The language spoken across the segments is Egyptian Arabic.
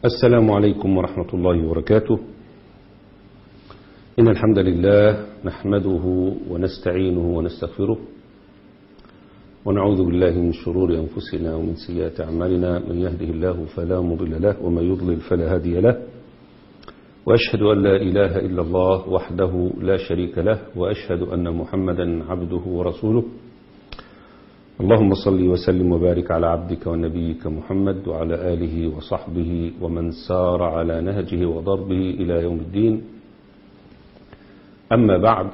السلام عليكم ورحمة الله وبركاته إن الحمد لله نحمده ونستعينه ونستغفره ونعوذ بالله من شرور أنفسنا ومن سيئات أعمالنا من يهده الله فلا مضل له ومن يضلل فلا هادي له وأشهد أن لا إله إلا الله وحده لا شريك له وأشهد أن محمدا عبده ورسوله اللهم صل وسلم وبارك على عبدك ونبيك محمد وعلى آله وصحبه ومن سار على نهجه وضربه إلى يوم الدين أما بعد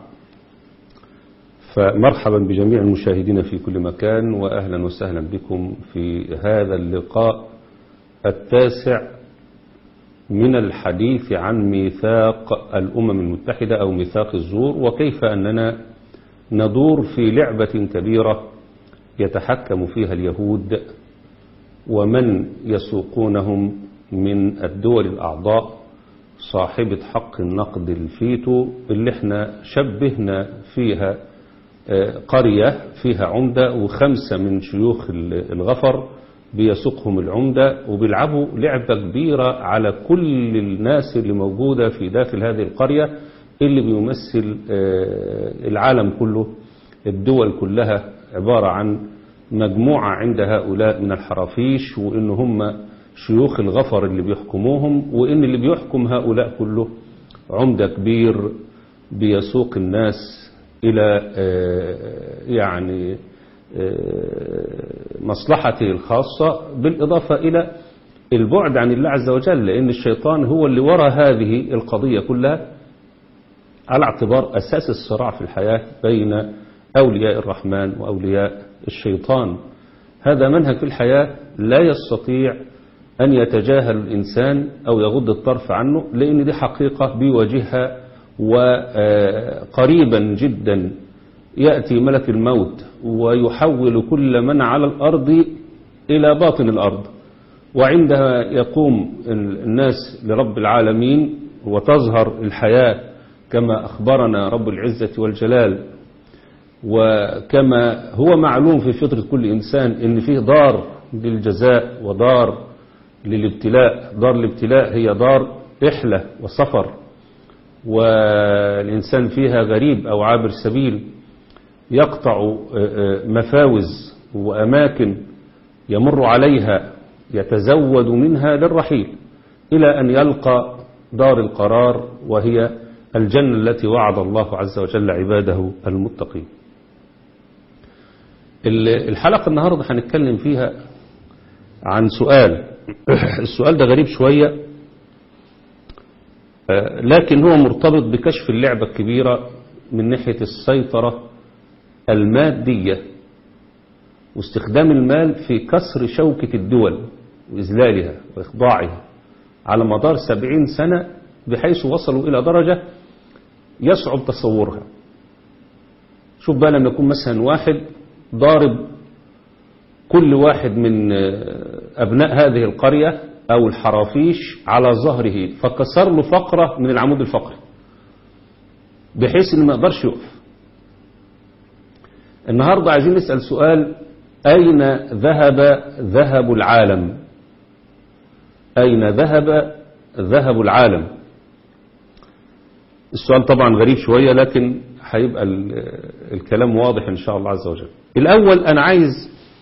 فمرحبا بجميع المشاهدين في كل مكان وأهلا وسهلا بكم في هذا اللقاء التاسع من الحديث عن ميثاق الأمم المتحدة أو ميثاق الزور وكيف أننا ندور في لعبة كبيرة يتحكم فيها اليهود ومن يسوقونهم من الدول الأعضاء صاحبة حق النقد الفيتو اللي احنا شبهنا فيها قرية فيها عمدة وخمسة من شيوخ الغفر بيسوقهم العمدة وبيلعبوا لعبة كبيرة على كل الناس اللي موجودة في داخل هذه القرية اللي بيمثل العالم كله الدول كلها عبارة عن مجموعة عند هؤلاء من الحرافيش وإن هم شيوخ الغفر اللي بيحكموهم وإن اللي بيحكم هؤلاء كله عمدة كبير بيسوق الناس إلى يعني مصلحته الخاصة بالإضافة إلى البعد عن الله عز وجل لأن الشيطان هو اللي وراء هذه القضية كلها على اعتبار أساس الصراع في الحياة بين أولياء الرحمن وأولياء الشيطان هذا منهج في الحياة لا يستطيع أن يتجاهل الإنسان أو يغض الطرف عنه لأن دي حقيقة بيواجهها وقريبا جدا يأتي ملك الموت ويحول كل من على الأرض إلى باطن الأرض وعندها يقوم الناس لرب العالمين وتظهر الحياة كما أخبرنا رب العزة والجلال وكما هو معلوم في فطرة كل إنسان إن فيه دار للجزاء ودار للابتلاء دار الابتلاء هي دار رحلة وسفر والإنسان فيها غريب أو عابر سبيل يقطع مفاوز وأماكن يمر عليها يتزود منها للرحيل إلى أن يلقى دار القرار وهي الجنة التي وعد الله عز وجل عباده المتقين الحلقة النهاردة هنتكلم فيها عن سؤال السؤال ده غريب شوية لكن هو مرتبط بكشف اللعبة الكبيرة من ناحية السيطرة المادية واستخدام المال في كسر شوكة الدول وإذلالها وإخضاعها على مدار سبعين سنة بحيث وصلوا إلى درجة يصعب تصورها شوف بقى لما يكون مثلا واحد ضارب كل واحد من أبناء هذه القرية أو الحرافيش على ظهره فكسر له فقرة من العمود الفقري بحيث إنه ما يقدرش يقف النهاردة عايزين نسأل سؤال أين ذهب ذهب العالم أين ذهب ذهب العالم السؤال طبعا غريب شوية لكن هيبقى الكلام واضح إن شاء الله عز وجل الأول أنا عايز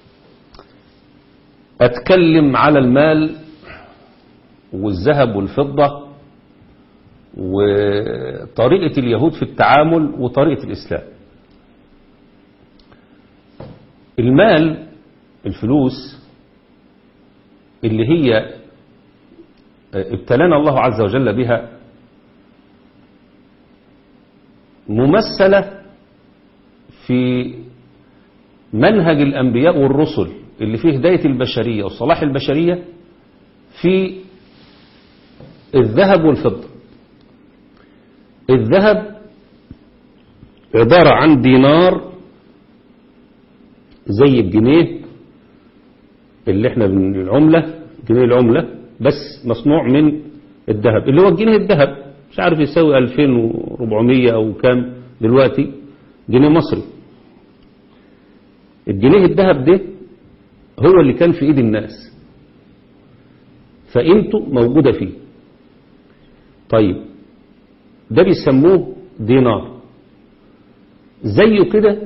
أتكلم على المال والذهب والفضة وطريقة اليهود في التعامل وطريقة الإسلام المال الفلوس اللي هي ابتلانا الله عز وجل بها ممثلة في منهج الأنبياء والرسل اللي فيه هداية البشرية وصلاح البشرية في الذهب والفضة الذهب عبارة عن دينار زي الجنيه اللي احنا من العملة جنيه العملة بس مصنوع من الذهب اللي هو الجنيه الذهب مش عارف يساوي 2400 او كام دلوقتي جنيه مصري الجنيه الذهب ده هو اللي كان في ايد الناس فقيمته موجودة فيه طيب ده بيسموه دينار زيه كده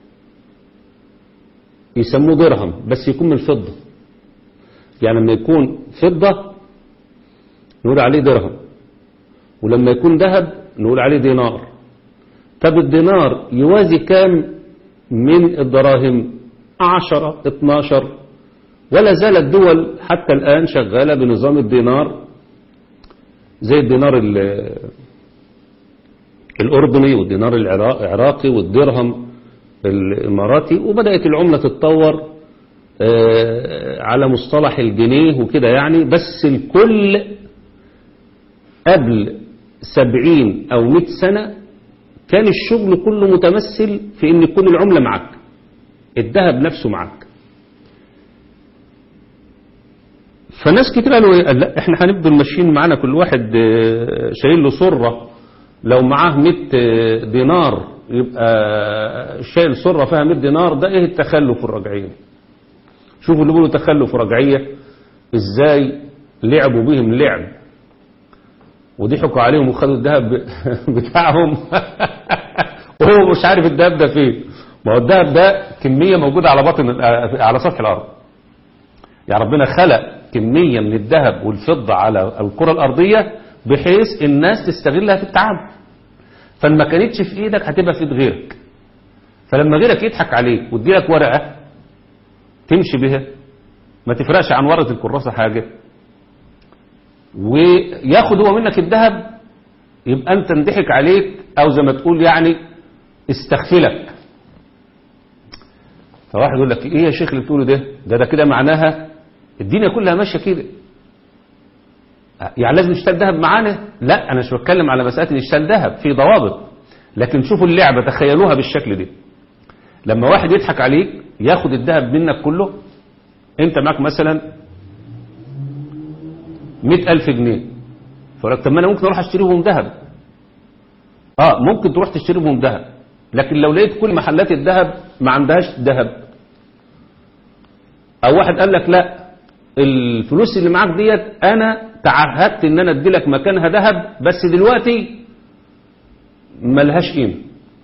يسموه درهم بس يكون من الفضة يعني لما يكون فضة نقول عليه درهم ولما يكون ذهب نقول عليه دينار طب الدينار يوازي كام من الدراهم عشرة اتناشر ولا زالت الدول حتى الآن شغالة بنظام الدينار زي الدينار الأردني والدينار العراقي والدرهم الإماراتي وبدأت العملة تتطور على مصطلح الجنيه وكده يعني بس الكل قبل سبعين أو مئة سنة كان الشغل كله متمثل في ان يكون العملة معك الذهب نفسه معك فناس كتير قالوا ايه قال لا احنا هنفضل ماشيين معانا كل واحد شايل له صرة لو معاه 100 دينار يبقى شايل صرة فيها 100 دينار ده ايه التخلف الرجعية شوفوا اللي بيقولوا تخلف رجعية ازاي لعبوا بهم لعب وضحكوا عليهم وخدوا الذهب بتاعهم وهو مش عارف الذهب ده فين ما هو الذهب ده كمية موجودة على باطن على سطح الأرض يعني ربنا خلق كمية من الذهب والفضة على الكرة الأرضية بحيث الناس تستغلها في التعامل فما كانتش في ايدك هتبقى في ايد غيرك فلما غيرك يضحك عليك ويدي لك ورقة تمشي بها ما تفرقش عن ورقة الكراسة حاجة وياخد هو منك الذهب يبقى انت انضحك عليك او زي ما تقول يعني استغفلك فواحد يقول لك ايه يا شيخ اللي بتقوله ده ده ده كده معناها الدنيا كلها ماشيه كده يعني لازم نشتري ذهب معانا لا انا مش بتكلم على مساله نشتري ذهب في ضوابط لكن شوفوا اللعبه تخيلوها بالشكل ده لما واحد يضحك عليك ياخد الذهب منك كله انت معاك مثلا مئة ألف جنيه فقال لك طب ما أنا ممكن أروح أشتري بهم ذهب آه ممكن تروح تشتري بهم ذهب لكن لو لقيت كل محلات الذهب ما عندهاش ذهب أو واحد قال لك لا الفلوس اللي معاك ديت أنا تعهدت إن أنا أدي لك مكانها ذهب بس دلوقتي ملهاش قيمة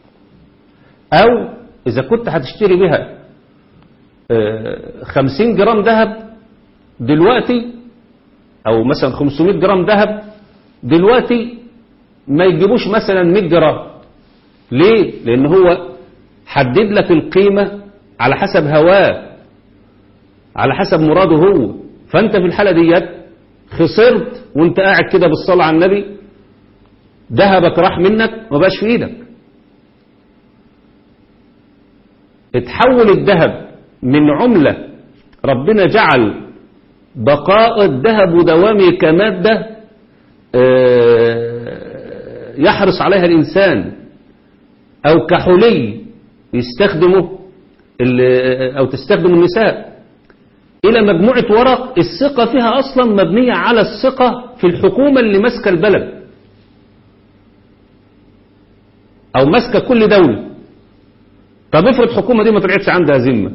أو إذا كنت هتشتري بها خمسين جرام ذهب دلوقتي او مثلا 500 جرام ذهب دلوقتي ما يجيبوش مثلا 100 جرام ليه لان هو حدد لك القيمة على حسب هواه على حسب مراده هو فانت في الحالة ديت خسرت وانت قاعد كده بالصلاة على النبي ذهبك راح منك ما بقاش في ايدك اتحول الذهب من عملة ربنا جعل بقاء الذهب ودوامه كمادة يحرص عليها الإنسان أو كحلي يستخدمه أو تستخدم النساء إلى مجموعة ورق الثقة فيها أصلا مبنية على الثقة في الحكومة اللي ماسكة البلد أو ماسكة كل دولة طب افرض الحكومة دي ما طلعتش عندها ذمة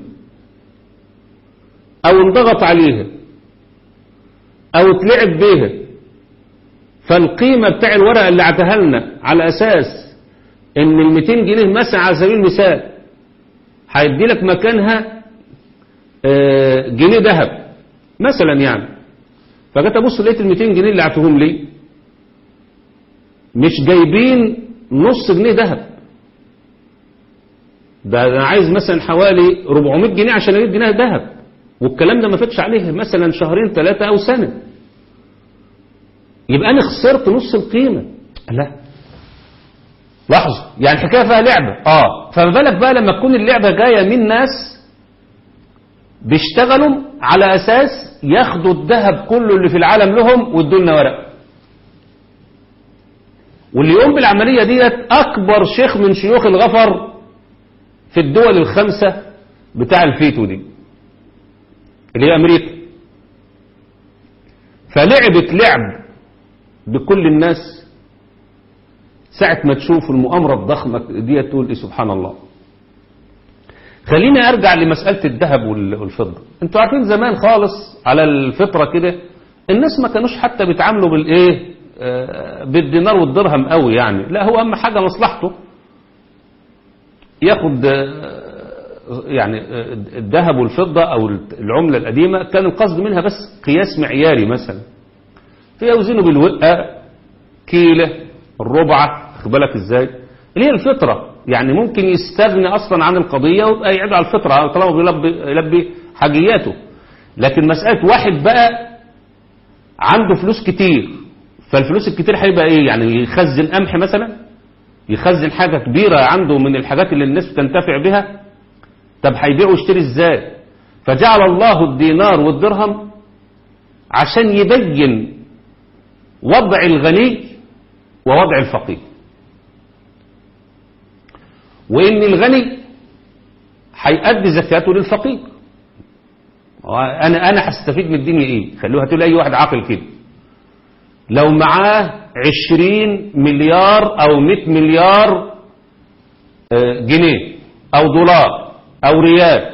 أو انضغط عليها او اتلعب بيها فالقيمة بتاع الورقة اللي عتها لنا على اساس ان ال 200 جنيه مثلا على سبيل المثال هيدي لك مكانها جنيه ذهب مثلا يعني فجيت ابص لقيت ال 200 جنيه اللي عتهم لي مش جايبين نص جنيه ذهب ده انا عايز مثلا حوالي 400 جنيه عشان اجيب جنيه ذهب والكلام ده ما فاتش عليه مثلا شهرين ثلاثة أو سنة يبقى أنا خسرت نص القيمة لا لحظة يعني الحكاية فيها لعبة آه فما بالك بقى لما تكون اللعبة جاية من ناس بيشتغلوا على أساس ياخدوا الذهب كله اللي في العالم لهم ويدوا لنا ورق واللي يقوم بالعملية ديت أكبر شيخ من شيوخ الغفر في الدول الخمسة بتاع الفيتو دي اللي هي أمريكا فلعبت لعب بكل الناس ساعة ما تشوف المؤامرة الضخمة دي تقول إيه سبحان الله خليني أرجع لمسألة الذهب والفضة انتوا عارفين زمان خالص على الفطرة كده الناس ما كانوش حتى بيتعاملوا بالايه آه، بالدينار والدرهم قوي يعني لا هو اهم حاجه مصلحته ياخد آه، يعني آه، الذهب والفضه او العمله القديمه كان القصد منها بس قياس معياري مثلا فيوزنوا بالوقه كيله الربعه خد بالك ازاي اللي هي الفطره يعني ممكن يستغني اصلا عن القضيه ويبقى يعيد على الفطره طالما بيلبي يلبي حاجياته لكن مساله واحد بقى عنده فلوس كتير فالفلوس الكتير هيبقى ايه يعني يخزن قمح مثلا يخزن حاجة كبيرة عنده من الحاجات اللي الناس بتنتفع بها طب هيبيع ويشتري ازاي فجعل الله الدينار والدرهم عشان يبين وضع الغني ووضع الفقير وان الغني هيأدي زكاته للفقير انا انا هستفيد من الدنيا ايه خلوها تقول اي واحد عاقل كده لو معاه عشرين مليار او مئة مليار آه، جنيه او دولار او ريال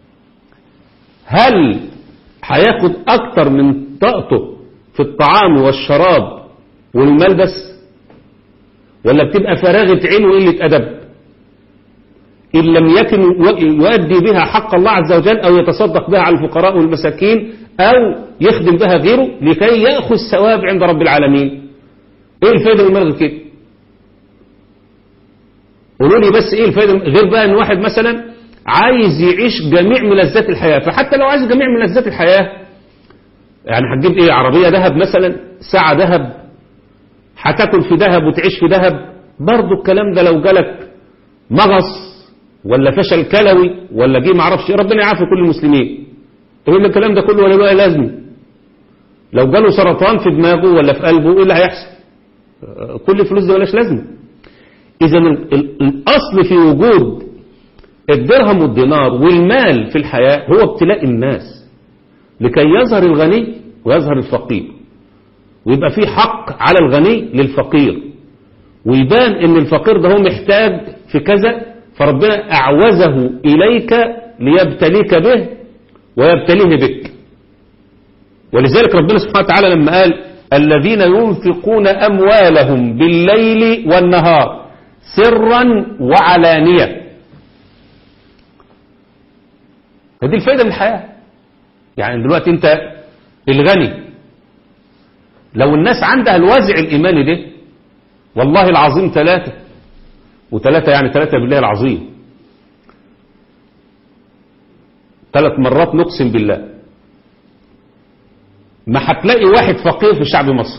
هل هياخد اكتر من طاقته في الطعام والشراب والملبس ولا بتبقى فراغة عين وقلة ادب إن لم يكن يؤدي بها حق الله عز وجل أو يتصدق بها على الفقراء والمساكين أو يخدم بها غيره لكي يأخذ ثواب عند رب العالمين إيه الفائدة من الملغي كده قولوا لي بس إيه الفائدة غير بقى إن واحد مثلا عايز يعيش جميع ملذات الحياة فحتى لو عايز جميع ملذات الحياة يعني هتجيب إيه عربية ذهب مثلا ساعة ذهب هتاكل في ذهب وتعيش في ذهب برضه الكلام ده لو جالك مغص ولا فشل كلوي ولا جه معرفش ايه ربنا يعافي كل المسلمين يقول الكلام ده كله ولا له لازمه لو جاله سرطان في دماغه ولا في قلبه ايه اللي هيحصل كل الفلوس دي ولاش لازمه اذا الاصل في وجود الدرهم والدينار والمال في الحياة هو ابتلاء الناس لكي يظهر الغني ويظهر الفقير ويبقى في حق على الغني للفقير ويبان ان الفقير ده هو محتاج في كذا فربنا أعوزه إليك ليبتليك به ويبتليه بك ولذلك ربنا سبحانه وتعالى لما قال الذين ينفقون أموالهم بالليل والنهار سرا وعلانية هذه الفائدة من الحياة يعني دلوقتي انت الغني لو الناس عندها الوازع الإيماني ده والله العظيم ثلاثة وثلاثة يعني ثلاثة بالله العظيم ثلاث مرات نقسم بالله ما هتلاقي واحد فقير في شعب مصر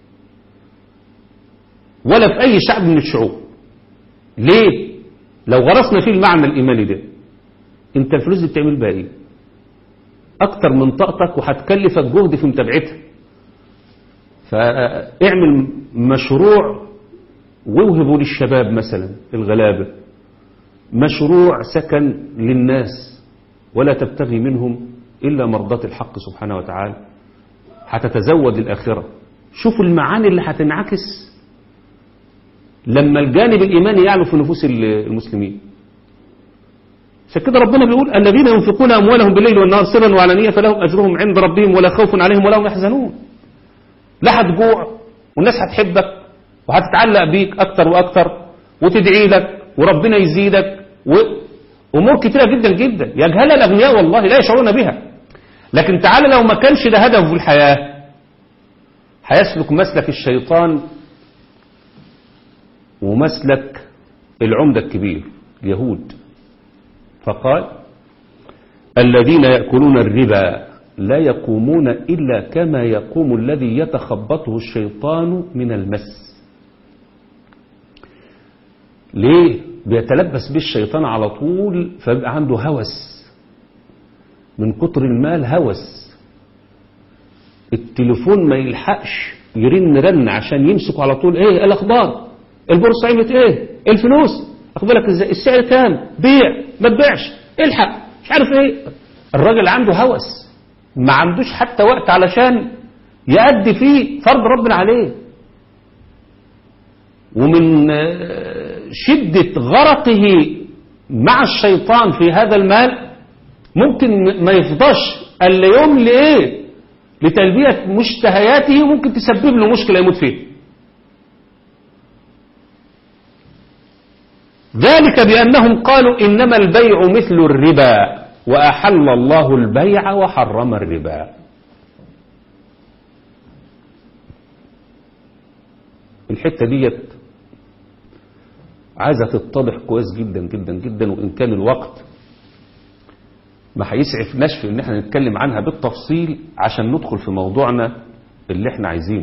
ولا في أي شعب من الشعوب ليه لو غرسنا فيه المعنى الإيماني ده انت الفلوس دي بتعمل بها ايه اكتر من طاقتك وهتكلفك جهد في متابعتها فاعمل مشروع ووهبوا للشباب مثلا الغلابة مشروع سكن للناس ولا تبتغي منهم إلا مرضات الحق سبحانه وتعالى هتتزود الآخرة شوفوا المعاني اللي هتنعكس لما الجانب الإيماني يعلو في نفوس المسلمين عشان كده ربنا بيقول الذين ينفقون أموالهم بالليل والنهار سرا وعلانية فلهم أجرهم عند ربهم ولا خوف عليهم ولا هم يحزنون لا هتجوع والناس هتحبك وهتتعلق بيك أكتر وأكتر وتدعي لك وربنا يزيدك وأمور كتيرة جدا جدا يجهلها الأغنياء والله لا يشعرون بها لكن تعالى لو ما كانش ده هدفه في الحياة هيسلك مسلك الشيطان ومسلك العمدة الكبير اليهود فقال الذين يأكلون الربا لا يقومون إلا كما يقوم الذي يتخبطه الشيطان من المس ليه بيتلبس به الشيطان على طول فبقى عنده هوس من كتر المال هوس التليفون ما يلحقش يرن رن عشان يمسكوا على طول ايه الاخبار البورصه عملت ايه الفلوس اخبرك ازاي السعر كام بيع ما تبيعش الحق مش عارف ايه الراجل عنده هوس ما عندوش حتى وقت علشان يأدي فيه فرض ربنا عليه ومن شدة غرقه مع الشيطان في هذا المال ممكن ما يفضاش الا يوم لايه لتلبية مشتهياته ممكن تسبب له مشكلة يموت فيها ذلك بأنهم قالوا إنما البيع مثل الربا وأحل الله البيع وحرم الربا الحتة ديت عايزة تتضح كويس جدا جدا جدا وإن كان الوقت ما هيسعفناش في ان احنا نتكلم عنها بالتفصيل عشان ندخل في موضوعنا اللي احنا عايزينه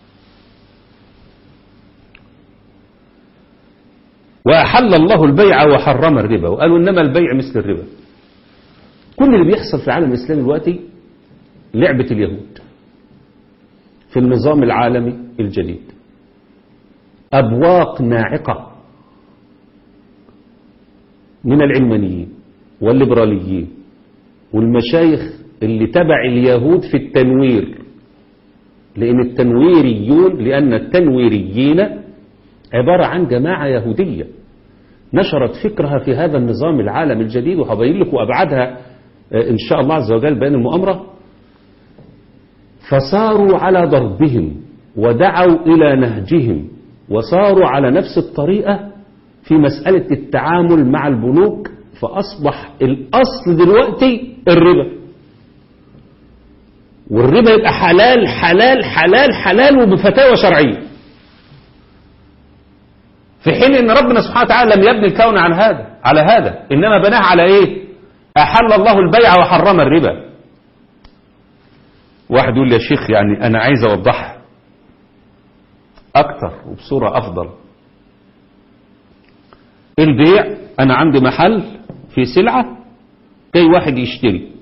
وأحل الله البيع وحرم الربا وقالوا إنما البيع مثل الربا كل اللي بيحصل في العالم الإسلامي دلوقتي لعبة اليهود في النظام العالمي الجديد أبواق ناعقة من العلمانيين والليبراليين والمشايخ اللي تبع اليهود في التنوير لأن التنويريون لأن التنويريين عبارة عن جماعة يهودية نشرت فكرها في هذا النظام العالم الجديد وهبين لكم أبعادها إن شاء الله عز وجل بين المؤامرة فصاروا على ضربهم ودعوا إلى نهجهم وصاروا على نفس الطريقة في مسألة التعامل مع البنوك فأصبح الأصل دلوقتي الربا والربا يبقى حلال حلال حلال حلال وبفتاوى شرعية في حين ان ربنا سبحانه وتعالى لم يبني الكون عن هذا على هذا انما بناه على ايه احل الله البيع وحرم الربا واحد يقول لي يا شيخ يعني انا عايز اوضحها اكتر وبصورة افضل البيع انا عندي محل في سلعة جاي واحد يشتري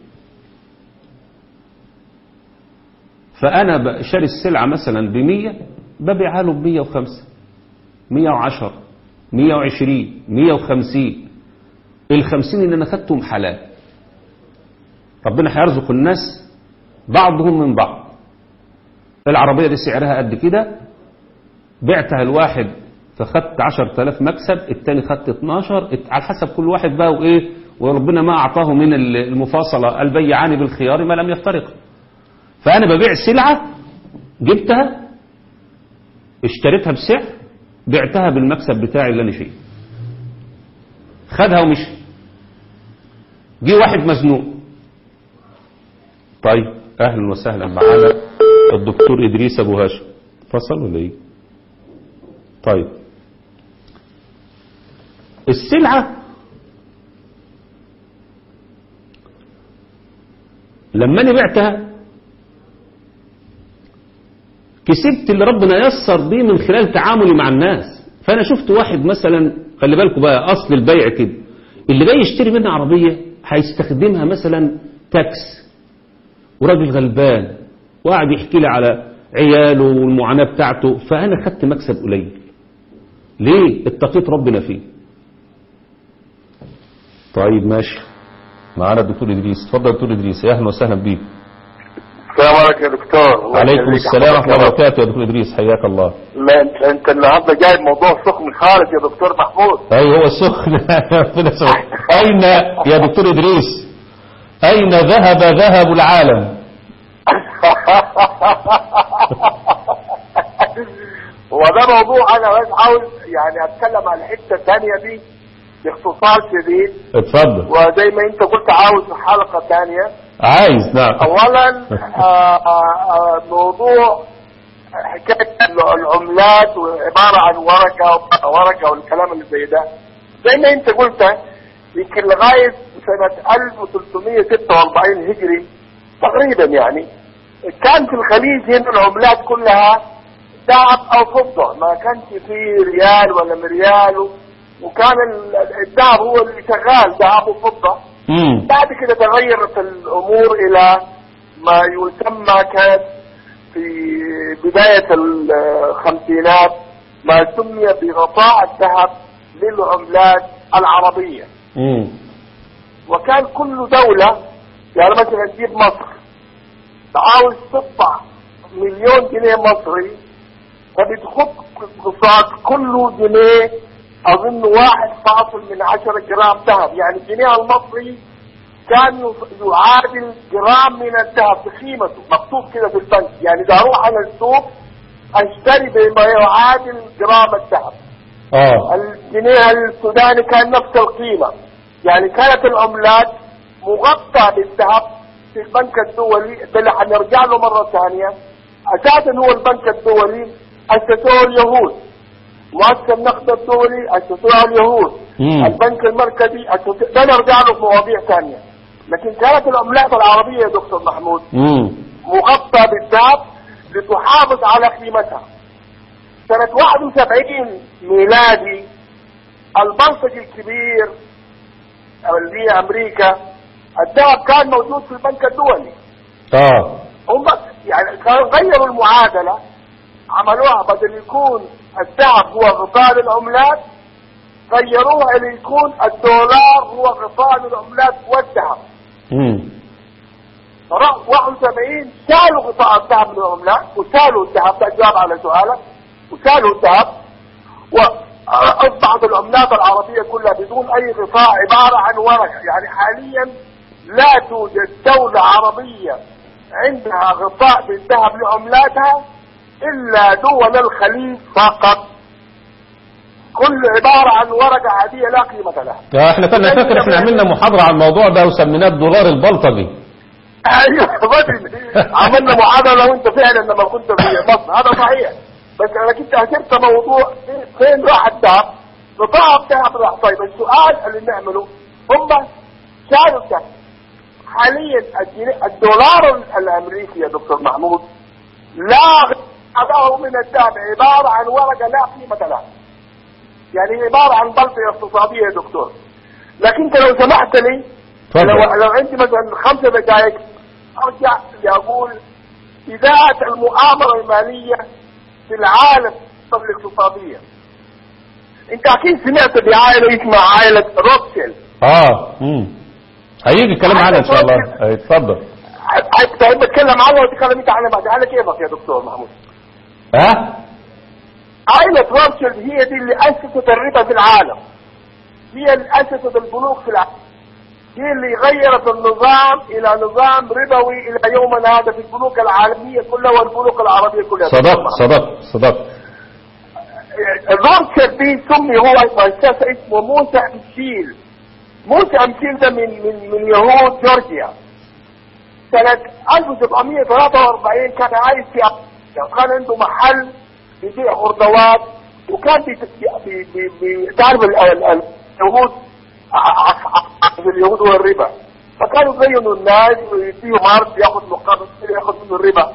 فانا شاري السلعة مثلا بمية ببيعها له بمية وخمسة مية وعشر مية وعشرين مية وخمسين الخمسين اللي انا خدتهم حلال ربنا هيرزق الناس بعضهم من بعض العربية دي سعرها قد كده بعتها الواحد فخدت عشر تلاف مكسب التاني خدت اتناشر على حسب كل واحد بقى وايه وربنا ما اعطاه من المفاصلة البيعان بالخيار ما لم يفترق فانا ببيع سلعة جبتها اشتريتها بسعر بعتها بالمكسب بتاعي اللي انا فيه خدها ومشي جه واحد مزنوق طيب اهلا وسهلا معانا الدكتور ادريس ابو هاشم فصل ولا ايه طيب السلعة لما انا بعتها كسبت اللي ربنا يسر بيه من خلال تعاملي مع الناس فانا شفت واحد مثلا خلي بالكم بقى اصل البيع كده اللي جاي يشتري منها عربية هيستخدمها مثلا تاكس وراجل غلبان وقاعد يحكي لي على عياله والمعاناة بتاعته فانا خدت مكسب قليل ليه اتقيت ربنا فيه طيب ماشي معانا الدكتور ادريس اتفضل دكتور ادريس اهلا وسهلا بيك السلام عليكم يا دكتور الله عليكم يخليك. السلام ورحمه الله وبركاته يا دكتور ادريس حياك الله لا انت انت النهارده جايب موضوع سخن خالص يا دكتور محمود ايوه هو السخن ربنا يسعدك. اين يا دكتور ادريس اين ذهب ذهب العالم هو ده موضوع انا بس عاوز يعني اتكلم عن الحته الثانيه دي باختصار شديد اتفضل وزي ما انت قلت عاوز حلقه ثانيه عايز نعم اولا آه، آه، آه، موضوع حكايه العملات وعباره عن ورقه ورقه والكلام اللي زي ده زي ما انت قلت يمكن لغايه سنه 1346 هجري تقريبا يعني كان في الخليج هنا العملات كلها ذهب او فضه ما كانش فيه ريال ولا مريال وكان ال- الذهب هو اللي شغال ذهب وفضه امم بعد كده تغيرت الامور الى ما يسمى كانت في بداية الخمسينات ما سمي بغطاء الذهب للعملات العربية امم وكان كل دولة يعني مثلا تجيب مصر عاوز تطبع مليون جنيه مصري فبتخط قصاد كل جنيه اظن واحد فاصل من عشرة جرام ذهب يعني الجنيه المصري كان يعادل جرام من الذهب بقيمته مكتوب كده في البنك يعني اذا اروح على السوق اشتري بما يعادل جرام الذهب اه الجنيه السوداني كان نفس القيمة يعني كانت العملات مغطى بالذهب في البنك الدولي ده اللي حنرجع له مرة ثانية أساسا هو البنك الدولي أسسوه اليهود مؤسسة النقد الدولي أسسوها اليهود مم. البنك المركزي أسسوه ده نرجع له في مواضيع ثانية لكن كانت العملات العربية يا دكتور محمود امم مغطى بالذهب لتحافظ على قيمتها سنة 71 ميلادي البنفج الكبير اللي هي أمريكا الذهب كان موجود في البنك الدولي اه هم يعني كانوا غيروا المعادلة عملوها بدل يكون الذهب هو غطاء للعملات غيروها إلى يكون الدولار هو غطاء للعملات والذهب امم 71 شالوا غطاء الذهب من العملات وشالوا الذهب ده جواب على سؤالك وشالوا الذهب وأصبحت العملات العربية كلها بدون أي غطاء عبارة عن ورقة يعني حاليا لا توجد دولة عربية عندها غطاء بالذهب لعملاتها إلا دول الخليج فقط كل عبارة عن ورقة عادية لا قيمة لها آه، احنا كنا فاكر احنا عملنا محاضرة عن الموضوع ده وسميناه الدولار البلطجي ايوه بدري عملنا معادله وانت فعلا لما كنت في مصر هذا صحيح بس انا كنت هجبت موضوع فين راح الذهب؟ قطاع الذهب راح طيب السؤال اللي نعمله هم شالوا الذهب حاليا الجنيه- الدولار الامريكي يا دكتور محمود لا غنى من الذهب عباره عن ورقه لا قيمه لها يعني عباره عن بلطه اقتصاديه يا دكتور لكن انت لو سمحت لي اتفضل. لو لو عندي مثلا خمسة دقائق ارجع لاقول اذاعه المؤامره الماليه في العالم الاقتصاديه انت اكيد سمعت بعائله اسمها عائله روتشيلد اه امم هيجي الكلام عنها ان شاء الله آه، اتفضل حتى بتكلم عنها وتتكلم انت عنها بعد على كيفك يا دكتور محمود ها عائله روتشيلد هي دي اللي اسست الربا في العالم هي اللي اسست البنوك في العالم هي اللي غيرت النظام الى نظام ربوي الى يومنا هذا في البنوك العالميه كلها والبنوك العربيه كلها صدقت صدقت صدقت الروتشيلد دي سمي هو مؤسسه اسمه موسى امشيل موسى امشيل ده من من من يهود جورجيا سنة 1743 كان عايش في أمريكا وكان عنده محل بيبيع خردوات وكان بي بي بي بي تعرف ال- ال- ال- اليهود ع- ع- ع- اليهود والربا فكانوا يزينوا الناس ويديهم عرض ياخذ مقابل ياخذ منه الربا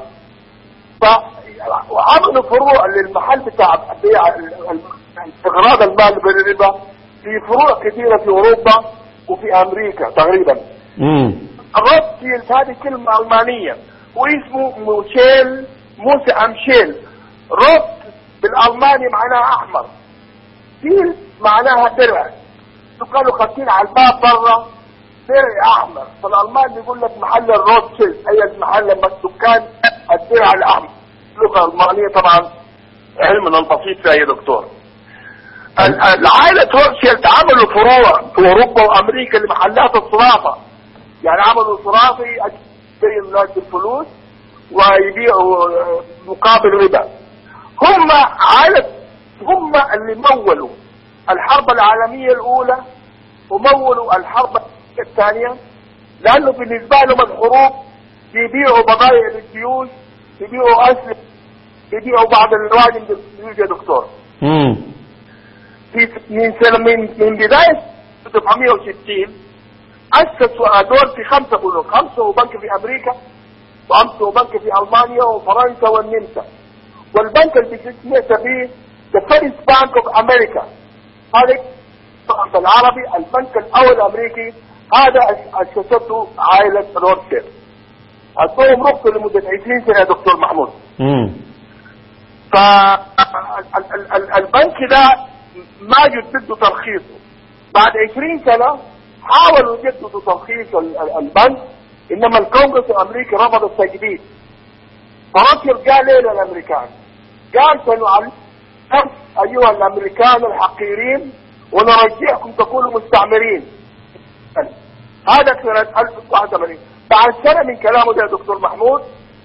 فعملوا فروع للمحل بتاع بيع ال- ال- استغراض المال بالربا في فروع كثيرة في أوروبا وفي أمريكا تقريبا امم روتشيلد هذه كلمة ألمانية واسمه موشيل موسى أمشيل روت بالألماني معناها أحمر سيل معناها درع قالوا خاطين على الباب برا درع أحمر فالألمان بيقول لك محل الروتشيلد أي المحل لما السكان الدرع الأحمر لغة ألمانية طبعا علمنا البسيط فيها يا دكتور ال- العائلة روتشيلد عملوا فروع في أوروبا وأمريكا لمحلات الصرافة يعني عملوا صرافي زي الناس بالفلوس ويبيعوا آه، مقابل ربا هم عائلة هم اللي مولوا الحرب العالمية الأولى ومولوا الحرب الثانية لأنه بالنسبة لهم الحروب بيبيعوا بضائع للجيوش بيبيعوا أسلحة بيبيعوا بعض الرواد للجيوش يا دكتور امم في من سنة من من بداية 1960 أسسوا دول في خمسة بنوك خمسة بنك في أمريكا وخمسة بنك في ألمانيا وفرنسا والنمسا والبنك اللي سمعت به the first bank of America هذا طبعا بالعربي البنك الأول الأمريكي هذا أس- أسسته عائلة روتشيلد أعطوهم رخصة لمدة 20 سنة يا دكتور محمود امم فالبنك ده ما جددوا ترخيصه بعد 20 سنة حاولوا يجددوا ترخيص ال- ال- البنك انما الكونغرس الامريكي رفض التجديد فرانكل قال ايه للامريكان قال سنعلمكم ايها الامريكان الحقيرين ونرجعكم تكونوا مستعمرين هذا سنة 1981 بعد سنة من كلامه ده يا دكتور محمود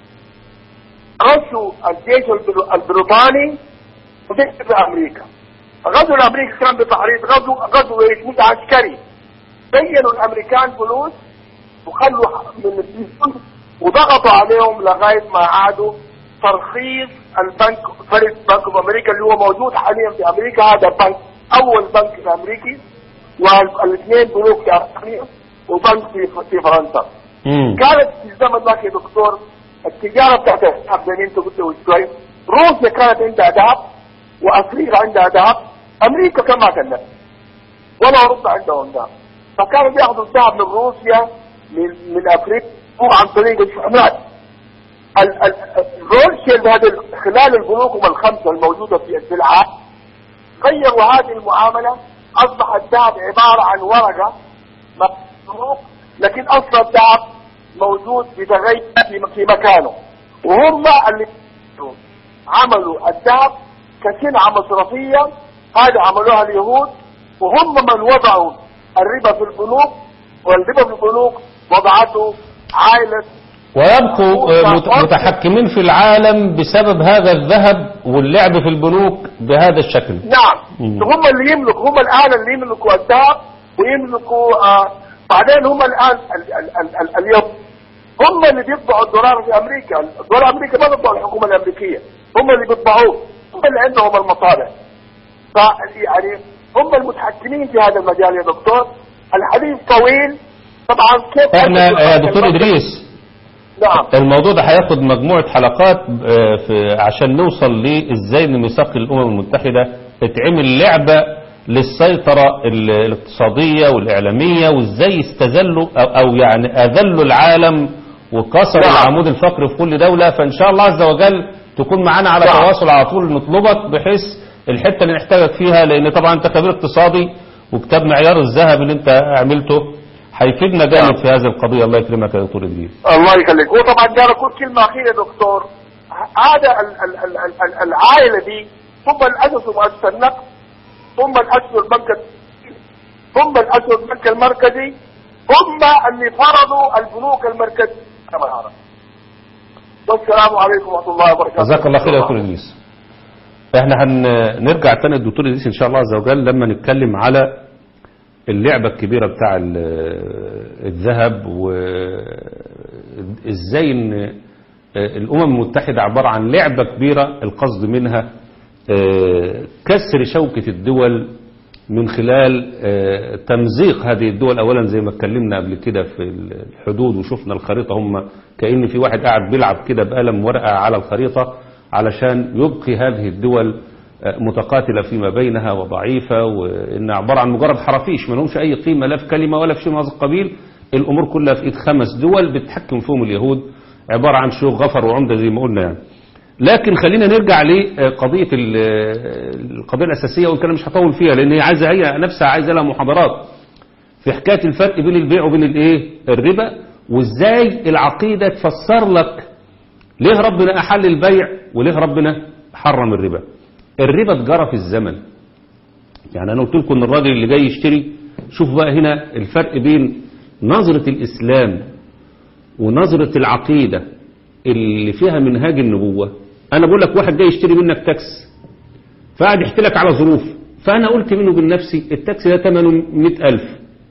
غزوا الجيش البر- البريطاني وجيش امريكا غزو الامريكا كان بتحريض غزو غزو ايش مش عسكري بينوا الامريكان فلوس وخلوا من السجون وضغطوا عليهم لغايه ما عادوا ترخيص البنك فريق بنك اوف امريكا اللي هو موجود حاليا في امريكا هذا بنك اول بنك في امريكي والاثنين بنوك في المانيا وبنك في في فرنسا مم. كانت في الزمن ذاك يا دكتور التجاره بتاعت الذهب زي ما انت قلت شوي روسيا كانت عندها ذهب وافريقيا عندها ذهب امريكا كان ما كان ذهب ولا اوروبا عندهم ذهب فكانوا بياخذوا الذهب من روسيا من من افريقيا عن طريق الشحنات ال- ال- روتشيلد هذه خلال البنوك الخمسه الموجوده في في العالم غيروا هذه المعامله اصبح الذهب عباره عن ورقه مبروك لكن اصل الذهب موجود بتغير في في مكانه وهم اللي عملوا الذهب كسلعه مصرفيه هذا عملوها اليهود وهم من وضعوا الربا في البنوك والربا في البنوك وضعته عائله ويبقوا آه، مت- متحكمين في العالم بسبب هذا الذهب واللعب في البنوك بهذا الشكل نعم مم. هم اللي يملكوا هم الان اللي يملكوا الذهب ويملكوا آه بعدين هم الان ال ال ال ال اليوم هم اللي بيطبعوا الدولار في امريكا الدولار امريكا ما بيطبعوا الحكومه الامريكيه هم اللي بيطبعوه هم اللي عندهم المصالح ف يعني هم المتحكمين في هذا المجال يا دكتور الحديث طويل طبعا كيف احنا يا دكتور ادريس نعم الموضوع ده هياخد مجموعة حلقات آه، في عشان نوصل لازاي ان ميثاق الامم المتحدة اتعمل لعبة للسيطرة ال- الاقتصادية والاعلامية وازاي استذلوا او, أو يعني اذلوا العالم وكسروا نعم. العمود الفقري في كل دولة فان شاء الله عز وجل تكون معانا على نعم. تواصل على طول نطلبك بحيث الحتة اللي نحتاجك فيها لان طبعا انت خبير اقتصادي وكتاب معيار الذهب اللي انت عملته هيفيدنا جامد نعم. في هذه القضية الله يكرمك يا دكتور ادريس الله يخليك وطبعا قال اقول كلمه اخيره يا دكتور هذا ال- ال- ال- ال- ال- العائله دي هم اللي اسسوا مؤسسه النقد هم اللي اسسوا البنك التجاري، هم اللي اسسوا البنك المركزي هم اللي فرضوا البنوك المركزيه كما نعرف والسلام عليكم ورحمه الله وبركاته جزاك الله خير يا دكتور ادريس احنا هنرجع تاني للدكتور ادريس ان شاء الله عز وجل لما نتكلم على اللعبة الكبيرة بتاع ال- الذهب وازاي ان الامم المتحدة عبارة عن لعبة كبيرة القصد منها آه، كسر شوكة الدول من خلال آه، تمزيق هذه الدول اولا زي ما اتكلمنا قبل كده في الحدود وشفنا الخريطة هم كأن في واحد قاعد بيلعب كده بقلم ورقة على الخريطة علشان يبقي هذه الدول آه، متقاتلة فيما بينها وضعيفة وإن عبارة عن مجرد حرافيش ما لهمش أي قيمة لا في كلمة ولا في شيء من هذا القبيل الأمور كلها في إيد خمس دول بتحكم فيهم اليهود عبارة عن شيوخ غفر وعمدة زي ما قلنا يعني لكن خلينا نرجع لقضية ال- القضية الأساسية وإن كان مش هطول فيها لأن هي عايزة هي نفسها عايزة لها محاضرات في حكاية الفرق بين البيع وبين الإيه الربا وإزاي العقيدة تفسر لك ليه ربنا أحل البيع وليه ربنا حرم الربا الربا اتجرى في الزمن يعني أنا قلت لكم إن الراجل اللي جاي يشتري شوف بقى هنا الفرق بين نظرة الإسلام ونظرة العقيدة اللي فيها منهاج النبوة أنا بقول لك واحد جاي يشتري منك تاكس فقعد يحكي لك على ظروف فأنا قلت منه بنفسي التاكسي ده ثمنه 100000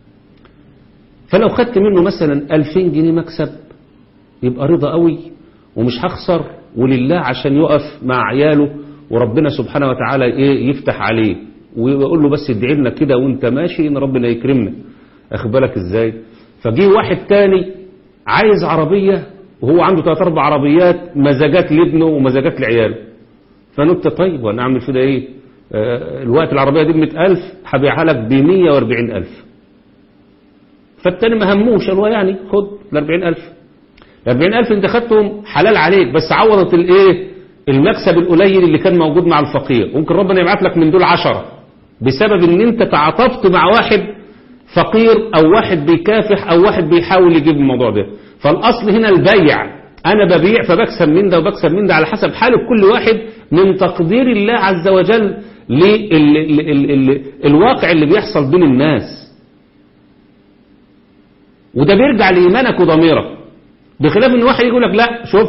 فلو خدت منه مثلا 2000 جنيه مكسب يبقى رضا قوي ومش هخسر ولله عشان يقف مع عياله وربنا سبحانه وتعالى ايه يفتح عليه ويقول له بس ادعي لنا كده وانت ماشي ان ربنا يكرمنا اخد بالك ازاي فجي واحد تاني عايز عربية وهو عنده ثلاث اربع عربيات مزاجات لابنه ومزاجات لعياله فنكت طيب وانا اعمل في ده ايه آه الوقت العربية دي ب 100000 هبيعها لك ب 140000 فالتاني ما هموش قال له يعني خد ال 40000 ال 40000 انت خدتهم حلال عليك بس عوضت الايه المكسب القليل اللي كان موجود مع الفقير ممكن ربنا يبعت لك من دول عشرة بسبب ان انت تعاطفت مع واحد فقير او واحد بيكافح او واحد بيحاول يجيب الموضوع ده فالاصل هنا البيع انا ببيع فبكسب من ده وبكسب من ده على حسب حال كل واحد من تقدير الله عز وجل للواقع اللي بيحصل بين الناس وده بيرجع لإيمانك وضميرك بخلاف ان واحد يقول لك لا شوف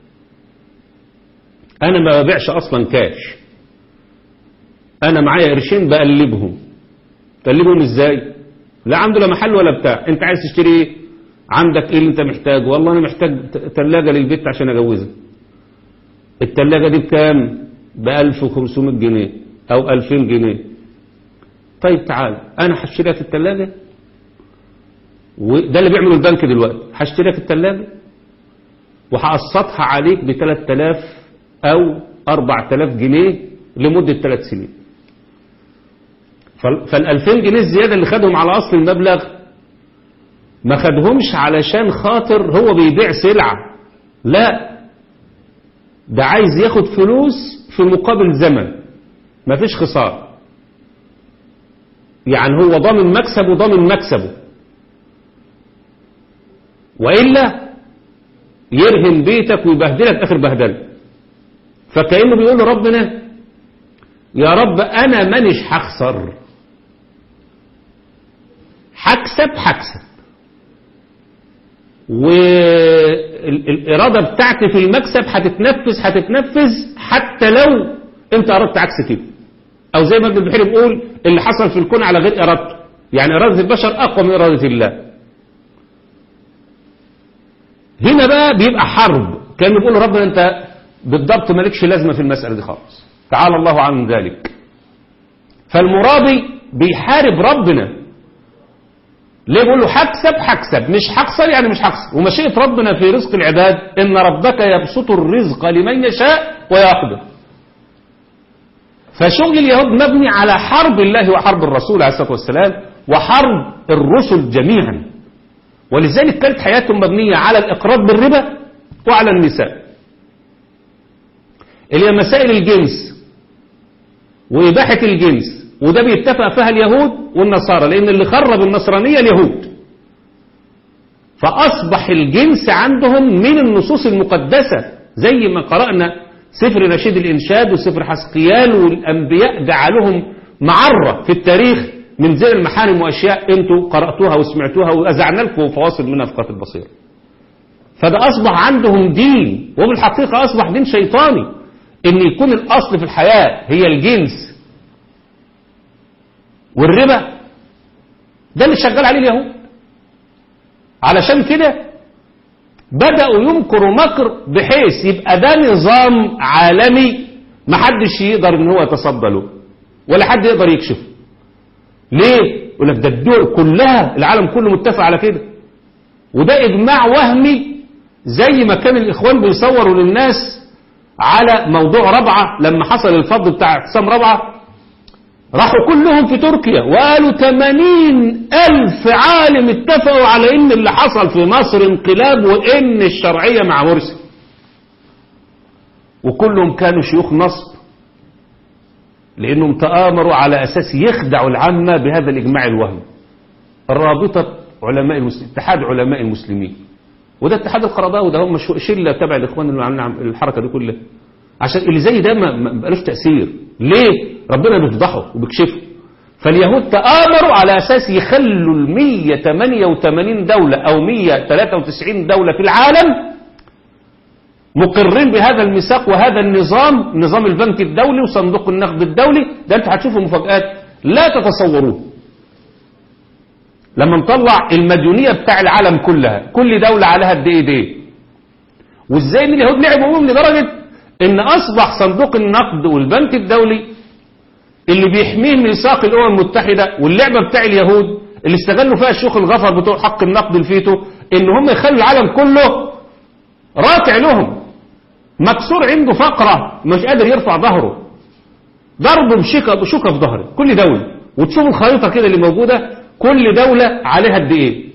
انا ما ببيعش اصلا كاش انا معايا قرشين بقلبهم تقلبهم ازاي لا عنده لا محل ولا بتاع انت عايز تشتري ايه عندك ايه اللي انت محتاجه والله انا محتاج ثلاجه للبيت عشان اجوزها الثلاجه دي بكام ب 1500 جنيه او 2000 جنيه طيب تعال انا هشتريها في الثلاجه وده اللي بيعمله البنك دلوقتي هشتريها في الثلاجه وهقسطها عليك ب 3000 او 4000 جنيه لمده 3 سنين فال 2000 جنيه الزياده اللي خدهم على اصل المبلغ ما خدهمش علشان خاطر هو بيبيع سلعه لا ده عايز ياخد فلوس في مقابل زمن مفيش خساره يعني هو ضامن مكسبه ضامن مكسبه وإلا يرهن بيتك ويبهدلك آخر بهدلة فكأنه بيقول لربنا يا رب أنا مانيش هخسر هكسب هكسب والإرادة بتاعتي في المكسب هتتنفذ هتتنفذ حتى لو أنت أردت عكس كده أو زي ما ابن البحيري بيقول اللي حصل في الكون على غير إرادته يعني إرادة البشر أقوى من إرادة الله هنا بقى بيبقى حرب كان بيقول ربنا انت بالضبط مالكش لازمه في المساله دي خالص تعالى الله عن ذلك فالمرابي بيحارب ربنا ليه بيقول له هكسب هكسب مش هخسر يعني مش هخسر ومشيئه ربنا في رزق العباد ان ربك يبسط الرزق لمن يشاء ويقدر فشغل اليهود مبني على حرب الله وحرب الرسول عليه الصلاه والسلام وحرب الرسل جميعا ولذلك كانت حياتهم مبنية على الإقراض بالربا وعلى النساء اللي هي مسائل الجنس وإباحة الجنس وده بيتفق فيها اليهود والنصارى لأن اللي خرب النصرانية اليهود فأصبح الجنس عندهم من النصوص المقدسة زي ما قرأنا سفر نشيد الإنشاد وسفر حسقيال والأنبياء جعلوهم معرة في التاريخ من زي المحارم وأشياء أنتوا قرأتوها وسمعتوها وأزعنا لكم فواصل منها في قناة البصيرة فده أصبح عندهم دين وبالحقيقة أصبح دين شيطاني إن يكون الأصل في الحياة هي الجنس والربا ده اللي شغال عليه اليهود علشان كده بدأوا يمكروا مكر بحيث يبقى ده نظام عالمي محدش يقدر ان هو يتصدى له ولا حد يقدر يكشفه ليه يقول لك ده الدول كلها العالم كله متفق على كده وده اجماع وهمي زي ما كان الاخوان بيصوروا للناس على موضوع ربعه لما حصل الفض بتاع اعتصام ربعه راحوا كلهم في تركيا وقالوا 80 ألف عالم اتفقوا على إن اللي حصل في مصر انقلاب وإن الشرعية مع مرسي وكلهم كانوا شيوخ نصب لأنهم تآمروا على أساس يخدعوا العامة بهذا الإجماع الوهمي الرابطة علماء المسلمين اتحاد علماء المسلمين وده اتحاد القرضاوي ده هم شلة تبع الإخوان اللي عاملين الحركة دي كلها عشان اللي زي ده ما بقالوش تأثير ليه ربنا بيفضحه وبيكشفه فاليهود تآمروا على أساس يخلوا ال 188 دولة أو 193 دولة في العالم مقرين بهذا الميثاق وهذا النظام نظام البنك الدولي وصندوق النقد الدولي ده انت هتشوفوا مفاجآت لا تتصوروه لما نطلع المديونية بتاع العالم كلها كل دولة عليها قد ايه دي وازاي ان اليهود لعبوا بهم لدرجة ان اصبح صندوق النقد والبنك الدولي اللي بيحميه ميثاق الامم المتحدة واللعبة بتاع اليهود اللي استغلوا فيها الشيوخ الغفر بتوع حق النقد الفيتو ان هم يخلوا العالم كله راكع لهم مكسور عنده فقرة مش قادر يرفع ظهره ضربه بشوكة بشوكة في ظهره كل دولة وتشوفوا الخريطة كده اللي موجودة كل دولة عليها قد ايه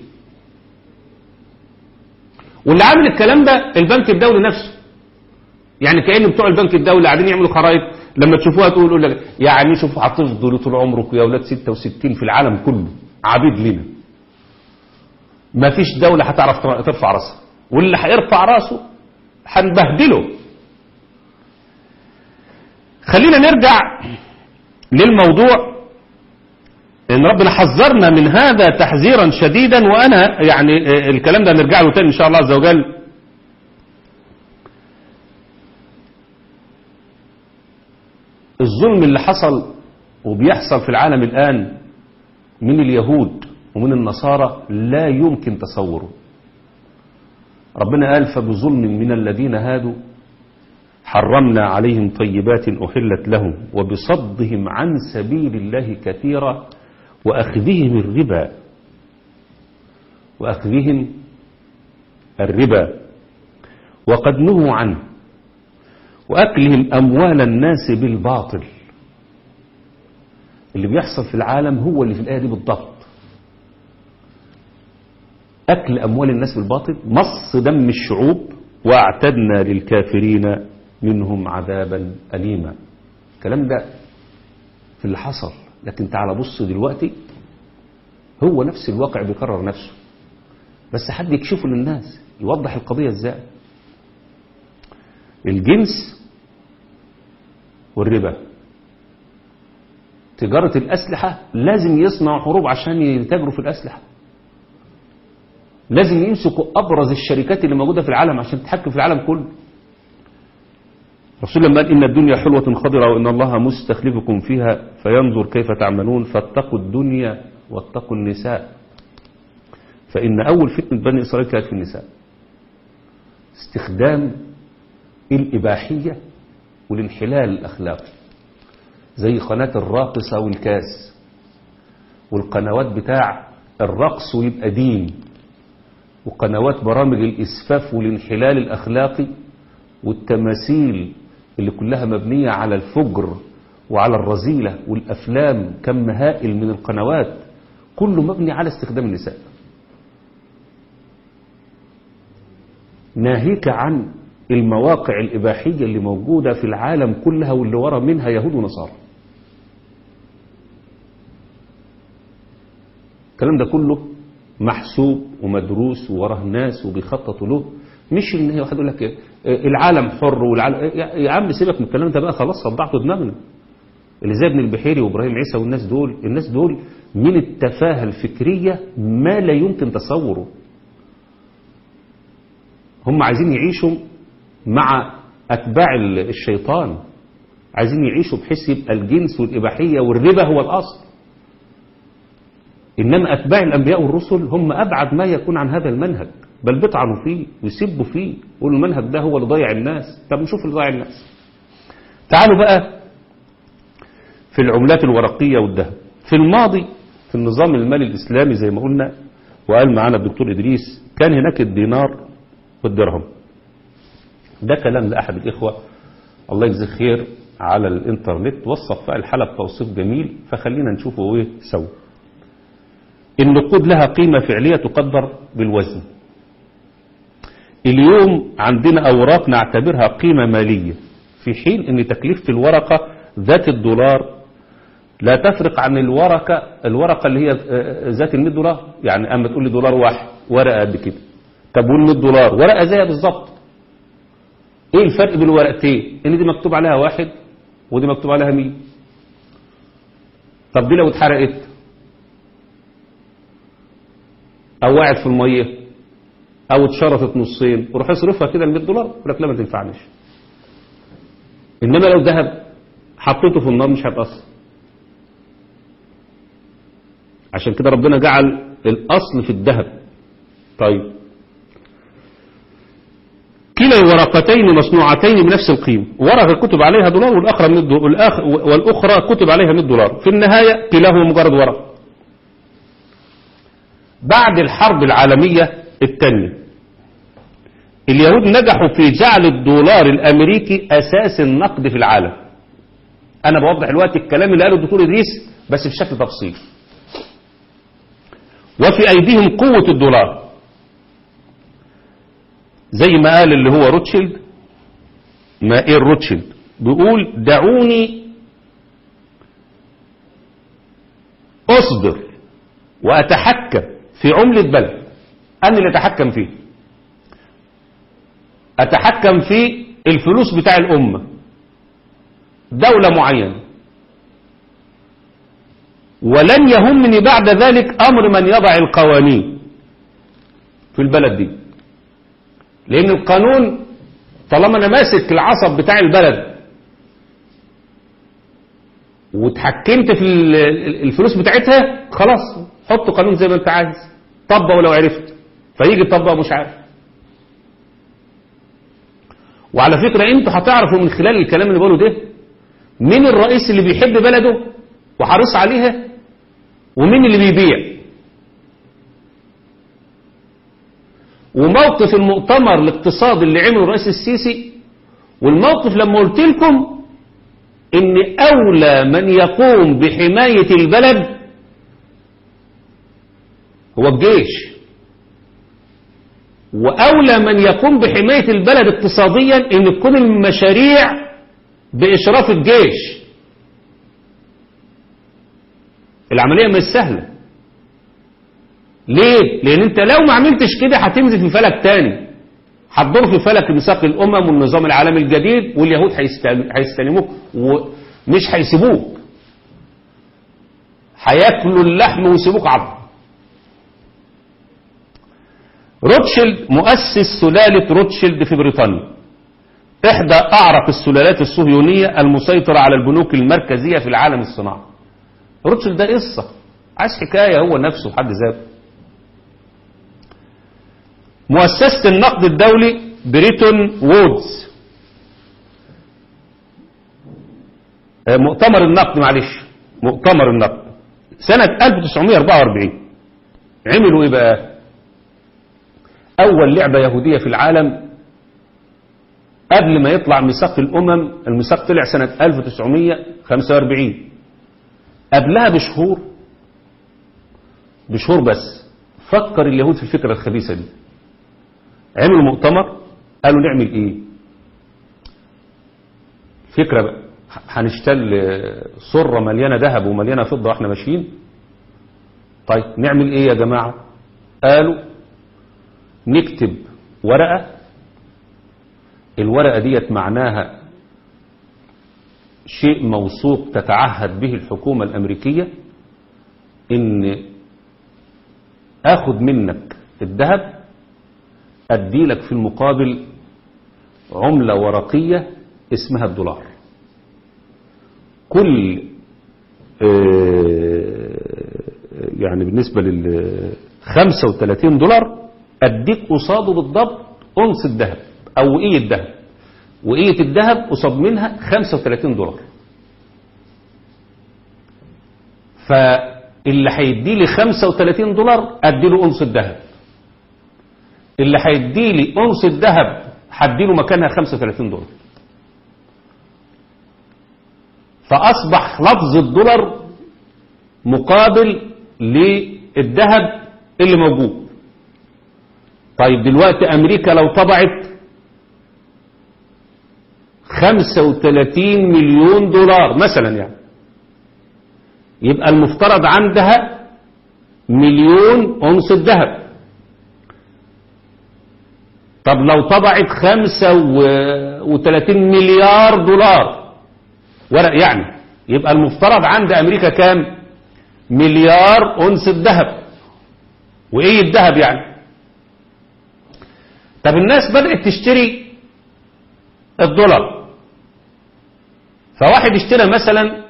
واللي عامل الكلام ده البنك الدولي نفسه يعني كأن بتوع البنك الدولي قاعدين يعملوا خرائط لما تشوفوها تقولوا لك يعني شوفوا هتفضلوا طول عمركم يا اولاد 66 في العالم كله عبيد لنا ما فيش دولة هتعرف ترفع راسها واللي هيرفع راسه هنبهدله خلينا نرجع للموضوع ان ربنا حذرنا من هذا تحذيرا شديدا وانا يعني الكلام ده نرجع له تاني ان شاء الله عز وجل الظلم اللي حصل وبيحصل في العالم الآن من اليهود ومن النصارى لا يمكن تصوره ربنا قال فبظلم من الذين هادوا حرمنا عليهم طيبات أحلت لهم وبصدهم عن سبيل الله كثيرا وأخذهم الربا وأخذهم الربا وقد نهوا عنه وأكلهم أموال الناس بالباطل اللي بيحصل في العالم هو اللي في الآية دي بالضبط أكل أموال الناس بالباطل مص دم الشعوب واعتدنا للكافرين منهم عذابا أليما الكلام ده في اللي حصل لكن تعال بص دلوقتي هو نفس الواقع بيكرر نفسه بس حد يكشفه للناس يوضح القضية ازاي الجنس والربا تجارة الأسلحة لازم يصنعوا حروب عشان يتاجروا في الأسلحة لازم يمسكوا أبرز الشركات اللي موجودة في العالم عشان تتحكم في العالم كله رسول الله قال إن الدنيا حلوة خضرة وإن الله مستخلفكم فيها فينظر كيف تعملون فاتقوا الدنيا واتقوا النساء فإن أول فتنة بني إسرائيل كانت في النساء استخدام الإباحية والانحلال الأخلاقي زي قناة الراقصة والكاس والقنوات بتاع الرقص ويبقى دين وقنوات برامج الإسفاف والانحلال الأخلاقي والتماثيل اللي كلها مبنية على الفجر وعلى الرذيلة والأفلام كم هائل من القنوات كله مبني على استخدام النساء ناهيك عن المواقع الإباحية اللي موجودة في العالم كلها واللي ورا منها يهود ونصارى الكلام ده كله محسوب ومدروس ووراه ناس وبيخططوا له مش ان هي واحد يقول لك العالم حر والعالم يا عم سيبك من الكلام ده بقى خلاص صدعتوا دماغنا اللي زي ابن البحيري وابراهيم عيسى والناس دول الناس دول من التفاهه الفكريه ما لا يمكن تصوره هم عايزين يعيشوا مع أتباع الشيطان عايزين يعيشوا بحيث يبقى الجنس والإباحية والربا هو الأصل إنما أتباع الأنبياء والرسل هم أبعد ما يكون عن هذا المنهج بل بيطعنوا فيه ويسبوا فيه يقولوا المنهج ده هو اللي ضيع الناس طب نشوف اللي ضيع الناس تعالوا بقى في العملات الورقية والذهب في الماضي في النظام المالي الإسلامي زي ما قلنا وقال معانا الدكتور إدريس كان هناك الدينار والدرهم ده كلام لأحد الإخوة الله يجزيه خير على الإنترنت وصف بقى الحالة بتوصيف جميل فخلينا نشوفه ايه سوا النقود لها قيمة فعلية تقدر بالوزن اليوم عندنا أوراق نعتبرها قيمة مالية في حين أن تكلفة الورقة ذات الدولار لا تفرق عن الورقة الورقة اللي هي ذات ال 100 دولار يعني أما تقول لي دولار واحد ورقة قد كده طب وال 100 دولار ورقة زيها بالظبط ايه الفرق بين الورقتين ان دي مكتوب عليها واحد ودي مكتوب عليها 100 طب دي لو اتحرقت او وقعت في الميه او اتشرطت نصين وروح يصرفها كده ال 100 دولار يقول لك لا ما تنفعنيش انما لو ذهب حطيته في النار مش هيتاثر عشان كده ربنا جعل الاصل في الذهب طيب كلا الورقتين مصنوعتين بنفس القيمة ورقة كتب عليها دولار والأخرى, من الدولار والأخرى كتب عليها 100 دولار في النهاية كلاهما مجرد ورق بعد الحرب العالمية الثانية اليهود نجحوا في جعل الدولار الأمريكي أساس النقد في العالم أنا بوضح الوقت الكلام اللي قاله الدكتور إدريس بس بشكل تفصيل وفي أيديهم قوة الدولار زي ما قال اللي هو روتشيلد ما ايه روتشيلد بيقول دعوني اصدر واتحكم في عملة بلد انا اللي اتحكم فيه اتحكم في الفلوس بتاع الامة دولة معينة ولن يهمني بعد ذلك أمر من يضع القوانين في البلد دي لأن القانون طالما أنا ماسك العصب بتاع البلد وتحكمت في الفلوس بتاعتها خلاص حط قانون زي ما انت عايز طبقه لو عرفت فيجي طبقه مش عارف وعلى فكرة انتوا هتعرفوا من خلال الكلام اللي بقوله ده مين الرئيس اللي بيحب بلده وحريص عليها ومين اللي بيبيع وموقف المؤتمر الاقتصادي اللي عمله الرئيس السيسي والموقف لما قلت لكم ان اولى من يقوم بحماية البلد هو الجيش واولى من يقوم بحماية البلد اقتصاديا ان تكون المشاريع باشراف الجيش العملية مش سهلة ليه لان انت لو ما عملتش كده هتنزل في فلك تاني هتدور في فلك ميثاق الامم والنظام العالمي الجديد واليهود هيستلموك ومش هيسيبوك هياكلوا اللحم ويسيبوك عظم روتشيلد مؤسس سلالة روتشيلد في بريطانيا احدى اعرق السلالات الصهيونية المسيطرة على البنوك المركزية في العالم الصناعي روتشيلد ده قصة عايز حكاية هو نفسه حد ذاته مؤسسة النقد الدولي بريتون وودز مؤتمر النقد معلش مؤتمر النقد سنة 1944 عملوا ايه بقى اول لعبة يهودية في العالم قبل ما يطلع ميثاق الامم الميثاق طلع سنة 1945 قبلها بشهور بشهور بس فكر اليهود في الفكرة الخبيثة دي عملوا مؤتمر قالوا نعمل ايه فكرة بقى هنشتل صرة مليانة ذهب ومليانة فضة واحنا ماشيين طيب نعمل ايه يا جماعة قالوا نكتب ورقة الورقة ديت معناها شيء موثوق تتعهد به الحكومة الأمريكية إن آخد منك الذهب أدي لك في المقابل عملة ورقية اسمها الدولار كل يعني بالنسبة لل 35 دولار أديك قصاده بالضبط أنص الذهب أو وقية الذهب وقية الذهب قصاد منها 35 دولار فاللي هيدي لي 35 دولار أدي له أنص الذهب اللي هيدي لي أنص الذهب هدي له مكانها 35 دولار فأصبح لفظ الدولار مقابل للذهب اللي موجود طيب دلوقتي أمريكا لو طبعت 35 مليون دولار مثلا يعني يبقى المفترض عندها مليون أنص الذهب طب لو طبعت 35 مليار دولار ورق يعني يبقى المفترض عند أمريكا كام مليار أنس الذهب وإيه الذهب يعني طب الناس بدأت تشتري الدولار فواحد اشترى مثلا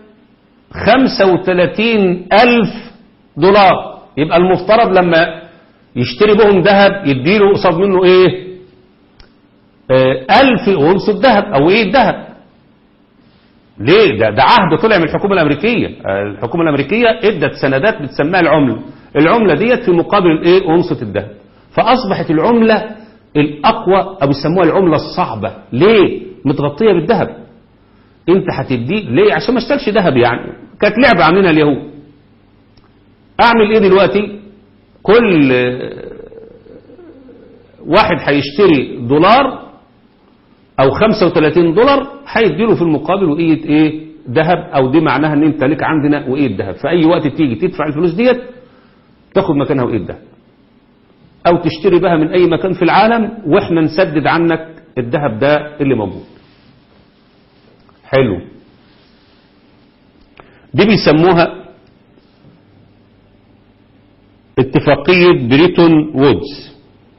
35 ألف دولار يبقى المفترض لما يشتري بهم ذهب يديله قصاد منه ايه آه ألف أنس الذهب أو ايه الذهب ليه ده, ده عهد طلع من الحكومة الأمريكية الحكومة الأمريكية ادت سندات بتسميها العملة العملة ديت في مقابل الايه أنصة الذهب فأصبحت العملة الأقوى أو بيسموها العملة الصعبة ليه متغطية بالذهب انت هتديه ليه عشان ما اشتريش ذهب يعني كانت لعبة عاملينها اليهود اعمل ايه دلوقتي كل واحد هيشتري دولار او 35 دولار هيديله في المقابل وقية ايه ذهب او دي معناها ان انت لك عندنا وقية ذهب في اي وقت تيجي تدفع الفلوس ديت تاخد مكانها وقية ذهب او تشتري بها من اي مكان في العالم واحنا نسدد عنك الذهب ده اللي موجود حلو دي بيسموها اتفاقية بريتون وودز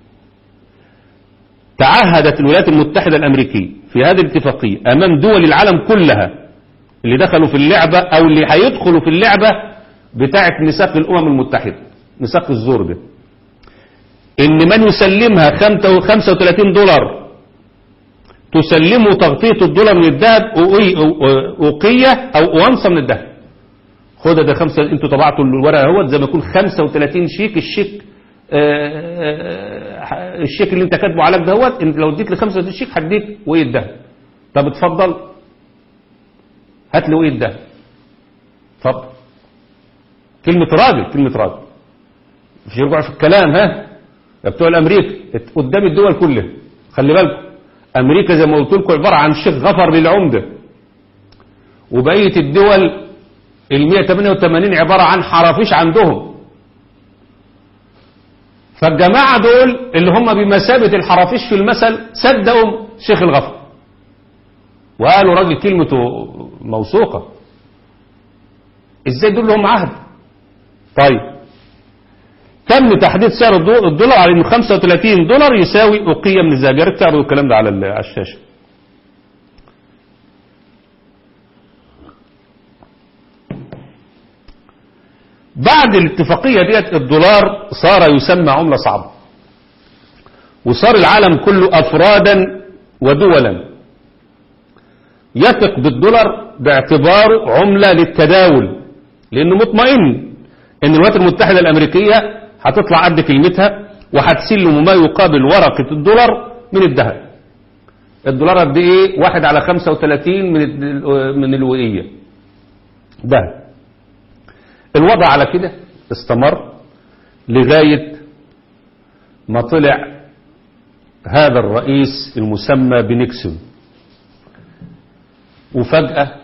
تعهدت الولايات المتحدة الأمريكية في هذه الاتفاقية أمام دول العالم كلها اللي دخلوا في اللعبة أو اللي هيدخلوا في اللعبة بتاعة ميثاق الأمم المتحدة ميثاق الزور ده إن من يسلمها 35 دولار تسلمه تغطية الدولار من الذهب أوقية أو أونصة من الذهب خد ده خمسة انتوا طبعتوا الورقة اهوت زي ما يكون 35 شيك الشيك آه الشيك اللي انت كاتبه عليك دهوت انت لو اديت لي 35 شيك هديك وقية الذهب طب اتفضل هات لي وقية الذهب اتفضل كلمة راجل كلمة راجل مش يرجع في الكلام ها يا بتوع الامريكا قدام الدول كلها خلي بالكم امريكا زي ما قلت لكم عبارة عن شيخ غفر للعمدة وبقية الدول ال 188 عبارة عن حرافيش عندهم فالجماعة دول اللي هم بمثابة الحرافيش في المثل صدقوا شيخ الغفر وقالوا راجل كلمته موثوقة ازاي دول لهم عهد طيب تم تحديد سعر الدولار على انه 35 دولار يساوي أقية من الذهب يا ريت تعرضوا الكلام ده على الشاشة بعد الاتفاقية ديت الدولار صار يسمى عملة صعبة وصار العالم كله أفرادا ودولا يثق بالدولار باعتباره عملة للتداول لأنه مطمئن أن الولايات المتحدة الأمريكية هتطلع قد كلمتها وهتسلم ما يقابل ورقة الدولار من الذهب الدولار قد ايه واحد على 35 من من الوئية ذهب الوضع على كده استمر لغاية ما طلع هذا الرئيس المسمى بنيكسون وفجأة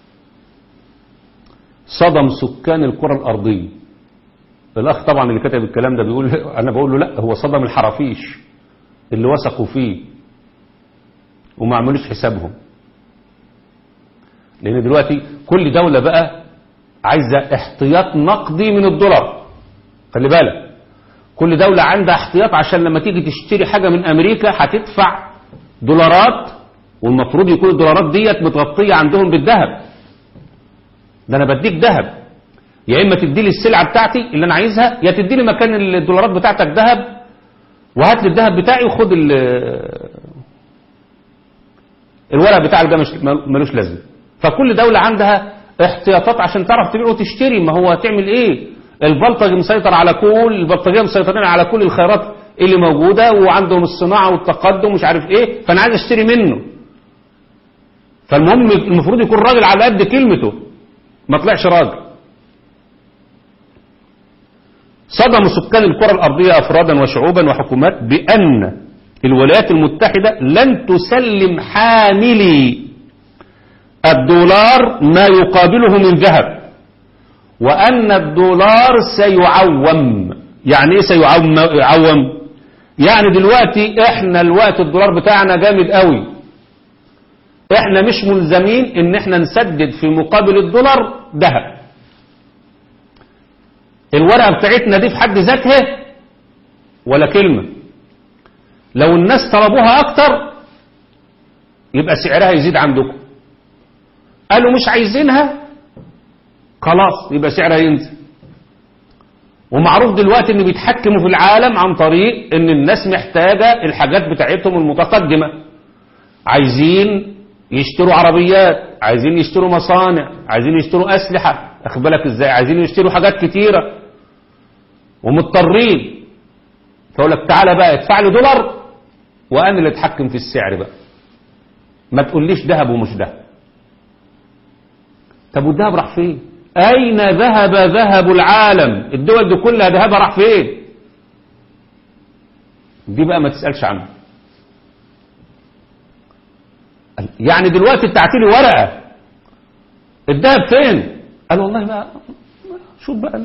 صدم سكان الكرة الأرضية الأخ طبعا اللي كتب الكلام ده بيقول أنا بقول له لا هو صدم الحرافيش اللي وثقوا فيه وما عملوش حسابهم لأن دلوقتي كل دولة بقى عايزة احتياط نقدي من الدولار خلي بالك كل دولة عندها احتياط عشان لما تيجي تشتري حاجة من أمريكا هتدفع دولارات والمفروض يكون الدولارات ديت متغطية عندهم بالذهب ده أنا بديك ذهب يا إما تدي لي السلعة بتاعتي اللي أنا عايزها يا تدي لي مكان الدولارات بتاعتك ذهب وهات لي الذهب بتاعي وخد الورق بتاعك ده مش ملوش لازمه فكل دولة عندها احتياطات عشان تعرف تبيع وتشتري ما هو هتعمل ايه البلطجي مسيطر على كل البلطجيه مسيطرين على كل الخيرات اللي موجودة وعندهم الصناعة والتقدم مش عارف ايه فانا عايز اشتري منه فالمهم المفروض يكون راجل على قد كلمته ما طلعش راجل صدم سكان الكرة الأرضية أفرادا وشعوبا وحكومات بأن الولايات المتحدة لن تسلم حاملي الدولار ما يقابله من ذهب وأن الدولار سيعوم يعني ايه سيعوم يعني دلوقتي احنا الوقت الدولار بتاعنا جامد قوي احنا مش ملزمين ان احنا نسدد في مقابل الدولار ذهب الورقة بتاعتنا دي في حد ذاتها ولا كلمة لو الناس طلبوها اكتر يبقى سعرها يزيد عندكم قالوا مش عايزينها خلاص يبقى سعرها ينزل ومعروف دلوقتي ان بيتحكموا في العالم عن طريق ان الناس محتاجة الحاجات بتاعتهم المتقدمة عايزين يشتروا عربيات عايزين يشتروا مصانع عايزين يشتروا اسلحة اخد بالك ازاي عايزين يشتروا حاجات كتيرة ومضطرين فاقول لك تعالى بقى ادفع لي دولار وانا اللي اتحكم في السعر بقى ما تقوليش ذهب ومش ذهب طب والذهب راح فين أين ذهب ذهب العالم الدول دي كلها ذهبها راح فين دي بقى ما تسألش عنها يعني دلوقتي بتاعتي لي ورقة الذهب فين قال والله بقى شوف بقى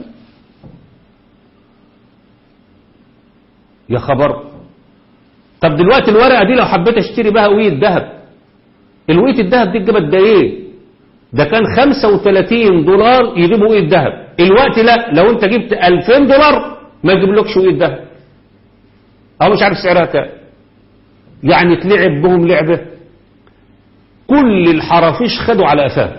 يا خبر طب دلوقتي الورقة دي لو حبيت اشتري بها وية ذهب الوية الذهب دي جابت ده ايه ده كان 35 دولار يجيبوا ايه الذهب الوقت لا لو انت جبت 2000 دولار ما يجيبلكش وقت ده أو مش عارف سعرها كام يعني تلعب بهم لعبة كل الحرافيش خدوا على قفاه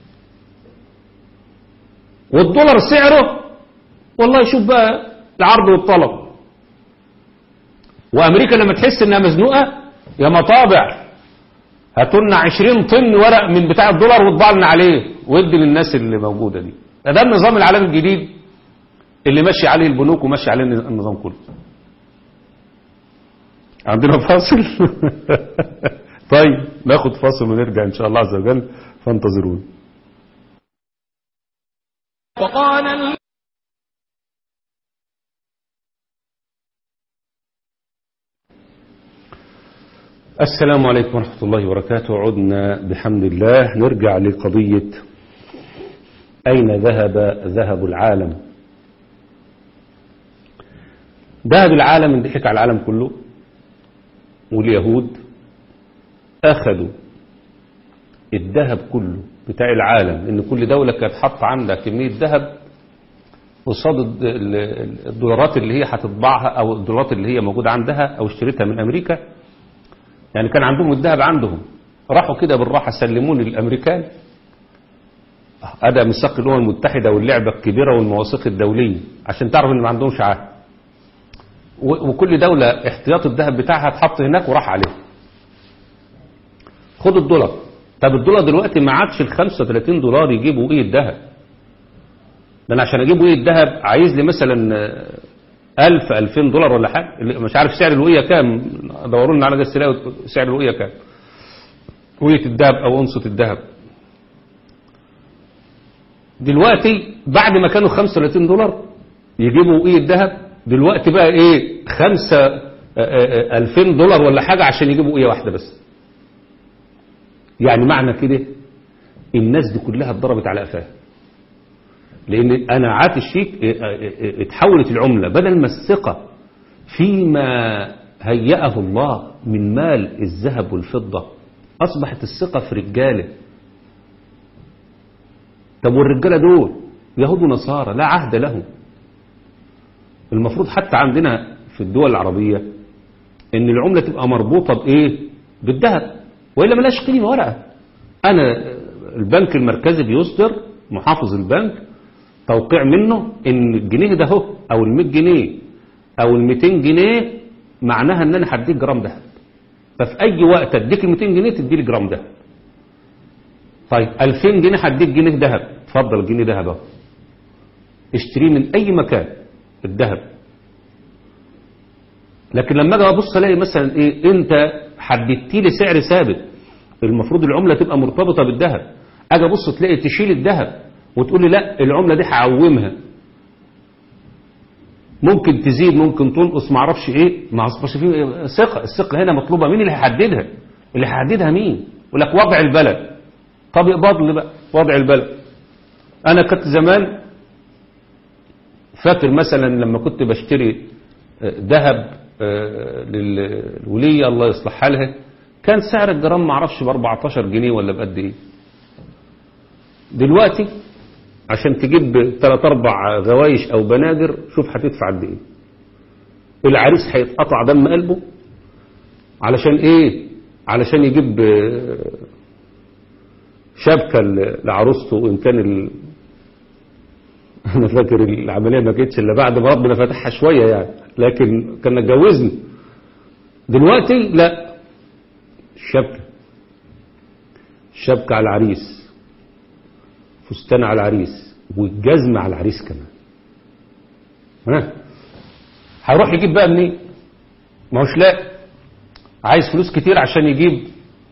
والدولار سعره والله شوف بقى العرض والطلب وامريكا لما تحس انها مزنوقه يا مطابع هاتولنا 20 طن ورق من بتاع الدولار واطبع لنا عليه وادي للناس اللي موجوده دي ده النظام العالمي الجديد اللي ماشي عليه البنوك وماشي عليه النظام كله عندنا فاصل طيب ناخد فاصل ونرجع ان شاء الله عز وجل فانتظروني وقال ال... السلام عليكم ورحمة الله وبركاته عدنا بحمد الله نرجع لقضية أين ذهب ذهب العالم ذهب العالم انضحك على العالم كله واليهود أخذوا الذهب كله بتاع العالم ان كل دولة كانت حاطة عندها كمية ذهب قصاد الدولارات اللي هي هتطبعها او الدولارات اللي هي موجودة عندها او اشتريتها من امريكا يعني كان عندهم الذهب عندهم راحوا كده بالراحة سلمون للامريكان ادى ميثاق الامم المتحدة واللعبة الكبيرة والمواثيق الدولية عشان تعرف ان ما عندهمش عهد وكل دولة احتياط الذهب بتاعها اتحط هناك وراح عليه خد الدولار طب الدولار دلوقتي ما عادش ال 35 دولار يجيبوا ايه الذهب ده انا عشان اجيب ايه الذهب عايز لي مثلا 1000 2000 دولار ولا حاجه مش عارف سعر الوقيه كام دوروا لنا على جس سعر الوقيه كام وقيه الذهب او انصه الذهب دلوقتي بعد ما كانوا 35 دولار يجيبوا ايه الذهب دلوقتي بقى ايه 5 2000 دولار ولا حاجه عشان يجيبوا ايه واحده بس يعني معنى كده الناس دي كلها اتضربت على قفاها لان انا عاتش فيك اتحولت العملة بدل ما الثقة فيما هيأه الله من مال الذهب والفضة اصبحت الثقة في رجالة طب والرجالة دول يهود ونصارى لا عهد لهم المفروض حتى عندنا في الدول العربية ان العملة تبقى مربوطة بايه بالذهب وإلا ملاش قيمة ورقة أنا البنك المركزي بيصدر محافظ البنك توقيع منه إن الجنيه ده هو أو ال 100 جنيه أو ال 200 جنيه معناها إن أنا هديك جرام دهب ففي أي وقت أديك ال 200 جنيه تدي لي جرام دهب طيب 2000 جنيه هديك جنيه دهب اتفضل الجنيه دهب اهو اشتريه من أي مكان الذهب لكن لما اجي ابص الاقي مثلا ايه انت حددت لي سعر ثابت المفروض العمله تبقى مرتبطه بالذهب اجي ابص تلاقي تشيل الذهب وتقول لي لا العمله دي هعومها ممكن تزيد ممكن تنقص ما اعرفش ايه ما اصبحش فيه ثقه الثقه هنا مطلوبه مين اللي هيحددها اللي هيحددها مين يقول لك وضع البلد طب اقبض لي بقى وضع البلد انا كنت زمان فاكر مثلا لما كنت بشتري ذهب للولية الله يصلح حالها كان سعر الجرام ما اعرفش ب 14 جنيه ولا بقد ايه دلوقتي عشان تجيب 3 4 غوايش او بنادر شوف هتدفع قد ايه العريس هيتقطع دم قلبه علشان ايه علشان يجيب شبكة لعروسته ان كان ال... انا فاكر العملية ما كانتش الا بعد ما ربنا فتحها شوية يعني لكن كان اتجوزني دلوقتي لا الشبكة الشبكة على العريس فستان على العريس والجزم على العريس كمان ها هيروح يجيب بقى منين ما هوش لا عايز فلوس كتير عشان يجيب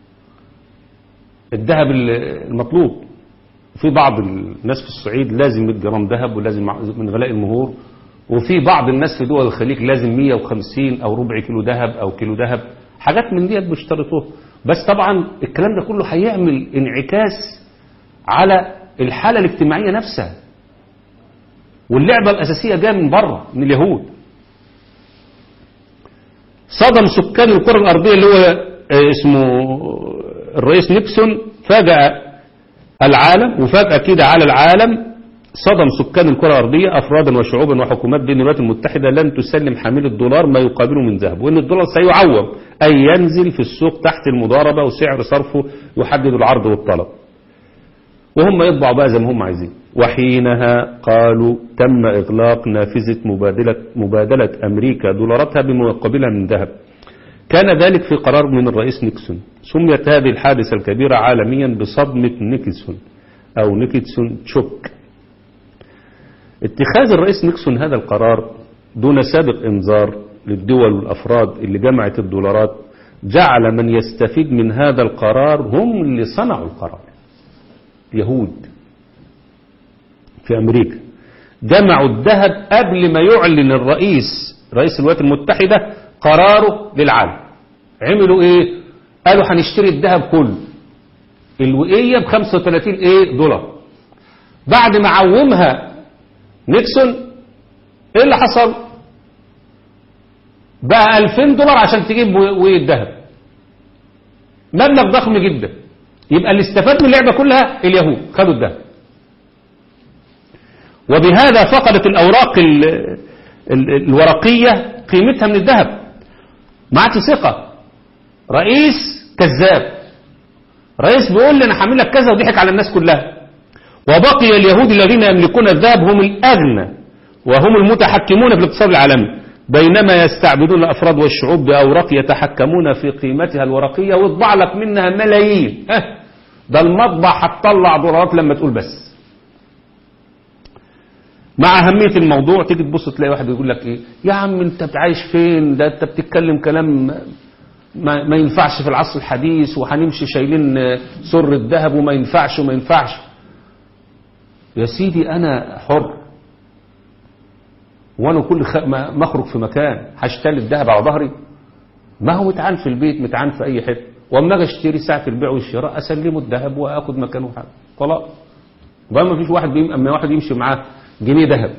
الذهب المطلوب في بعض الناس في الصعيد لازم 100 جرام ذهب ولازم من غلاء المهور وفي بعض الناس في دول الخليج لازم 150 او ربع كيلو ذهب او كيلو ذهب حاجات من ديت بيشترطوها بس طبعا الكلام ده كله هيعمل انعكاس على الحالة الاجتماعية نفسها واللعبة الأساسية جاية من بره من اليهود صدم سكان الكرة الأرضية اللي هو اسمه الرئيس نيكسون فاجأ العالم وفجأة كده على العالم صدم سكان الكرة الأرضية أفرادا وشعوبا وحكومات بين الولايات المتحدة لن تسلم حامل الدولار ما يقابله من ذهب وأن الدولار سيعوض أي ينزل في السوق تحت المضاربة وسعر صرفه يحدد العرض والطلب وهم يطبعوا بقى زي ما هم عايزين وحينها قالوا تم إغلاق نافذة مبادلة, مبادلة أمريكا دولاراتها بمقابلها من ذهب كان ذلك في قرار من الرئيس نيكسون سميت هذه الحادثة الكبيرة عالميا بصدمة نيكسون أو نيكسون تشوك اتخاذ الرئيس نيكسون هذا القرار دون سابق انذار للدول والأفراد اللي جمعت الدولارات جعل من يستفيد من هذا القرار هم اللي صنعوا القرار يهود في أمريكا جمعوا الذهب قبل ما يعلن الرئيس رئيس الولايات المتحدة قراره للعالم عملوا ايه قالوا هنشتري الذهب كله الوقية ب 35 ايه دولار بعد ما عومها نيكسون ايه اللي حصل بقى 2000 دولار عشان تجيب وقية ذهب مبلغ ضخم جدا يبقى اللي استفاد من اللعبة كلها اليهود خدوا الذهب وبهذا فقدت الأوراق ال ال الورقية قيمتها من الذهب ما عادش ثقة رئيس كذاب رئيس بيقول لي انا هعمل لك كذا وضحك على الناس كلها وبقي اليهود الذين يملكون الذهب هم الأغنى وهم المتحكمون في الاقتصاد العالمي بينما يستعبدون الأفراد والشعوب بأوراق يتحكمون في قيمتها الورقية ويطبع لك منها ملايين ها ده المطبع هتطلع دولارات لما تقول بس مع أهمية الموضوع تيجي تبص تلاقي واحد يقول لك إيه يا عم أنت عايش فين ده أنت بتتكلم كلام ما, ما ينفعش في العصر الحديث وهنمشي شايلين سر الذهب وما ينفعش وما ينفعش يا سيدي أنا حر وانا كل خ... ما ما اخرج في مكان هشتري الذهب على ظهري ما هو متعان في البيت متعان في اي حته واما اجي اشتري ساعه البيع والشراء اسلمه الذهب واخد مكانه حاجه خلاص بقى ما فيش واحد بيم... اما واحد يمشي معاه جنيه ذهب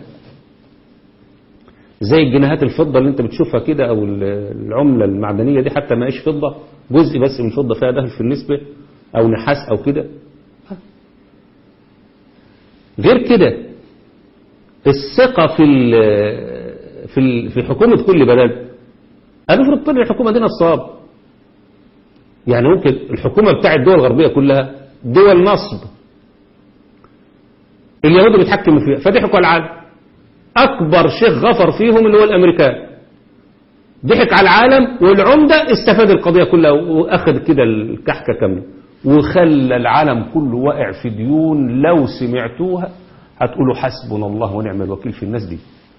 زي الجنيهات الفضه اللي انت بتشوفها كده او العمله المعدنيه دي حتى ما هيش فضه جزء بس من فضه فيها ذهب في النسبه او نحاس او كده غير كده الثقة في ال في ال في حكومة كل بلد هنفرض طلع الحكومة دي نصاب يعني ممكن الحكومة بتاع الدول الغربية كلها دول نصب اليهود بيتحكموا فيها فضحكوا على العالم أكبر شيخ غفر فيهم اللي هو الأمريكان ضحك على العالم والعمدة استفاد القضية كلها وأخذ كده الكحكة كاملة وخلى العالم كله واقع في ديون لو سمعتوها هتقولوا حسبنا الله ونعم الوكيل في الناس دي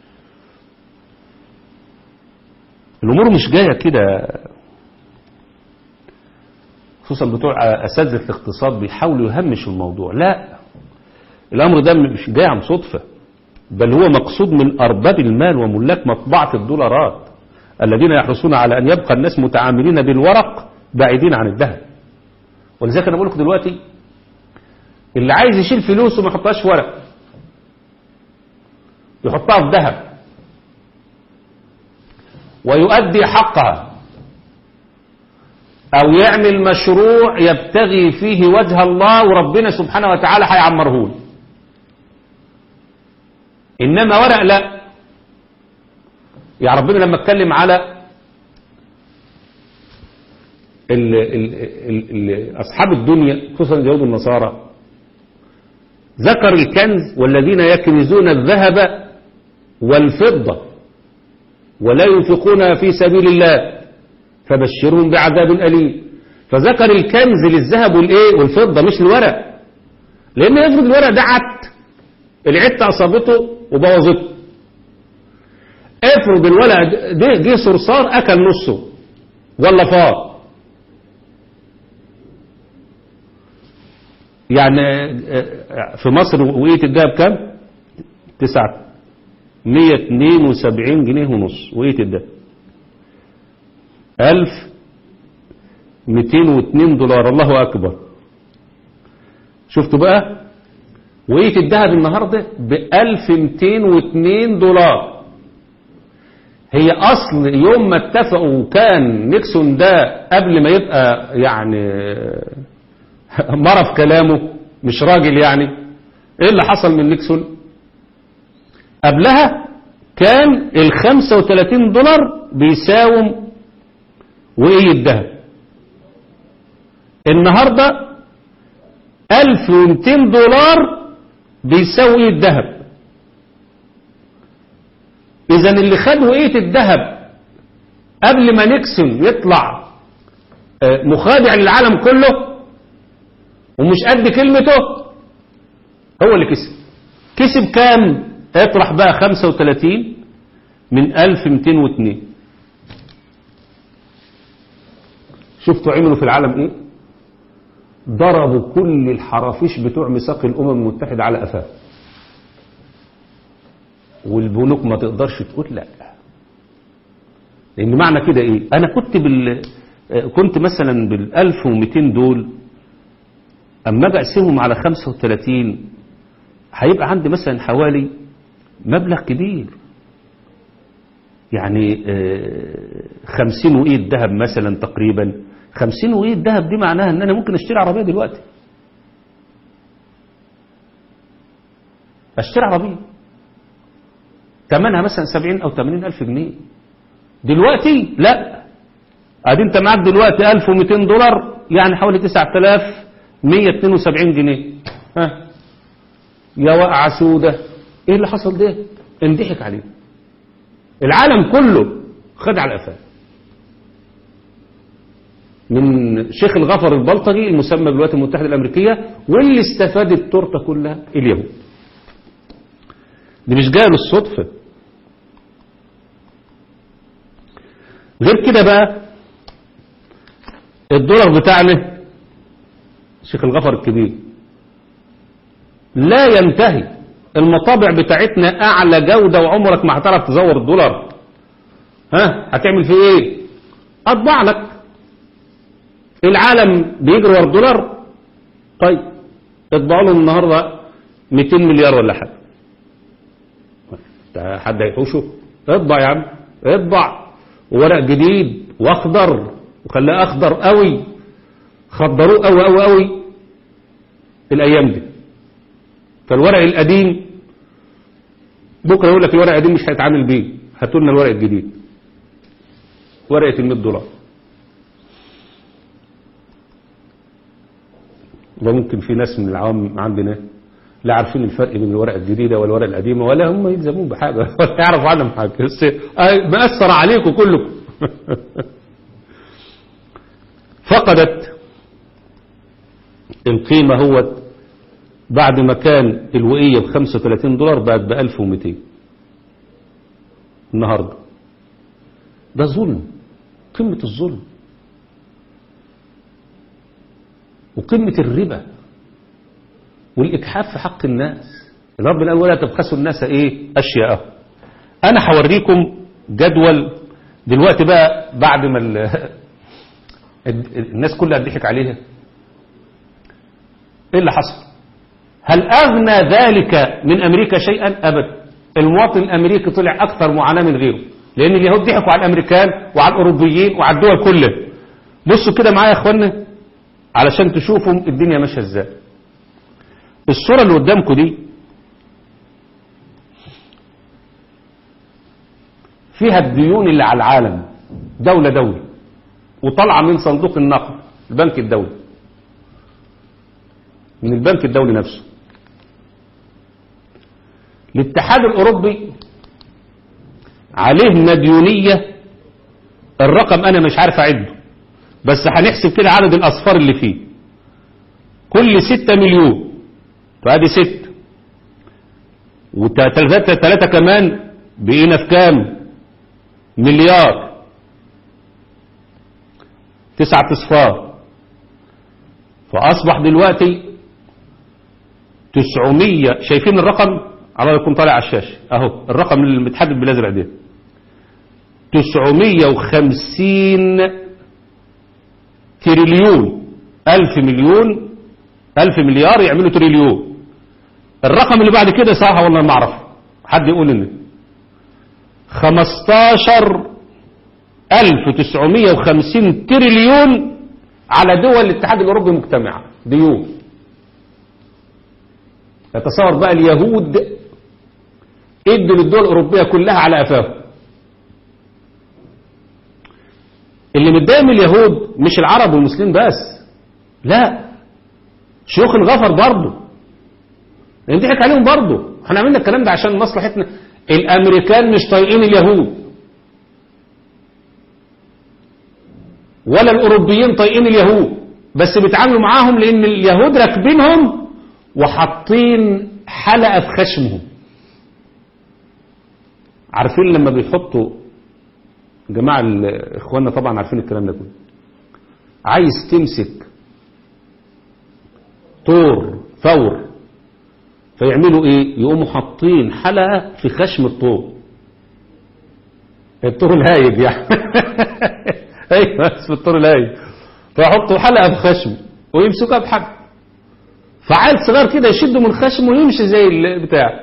الأمور مش جاية كده خصوصا بتوع أساتذة الاقتصاد بيحاولوا يهمشوا الموضوع لا الأمر ده مش جاي عن صدفة بل هو مقصود من أرباب المال وملاك مطبعة الدولارات الذين يحرصون على أن يبقى الناس متعاملين بالورق بعيدين عن الذهب ولذلك أنا بقول لكم دلوقتي اللي عايز يشيل فلوسه ما يحطهاش في ورق يحطها في ذهب ويؤدي حقها او يعمل مشروع يبتغي فيه وجه الله وربنا سبحانه وتعالى هيعمره له انما ورق لا يعني ربنا لما اتكلم على ال ال ال ال اصحاب الدنيا خصوصا اليهود والنصارى ذكر الكنز والذين يكنزون الذهب والفضة ولا ينفقونها في سبيل الله فبشرهم بعذاب أليم فذكر الكنز للذهب والايه والفضة مش الورق لأن يفرض الورق ده عت العت أصابته وبوظته افرض الورق ده جه صرصار أكل نصه ولا فار يعني في مصر وقية الدهب كام تسعة 172 جنيه ونص وقية الدهب 1202 دولار الله أكبر شفتوا بقى وقية الدهب النهاردة ب 1202 دولار هي أصل يوم ما اتفقوا كان نيكسون ده قبل ما يبقى يعني مرة في كلامه مش راجل يعني ايه اللي حصل من نيكسون قبلها كان ال 35 دولار بيساوم وإيه الذهب النهاردة 1200 دولار بيساوي الذهب إذا اللي خد وقية الذهب قبل ما نيكسون يطلع آه، مخادع للعالم كله ومش قد كلمته هو اللي كسب كسب كام اطرح بقى 35 من 1202 شفتوا عملوا في العالم ايه ضربوا كل الحرافيش بتوع ميثاق الامم المتحده على قفاه والبنوك ما تقدرش تقول لا لان معنى كده ايه انا كنت بال كنت مثلا بال 1200 دول اما اجي اقسمهم على 35 هيبقى عندي مثلا حوالي مبلغ كبير يعني آه، 50 وقية ذهب مثلا تقريبا 50 وقية ذهب دي معناها ان انا ممكن اشتري عربية دلوقتي اشتري عربية ثمنها مثلا 70 او 80 الف جنيه دلوقتي لا ادي انت معاك دلوقتي 1200 دولار يعني حوالي 9172 جنيه ها يا وقعة سودة ايه اللي حصل ده انضحك عليه العالم كله خد على قفاه من شيخ الغفر البلطجي المسمى بالولايات المتحدة الأمريكية واللي استفاد التورته كلها اليهود دي مش جايه للصدفة غير كده بقى الدولار بتاعنا شيخ الغفر الكبير لا ينتهي المطابع بتاعتنا اعلى جودة وعمرك ما هتعرف تزور الدولار ها هتعمل فيه ايه اطبع لك العالم بيجري ورا الدولار طيب اطبعوا له النهارده 200 مليار ولا حاجه ده حد هيحوشه اطبع يا عم اطبع ورق جديد واخضر وخلاه اخضر قوي خضروه قوي قوي قوي الايام دي فالورق القديم بكره يقول لك الورق القديم مش هيتعامل بيه هاتوا لنا الورق الجديد ورقه ال 100 دولار وممكن في ناس من العوام عندنا لا عارفين الفرق بين الورقه الجديده والورقه القديمه ولا هم يلزمون بحاجه ولا يعرفوا عنهم حاجه بس آه، مأثر عليكم كلكم فقدت القيمه هو بعد ما كان الوقيه ب 35 دولار بقت ب 1200 النهارده ده ظلم قمه الظلم وقمة الربا والإجحاف في حق الناس الرب قال ولا تبخسوا الناس إيه أشياء أنا هوريكم جدول دلوقتي بقى بعد ما ال- الناس كلها ضحك عليها إيه اللي حصل هل أغنى ذلك من أمريكا شيئا أبدا المواطن الأمريكي طلع أكثر معاناة من غيره لأن اليهود ضحكوا على الأمريكان وعلى الأوروبيين وعلى الدول كلها بصوا كده معايا يا إخوانا علشان تشوفوا الدنيا ماشيه ازاي الصورة اللي قدامكم دي فيها الديون اللي على العالم دولة دولة وطالعة من صندوق النقد البنك الدولي من البنك الدولي نفسه الاتحاد الأوروبي عليه مديونية الرقم أنا مش عارف أعده بس هنحسب كده عدد الأصفار اللي فيه كل ستة مليون فادي ست وثلاثة ثلاثة كمان بقينا في كام مليار تسعة اصفار فأصبح دلوقتي تسعمية شايفين الرقم على يكون طالع على الشاشة اهو الرقم اللي متحدد بالازرق ده تسعمية وخمسين تريليون ألف مليون ألف مليار يعملوا تريليون الرقم اللي بعد كده صراحة والله ما أعرف حد يقول لي خمستاشر ألف تسعمية وخمسين تريليون على دول الاتحاد الأوروبي مجتمعة ديون يتصور بقى اليهود ادوا للدول الأوروبية كلها على قفاهم اللي متضايق من اليهود مش العرب والمسلمين بس لا شيوخ الغفر برضه نضحك عليهم برضه احنا عملنا الكلام ده عشان مصلحتنا الامريكان مش طايقين اليهود ولا الاوروبيين طايقين اليهود بس بيتعاملوا معاهم لان اليهود راكبينهم وحاطين حلقه في خشمهم عارفين لما بيحطوا جماعه ال- اخواننا طبعا عارفين الكلام ده كله عايز تمسك طور ثور فيعملوا ايه يقوموا حاطين حلقه في خشم الطور الطور الهايج يعني ايوه اسم الطور الهايج فيحطوا حلقه في خشمه ويمسكها بحبل فعيل صغير كده يشده من خشمه ويمشي زي البتاع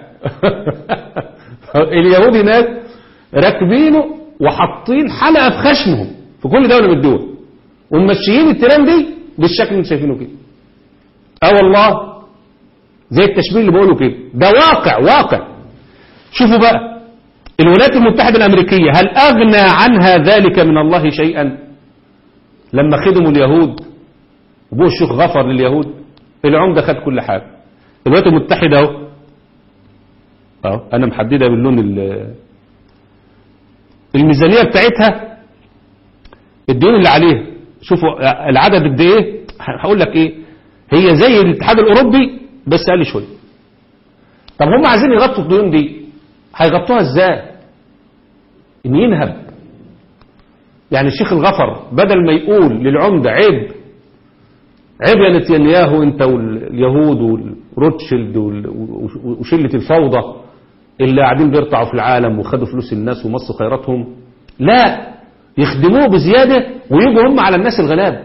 اليهود هناك راكبينه وحاطين حلقه في خشمهم في كل دوله من الدول وممشيين الترام دي بالشكل اللي انتم شايفينه كده اه والله زي التشبيه اللي بقوله كده ده واقع واقع شوفوا بقى الولايات المتحدة الأمريكية هل أغنى عنها ذلك من الله شيئا لما خدموا اليهود وبوش الشيخ غفر لليهود العمدة خد كل حاجة الولايات المتحدة اهو اهو أنا محددها باللون ال- الميزانية بتاعتها الديون اللي عليها شوفوا العدد قد ايه هقول لك ايه هي زي الاتحاد الاوروبي بس اقل شويه طب هم عايزين يغطوا الديون دي هيغطوها ازاي ان ينهب يعني الشيخ الغفر بدل ما يقول للعمدة عيب عيب يا نتنياهو انت واليهود والروتشيلد وال- وشلة الفوضى اللي قاعدين بيرتعوا في العالم وخدوا فلوس الناس ومصوا خيراتهم لا يخدموه بزيادة ويجوا هم على الناس الغلاب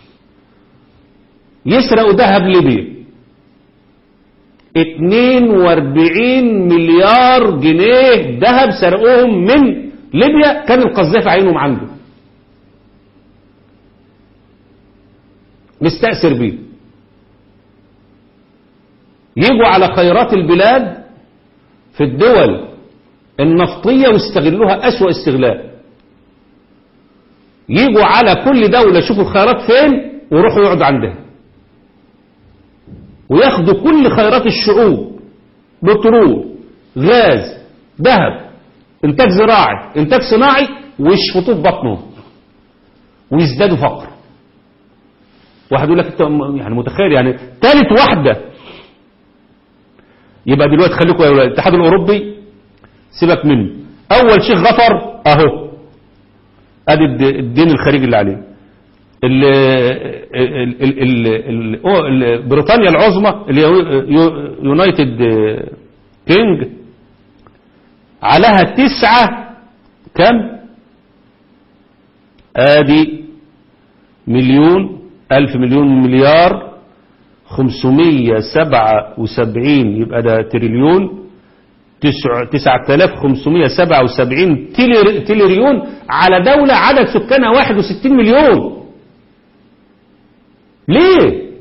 يسرقوا ذهب ليبيا 42 مليار جنيه ذهب سرقوهم من ليبيا كان القذافي عينهم عنده مستأثر بيه يجوا على خيرات البلاد في الدول النفطية ويستغلوها أسوأ استغلال يجوا على كل دولة يشوفوا الخيرات فين ويروحوا يقعدوا عندها وياخدوا كل خيرات الشعوب بترول غاز ذهب انتاج زراعي انتاج صناعي ويشفطوه في بطنهم ويزدادوا فقر واحد يقول لك انت م- يعني متخيل يعني ثالث واحده يبقى دلوقتي خليكم يا ولاد الاتحاد الاوروبي سيبك منه اول شيخ غفر اهو ادي الد- الدين الخارجي اللي عليه ال ال ال ال ال ال بريطانيا العظمى اللي هي يو- يونايتد كينج عليها تسعة كم ادي مليون الف مليون مليار خمسمية سبعة وسبعين يبقى ده تريليون تسع تسعة آلاف خمسمية سبعة وسبعين تيلر- تيلريون على دولة عدد سكانها واحد وستين مليون ليه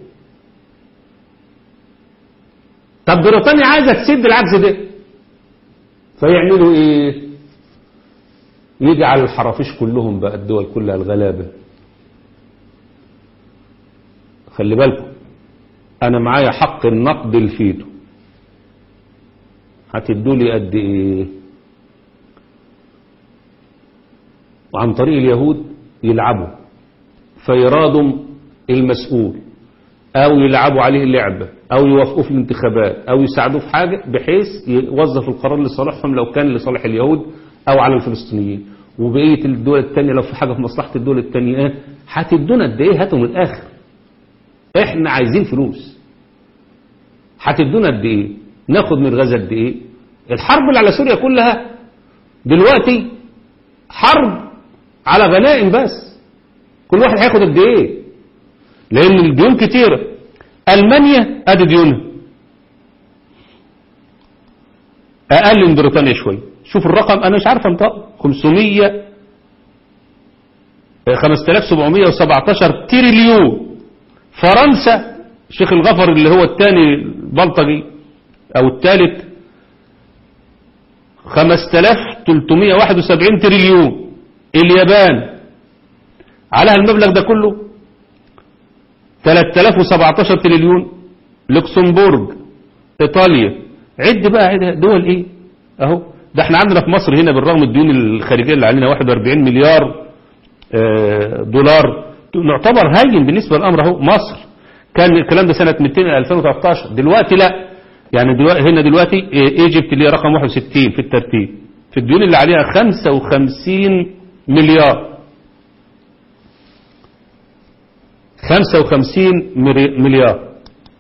طب بريطانيا عايزة تسد العجز ده فيعملوا ايه يجي على الحرافيش كلهم بقى الدول كلها الغلابة خلي بالكم انا معايا حق النقد الفيتو هتدوا لي قد ايه وعن طريق اليهود يلعبوا فيرادوا المسؤول او يلعبوا عليه اللعبة او يوافقوه في الانتخابات او يساعدوه في حاجة بحيث يوظف القرار لصالحهم لو كان لصالح اليهود او على الفلسطينيين وبقية الدول التانية لو في حاجة في مصلحة الدول التانية ايه هتدونا قد ايه هاتوا من الاخر احنا عايزين فلوس هتدونا قد ايه ناخد من غزة قد ايه الحرب اللي على سوريا كلها دلوقتي حرب على غنائم بس كل واحد هياخد قد ايه لان الديون كتيرة المانيا ادي ديونها اقل من بريطانيا شوية شوف الرقم انا مش عارف انطق 500 5717 تريليون فرنسا شيخ الغفر اللي هو الثاني البلطجي او الثالث 5371 تريليون اليابان عليها المبلغ ده كله 3017 تريليون لوكسمبورج ايطاليا عد بقى عد دول ايه اهو ده احنا عندنا في مصر هنا بالرغم الديون الخارجيه اللي علينا 41 مليار آه، دولار نعتبر هين بالنسبه للامر اهو مصر كان الكلام ده سنه 200 2013 دلوقتي لا يعني دلوقتي هنا دلوقتي إيه، ايجيبت اللي هي رقم 61 في الترتيب في الديون اللي عليها 55 مليار 55 مري- مليار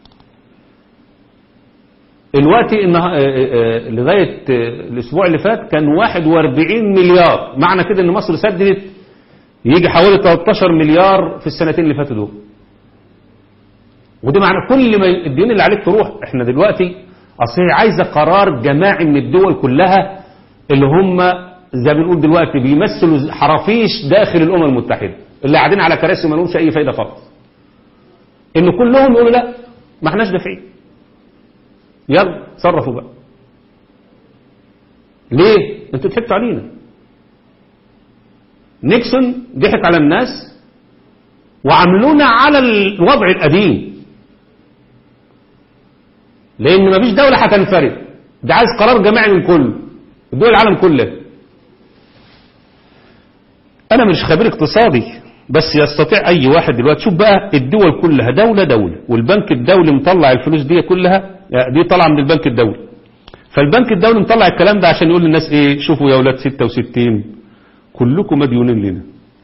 الوقت إنها آه، آه، لغاية آه، الأسبوع اللي فات كان 41 مليار معنى كده إن مصر سددت يجي حوالي 13 مليار في السنتين اللي فاتوا دول ودي معنى كل ما الديون اللي عليك تروح احنا دلوقتي اصل هي عايزه قرار جماعي من الدول كلها اللي هم زي ما بنقول دلوقتي بيمثلوا حرافيش داخل الامم المتحده اللي قاعدين على كراسي ما لهمش اي فايده خالص ان كلهم يقولوا لا ما احناش دافعين يلا تصرفوا بقى ليه انتوا ضحكتوا علينا نيكسون ضحك على الناس وعملونا على الوضع القديم لان مفيش دولة هتنفرد ده عايز قرار جماعي من كله دول العالم كله انا مش خبير اقتصادي بس يستطيع اي واحد دلوقتي شوف بقى الدول كلها دولة دولة والبنك الدولي مطلع الفلوس دي كلها يعني دي طالعه من البنك الدولي فالبنك الدولي مطلع الكلام ده عشان يقول للناس ايه شوفوا يا اولاد 66 كلكم مديونين لنا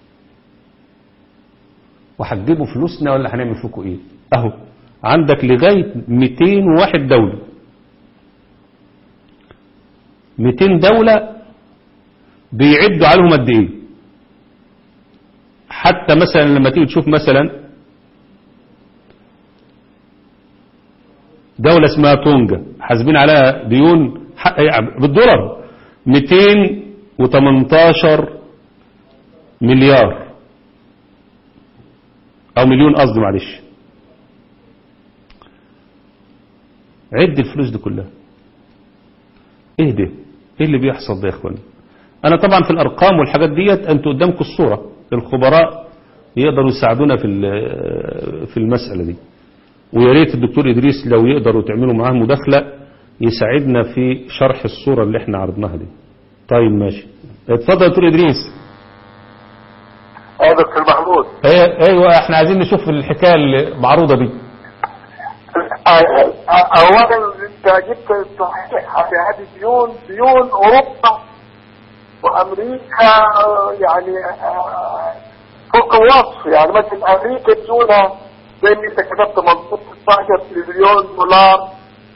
وهتجيبوا فلوسنا ولا هنعمل فيكم ايه اهو عندك لغاية 201 دولة 200 دولة بيعدوا عليهم قد ايه حتى مثلا لما تيجي تشوف مثلا دولة اسمها تونجا حاسبين عليها ديون حق- يعني بالدولار 218 مليار او مليون قصدي معلش عد الفلوس دي كلها ايه ده ايه اللي بيحصل ده يا اخواني انا طبعا في الارقام والحاجات ديت انتوا قدامكم الصورة الخبراء يقدروا يساعدونا في ال- في المسألة دي ويا ريت الدكتور ادريس لو يقدروا تعملوا معاه مداخلة يساعدنا في شرح الصورة اللي احنا عرضناها دي طيب ماشي اتفضل يا دكتور ادريس اه دكتور محمود ايه- ايوه احنا عايزين نشوف الحكايه المعروضه دي آه، آه، اولا انت جبت الصحيح في هذه ديون ديون اوروبا وامريكا آه، يعني آه، فوق الوصف يعني مثلا امريكا ديونها زي ما انت كتبت مظبوط 16 تريليون دولار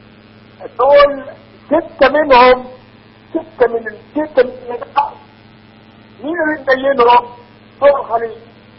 دول ستة منهم ستة من الستة من الناس مين اللي مدينهم؟ دول الخليج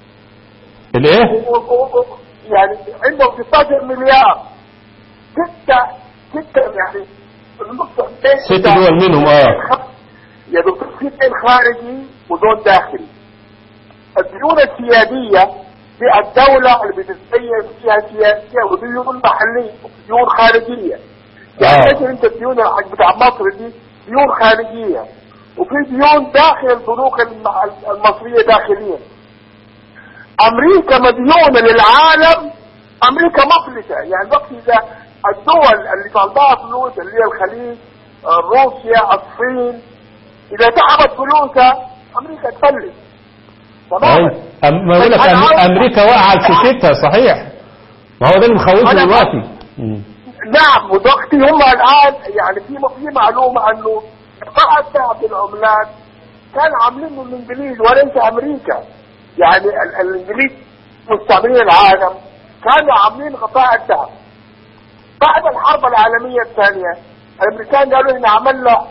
الايه و- و- و- يعني عندهم 16 مليار ستة ستة يعني النص ست دول منهم، آه. يا دكتور في دين خارجي ودون داخلي الديون السيادية دي الدولة اللي بتتسير فيها سياسية وديون محلية وديون خارجية يعني آه. مثلا انت الديون الحق بتاع مصر دي ديون خارجية وفي ديون داخل البنوك الم- المصرية داخليا امريكا مديونة للعالم امريكا مفلسة يعني الوقت اذا الدول اللي طالبها فلوس اللي هي الخليج آه، روسيا الصين اذا تعبت فلوسها امريكا تفلس تماما أيوة. أم- ما بقول لك أم- امريكا واقعه على سكتها صحيح ما هو ده اللي مخوفنا أنا- دلوقتي مم. نعم ودلوقتي هم الان يعني في في معلومه انه قطاع الذهب للعملات كان عاملينه الانجليز وليس امريكا يعني ال- الانجليز مستعمرين العالم كانوا عاملين قطاع الذهب بعد الحرب العالميه الثانيه الامريكان قالوا ان عملنا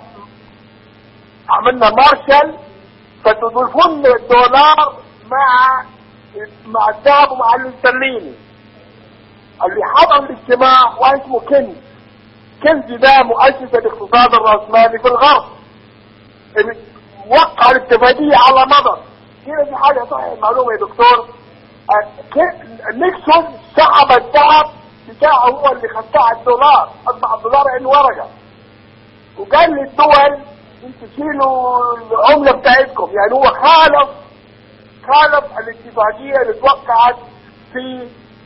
عملنا مارشال فتضيفون الدولار مع مع الذهب ومع الاسترليني اللي حضر الاجتماع واسمه كنز كنز ده مؤسس الاقتصاد الرأسمالي في الغرب اللي وقع الاتفاقية على مضض هنا في حاجة صحيح معلومة يا دكتور آه، ك- نيكسون سحب الذهب بتاعه هو اللي خدع الدولار اصبح الدولار عين ورقة وقال للدول انتوا تشيلوا العمله بتاعتكم يعني هو خالف خالف الاتفاقيه اللي توقعت في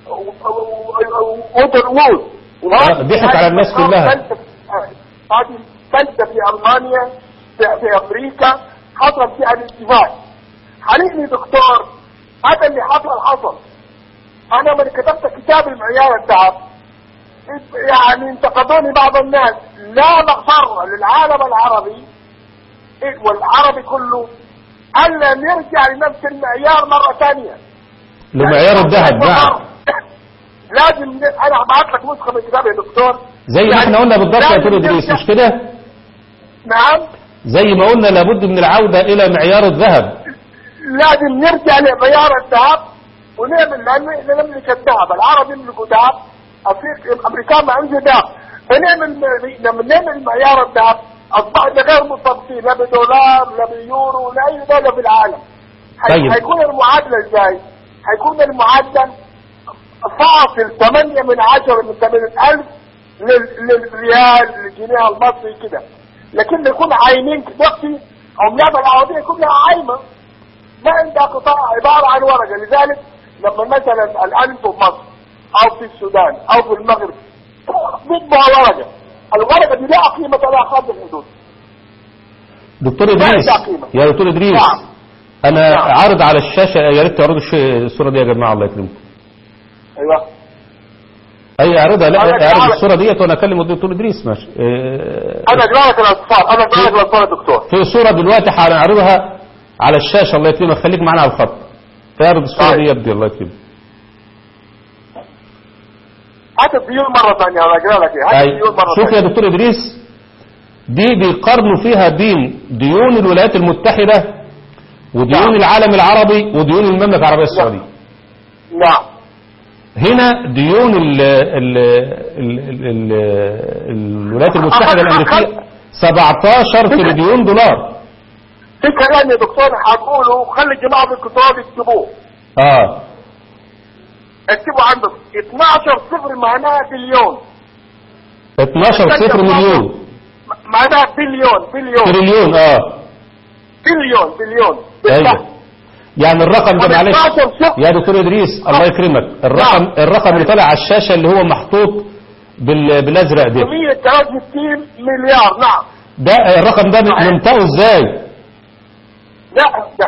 وودر وود آه، ضحك على الناس كلها. هذه ثالثه في المانيا في, في امريكا حصل فيها الاتفاق حاليا دكتور هذا اللي حصل حصل انا من كتبت كتاب المعيار الذهب يعني انتقدوني بعض الناس لا مقر للعالم العربي والعربي كله الا نرجع لنفس المعيار مره ثانيه لمعيار الذهب نعم لازم ن- انا هبعت لك نسخه من الكتاب يا دكتور زي ما احنا قلنا بالضبط يا لازم دكتور ادريس نرجع- مش كده نعم زي ما قلنا لابد من العودة الى معيار الذهب لازم نرجع لمعيار الذهب ونعمل لان احنا نملك الذهب العرب يملكوا ذهب افريقيا الامريكان ما عندهم ذهب فنعمل لما نعمل معيار الذهب اصبحنا غير مرتبطين لا بدولار لا بيورو لا اي دوله في العالم هي- طيب. هيكون المعادله ازاي؟ هيكون المعادله فاصل 8 من 10 من 8000 لل- للريال للجنيه المصري كده لكن يكون عاينين دلوقتي عملات العربيه كلها عايمه ما عندها قطاع عبارة عن ورقة لذلك لما مثلا الآن في مصر أو في السودان أو في المغرب بيطبع ورقة الورقة دي لها قيمة لها خارج الحدود دكتور ادريس لا قيمة. يا دكتور ادريس نعم. انا نعم. عارض على الشاشة يا ريت تعرضوا الش- الصورة دي يا جماعة الله يكرمكم أيوه اي اعرضها لا أنا اعرض أعرض. الصورة ديت وانا اكلم الدكتور ادريس ماشي إيه، أنا أقرأ لك الأطفال أنا أقرأ لك الأطفال يا دكتور في صورة دلوقتي هنعرضها على الشاشة الله يكرمك خليك معانا على الخط اعرض الصورة طيب. دي يبدي الله يكرمك هات الديون مرة ثانية أنا أقرأ لك إيه. هات أي. الديون مرة شوف يا ثانية دكتور ادريس دي بيقارنوا فيها بين ديون الولايات المتحدة وديون نعم. العالم العربي وديون المملكة العربية السعودية نعم هنا ديون ال ال ال ال ال الولايات المتحدة الأمريكية 17 تريليون دولار في كلام يا دكتور هقوله خلي الجماعة في الكتاب يكتبوه اه اكتبوا عندك 12 صفر معناها بليون 12 صفر مليون معناها بليون بليون تريليون اه بليون بليون ايوه يعني الرقم ده معلش 15 صفر. يا دكتور ادريس الله يكرمك الرقم نعم. الرقم اللي طالع على الشاشه اللي هو محطوط بال- بالازرق ده 163 مليار نعم ده الرقم ده ننطقه ازاي لا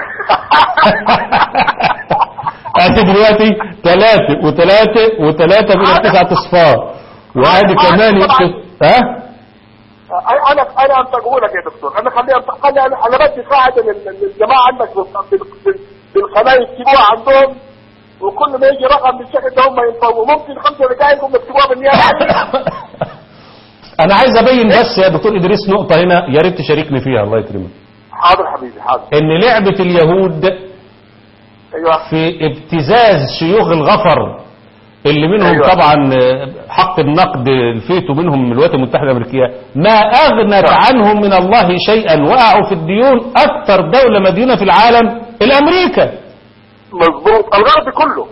ادي دلوقتي ثلاثة وثلاثة وثلاثة بلا تسعة اصفار وادي كمان يكتب ها انا انا انتقه لك يا دكتور انا خليها خلي انا انا بدي قاعده لل- للجماعه عندك في- في- في- في القناه يكتبوها عندهم وكل ما يجي رقم بالشكل ده هم ينطقوا ممكن خمسه دقائق هم يكتبوها بالنيابه عني انا عايز ابين بس يا دكتور ادريس نقطة هنا يا ريت تشاركني فيها الله يكرمك حاضر حبيبي حاضر ان لعبة اليهود ايوه في ابتزاز شيوخ الغفر اللي منهم أيوة. طبعا حق النقد الفيتو منهم من الولايات المتحدة الأمريكية ما أغنت نعم. عنهم من الله شيئا وقعوا في الديون أكثر دولة مديونة في العالم الأمريكا مظبوط الغرب كله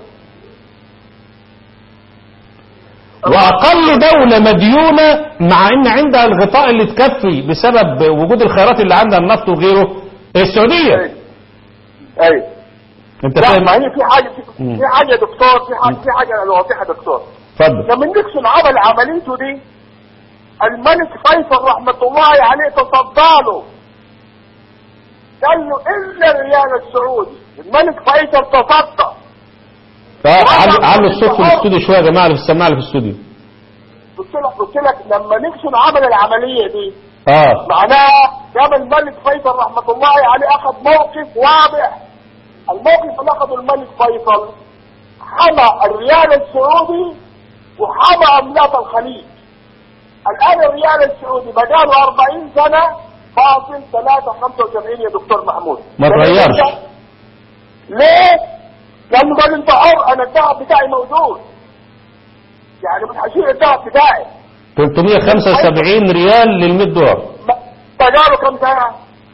وأقل دولة مديونة مع إن عندها الغطاء اللي تكفي بسبب وجود الخيرات اللي عندها النفط وغيره السعودية اي اي أنت لا فاهم؟ ما هي في حاجه في, مم. في حاجه يا دكتور في حاجه في حاجه انا اوضحها يا دكتور اتفضل لما نيكسون عمل عمليته دي الملك فيصل رحمة الله عليه تصدى له قال له إلا الريال السعودي الملك فيصل تصدى اه علوا علوا الصوت في الاستوديو شوية يا جماعة اللي في السماعة اللي في الاستوديو قلت لك قلت لك لما نيكسون عمل العملية دي اه معناها جاب الملك فيصل رحمة الله عليه أخذ موقف واضح الموقف اللي أخذه الملك فيصل حمى الريال السعودي وحمى عملات الخليج الآن الريال السعودي بقاله 40 سنة فاصل 375 يا دكتور محمود ما اتغيرش. ليه؟ لأنه قال أنت حر أنا الذهب بتاعي موجود يعني مش هشيل الذهب بتاعي 375 ريال لل 100 دولار بقاله كم سنة؟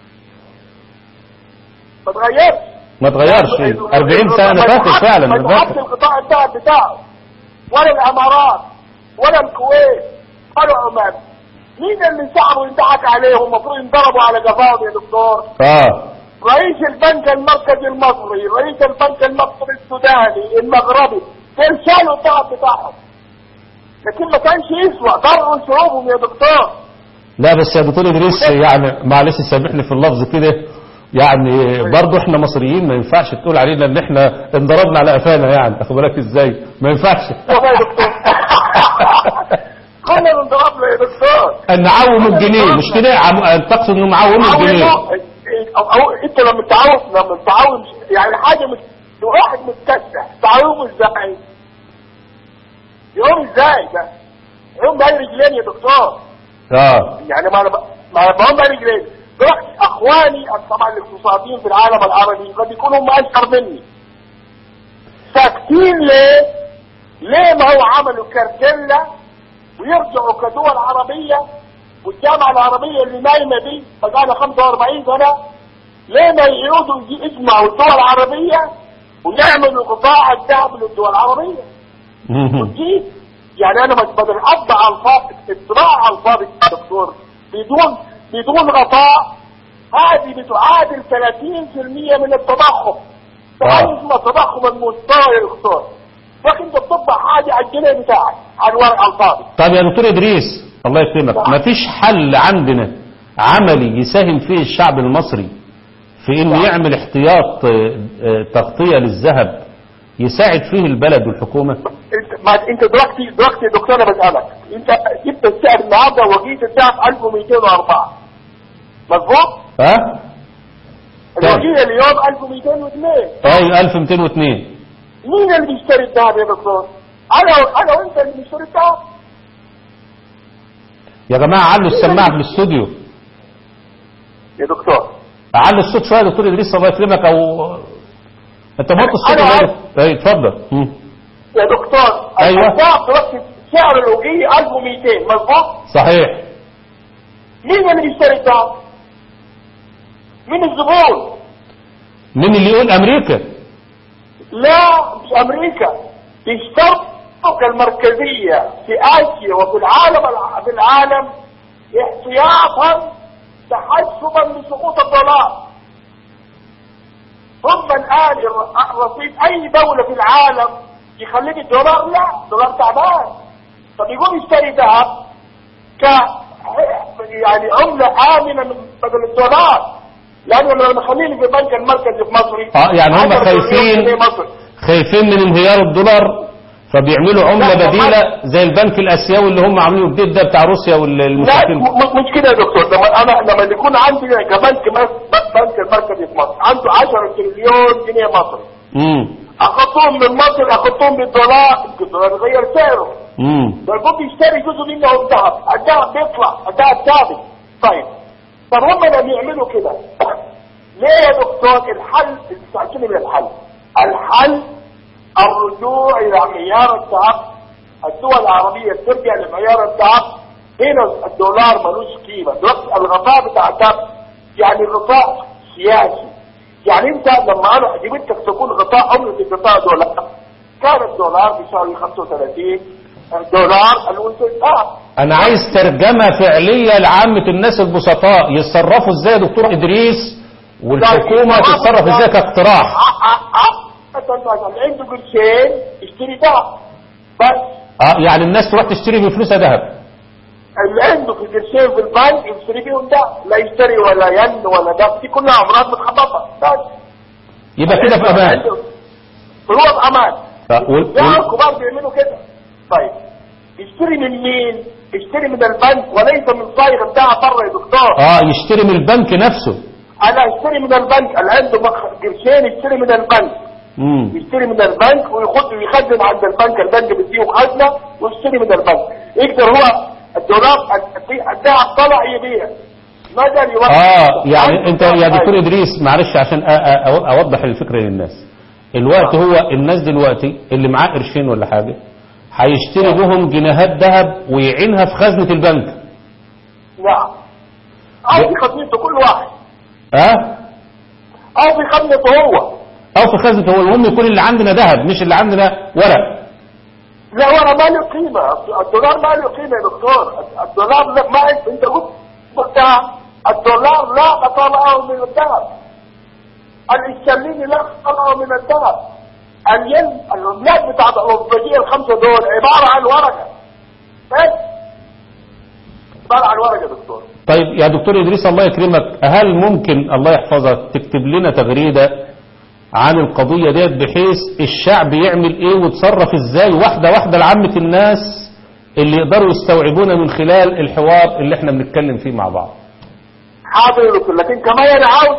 ما اتغيرش ما اتغيرش 40 سنة فاتت فعلا ما أنا يتحط فاكر. القطاع الذهب بتاعه ولا الامارات ولا الكويت ولا عمان مين اللي شعبه يضحك عليهم المفروض ينضربوا على جفاهم يا دكتور اه رئيس البنك المركزي المصري رئيس البنك المصري السوداني المغربي دول شالوا الذهب بتاعهم لكن ما كانش يسوى ضروا شعوبهم يا دكتور لا بس يا دكتور ادريس يعني معلش سامحني في اللفظ كده يعني برضه احنا مصريين ما ينفعش تقول علينا ان احنا انضربنا على قفانا يعني اخد بالك ازاي ما ينفعش والله يا دكتور كنا بنضرب له يا دكتور ان نعوم الجنيه مش كده عم- تقصد انه معوم الجنيه أو, أو, أو انت لما تعاون لما تعاون يعني حاجه مش واحد متكسح تعاوم ازاي؟ يقوم ازاي ده؟ يقوم بأي رجلين يا دكتور اه يعني ما أنا- ما ما هم بأي رجلين دلوقتي اخواني طبعا الاقتصاديين في العالم العربي قد يكونوا هم اشطر مني ساكتين ليه؟ ليه ما هو عملوا كارتيلا ويرجعوا كدول عربية والجامعة العربية اللي نايمة دي بقالها 45 سنة ليه ما يعودوا يجي- يجمعوا الدول العربية ويعملوا قطاع الذهب للدول العربية ودي يعني انا مش بدل اطبع الفاظ اطلاع على الفاضي يا دكتور بدون بدون غطاء هذه بتعادل 30% من التضخم تعرف اسمها تضخم المستوى يا دكتور لكن انت بتطبع حاجه على الجنيه بتاعك على الورق على الفاضي طب يا دكتور ادريس الله يكرمك ما فيش حل عندنا عملي يساهم فيه الشعب المصري في انه يعمل احتياط آه، آه، تغطية للذهب يساعد فيه البلد والحكومة انت ما انت دلوقتي دلوقتي يا دكتور انا بسالك انت جبت السعر النهارده وقيت الذهب 1204 مظبوط؟ ها الوقيه اليوم 1202 ايوه 1202 مين اللي بيشتري الذهب يا دكتور؟ انا انا وانت اللي بنشتري الذهب يا جماعة علوا السماعة في الاستوديو يا دكتور علوا الصوت شوية يا دكتور ادريس الله يكرمك او انت موطي الصوت أنا ولا إيه؟ ايوه اتفضل مم. يا دكتور أيوة. الذهب دلوقتي سعر الوقيه 1200 مظبوط؟ صحيح مين اللي بيشتري الذهب؟ مين الزبون؟ مين اللي يقول امريكا لا مش امريكا الشرطة المركزية في اسيا وفي العالم الع- في العالم احتياطا تحسبا لسقوط الدولار ثم الان الر- رصيد اي دولة في العالم يخليك الدولار لا الدولار تعبان فبيقوم يشتري ذهب ك يعني عملة آمنة من بدل الدولار لأنه لما نخليه في البنك المركزي في مصري اه يعني هم 10 مليون خايفين جنيه مصري. خايفين من انهيار الدولار فبيعملوا عملة لا، بديلة زي البنك الاسيوي اللي هم عاملينه جديد ده بتاع روسيا لا والمساكين م- م- مش كده يا دكتور لما انا لما يكون عندي كبنك مس- بنك المركزي في مصر عنده 10 تريليون جنيه مصري امم احطهم من مصر احطهم بالدولار الدولار يغير سعره امم فالبنك يشتري جزء منه الذهب الذهب بيطلع الذهب ثابت طيب طب هم لما يعملوا كده ليه يا دكتور الحل استعجلني من الحل الحل الرجوع الى معيار الذهب الدول العربية ترجع لمعيار الذهب هنا الدولار ملوش قيمة دلوقتي الغطاء بتاع الذهب يعني غطاء سياسي يعني انت لما انا جبتك تكون غطاء عملة الغطاء دولار كان الدولار بيساوي 35 دولار الونس الذهب انا عايز ترجمة فعلية لعامة الناس البسطاء يتصرفوا ازاي يا دكتور ادريس والحكومة تتصرف ازاي كاقتراح اللي عنده قرشين يشتري ذهب بس اه يعني الناس تروح تشتري بفلوسها ذهب اللي عنده في قرشين في البنك يشتري بيهم ذهب لا يشتري ولا ين ولا ذهب دي كلها امراض متخبطه بس يبقى كده في امان عنده فهو في امان ف- وال- لا وال- الكبار بيعملوا كده طيب يشتري من مين؟ يشتري من البنك وليس من صايغ بتاع بره يا دكتور اه يشتري من البنك نفسه انا اشتري من البنك اللي عنده مخ- قرشين يشتري من البنك امم يشتري من البنك ويخد ويخزن عند البنك البنك بيديه خزنه ويشتري من البنك يقدر هو الدولار الذهب طلع يبيع مدى يوقف اه يعني انت يا دكتور ادريس معلش عشان أ- أ- أو- اوضح الفكره للناس الوقت هو الناس دلوقتي اللي معاه قرشين ولا حاجه هيشتري بهم جنيهات ذهب ويعينها في خزنه البنك نعم او في خزنته كل واحد ها او في خزنته هو او في خزنه هو المهم يكون اللي عندنا ذهب مش اللي عندنا ورق لا وانا ما له قيمة الدولار ما له قيمة يا دكتور الدولار لا ما انت قلت وقتها الدولار لا قطعه من الذهب الاسترليني لا قطعه من الذهب الين العملات بتاعت الاوروبيه الخمسه دول عباره عن ورقه بس عباره عن ورقه يا دكتور طيب يا دكتور إدريس الله يكرمك هل ممكن الله يحفظك تكتب لنا تغريدة عن القضية ديت بحيث الشعب يعمل ايه ويتصرف ازاي واحدة واحدة لعامة الناس اللي يقدروا يستوعبونا من خلال الحوار اللي احنا بنتكلم فيه مع بعض حاضر يا دكتور لكن كمان انا عاوز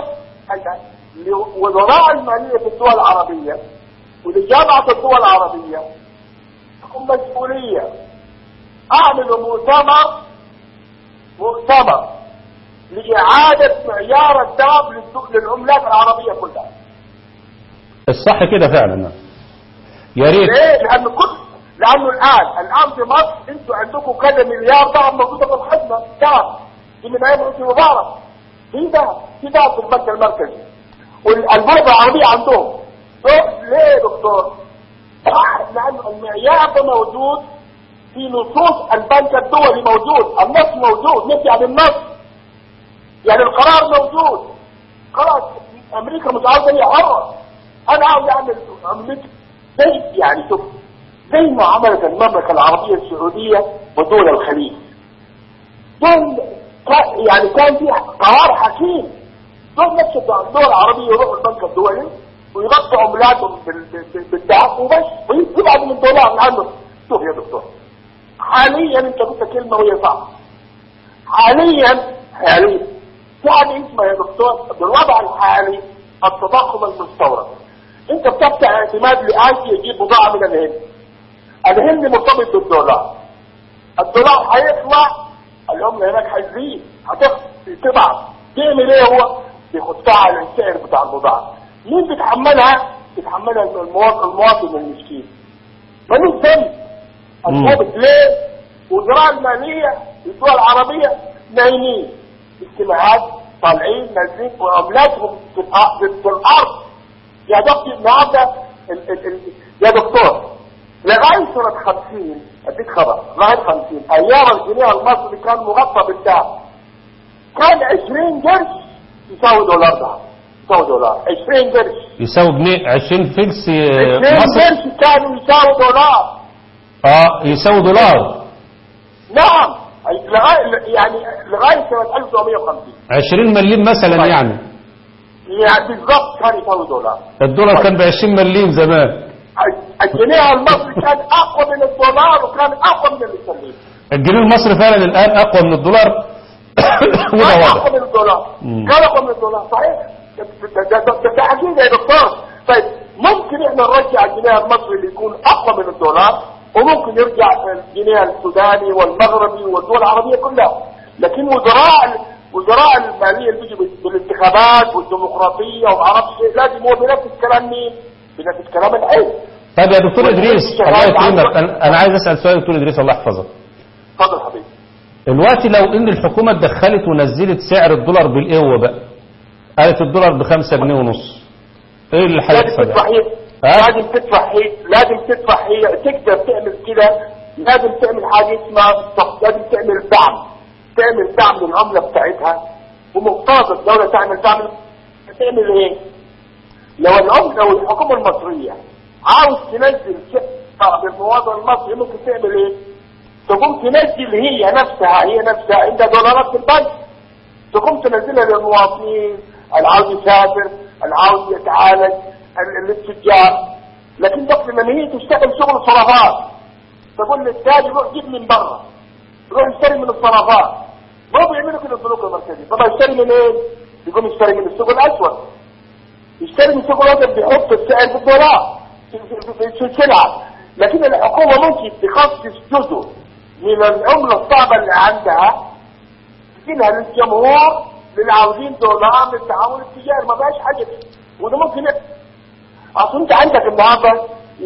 وزراء الماليه في الدول العربيه ولجامعه الدول العربيه لكم مسؤوليه اعملوا مؤتمر مؤتمر لإعادة معيار الذهب للسوق- للعملات العربية كلها. الصح كده فعلا يا ريت ليه؟ لأن كل لأنه الآن الآن في مصر أنتوا عندكم كذا مليار ذهب موجودة في الخدمة ذهب دي من أيام حسني مبارك. في ذهب في ذهب في البنك المركزي. والبنك العربية عندهم. طب ليه يا دكتور؟ لأن المعيار ده موجود في نصوص البنك الدولي موجود، النص موجود، نفي عن النص. يعني القرار موجود. خلاص أمريكا مش عاوزة هي حرة. أنا عاوز أعمل أمريكا زي يعني شوف زي ما عملت المملكة العربية السعودية ودول الخليج. دول كا- يعني كان في قرار حكيم. دول نفس الدول العربية يروحوا البنك الدولي ويغطوا عملاتهم بال- بال- بالذهب وبس ويبعدوا من دولار عنه. شوف يا دكتور حاليا انت قلت كلمة وهي صح حاليا حاليا في حاجة اسمها يا دكتور بالوضع الحالي التضخم المستورد انت بتفتح اعتماد لآسيا يجيب بضاعة من الهند الهند مرتبط بالدولار الدولار هيطلع العملة هناك هتزيد هتبعت تعمل ايه هو؟ بيحطها على السعر بتاع البضاعة مين بيتحملها؟ بيتحملها المواطن المواطن المسكين ملوش ذنب الضابط ليه؟ وزراء المالية في الدول العربية نايمين اجتماعات طالعين نازلين وعملاتهم في الأ- في الارض يا دكتور النهارده ال- ال- ال- يا دكتور لغايه سنه 50 اديك خبر لغايه 50 ايام الجنيه المصري كان مغطى بالذهب كان 20 قرش يساوي دولار ذهب يساوي دولار 20 قرش يساوي جنيه 20 فلس 20 مصر قرش كانوا يساوي دولار اه يساوي دولار نعم أي- لغايه يعني لغايه سنه 1950 20 مليم مثلا طيب. يعني يعني بالضبط كان يساوي دولار الدولار كان ب 20 مليم زمان الجنيه المصري كان اقوى من الدولار وكان اقوى من الاسترليني الجنيه المصري فعلا الان اقوى من الدولار وده كان واضح اقوى من الدولار مم. كان اقوى من الدولار صحيح ده- ده- ده ده- ده حقيقه يا دكتور طيب ممكن احنا نرجع الجنيه المصري اللي يكون اقوى من الدولار وممكن يرجع الجنيه السوداني والمغربي والدول العربيه كلها لكن وزراء وزراء الماليه اللي بيجوا بالانتخابات والديمقراطيه وما اعرفش ايه لازم هو بنفس كلام مين؟ بنفس كلام العلم طيب يا دكتور والناس ادريس شغال الله يكرمك عندك. انا أنا عايز اسال سؤال يا دكتور ادريس الله يحفظك اتفضل حبيبي دلوقتي لو ان الحكومه اتدخلت ونزلت سعر الدولار بالقوه بقى قالت الدولار بخمسة جنيه ونص ايه اللي لازم هيحصل تدفع يعني؟ هي ها؟ لازم تدفع هي لازم تدفع هي تقدر تعمل كده لازم تعمل حاجه اسمها صف- لازم تعمل دعم تعمل دعم للعمله بتاعتها ومقتضى الدوله تعمل دعم تعمل ايه؟ لو العمله لو الحكومه المصريه عاوز تنزل سعر بالمواطن المصري ممكن تعمل ايه؟ تقوم تنزل هي نفسها هي نفسها عندها دولارات في البنك تقوم تنزلها للمواطنين العاوز يسافر العاوز يتعالج ال- التجار لكن قبل ما هي تشتغل شغل صرافات تقول للتاجر روح جيب من برا روح اشتري من الصرافات ما بيعملوا كده البنوك المركزيه طب اشتري من ايه؟ يقوم يشتري من السوق الاسود يشتري من السوق الاسود بيحط السعر بالدولار في- في- في- في السلعه لكن الحكومه ممكن تخصص جزء من العمله الصعبه اللي عندها تدينها للجمهور اللي عاوزين دولار للتعاون التجاري ما بقاش حاجه وده ممكن يحصل. اصل انت عندك النهارده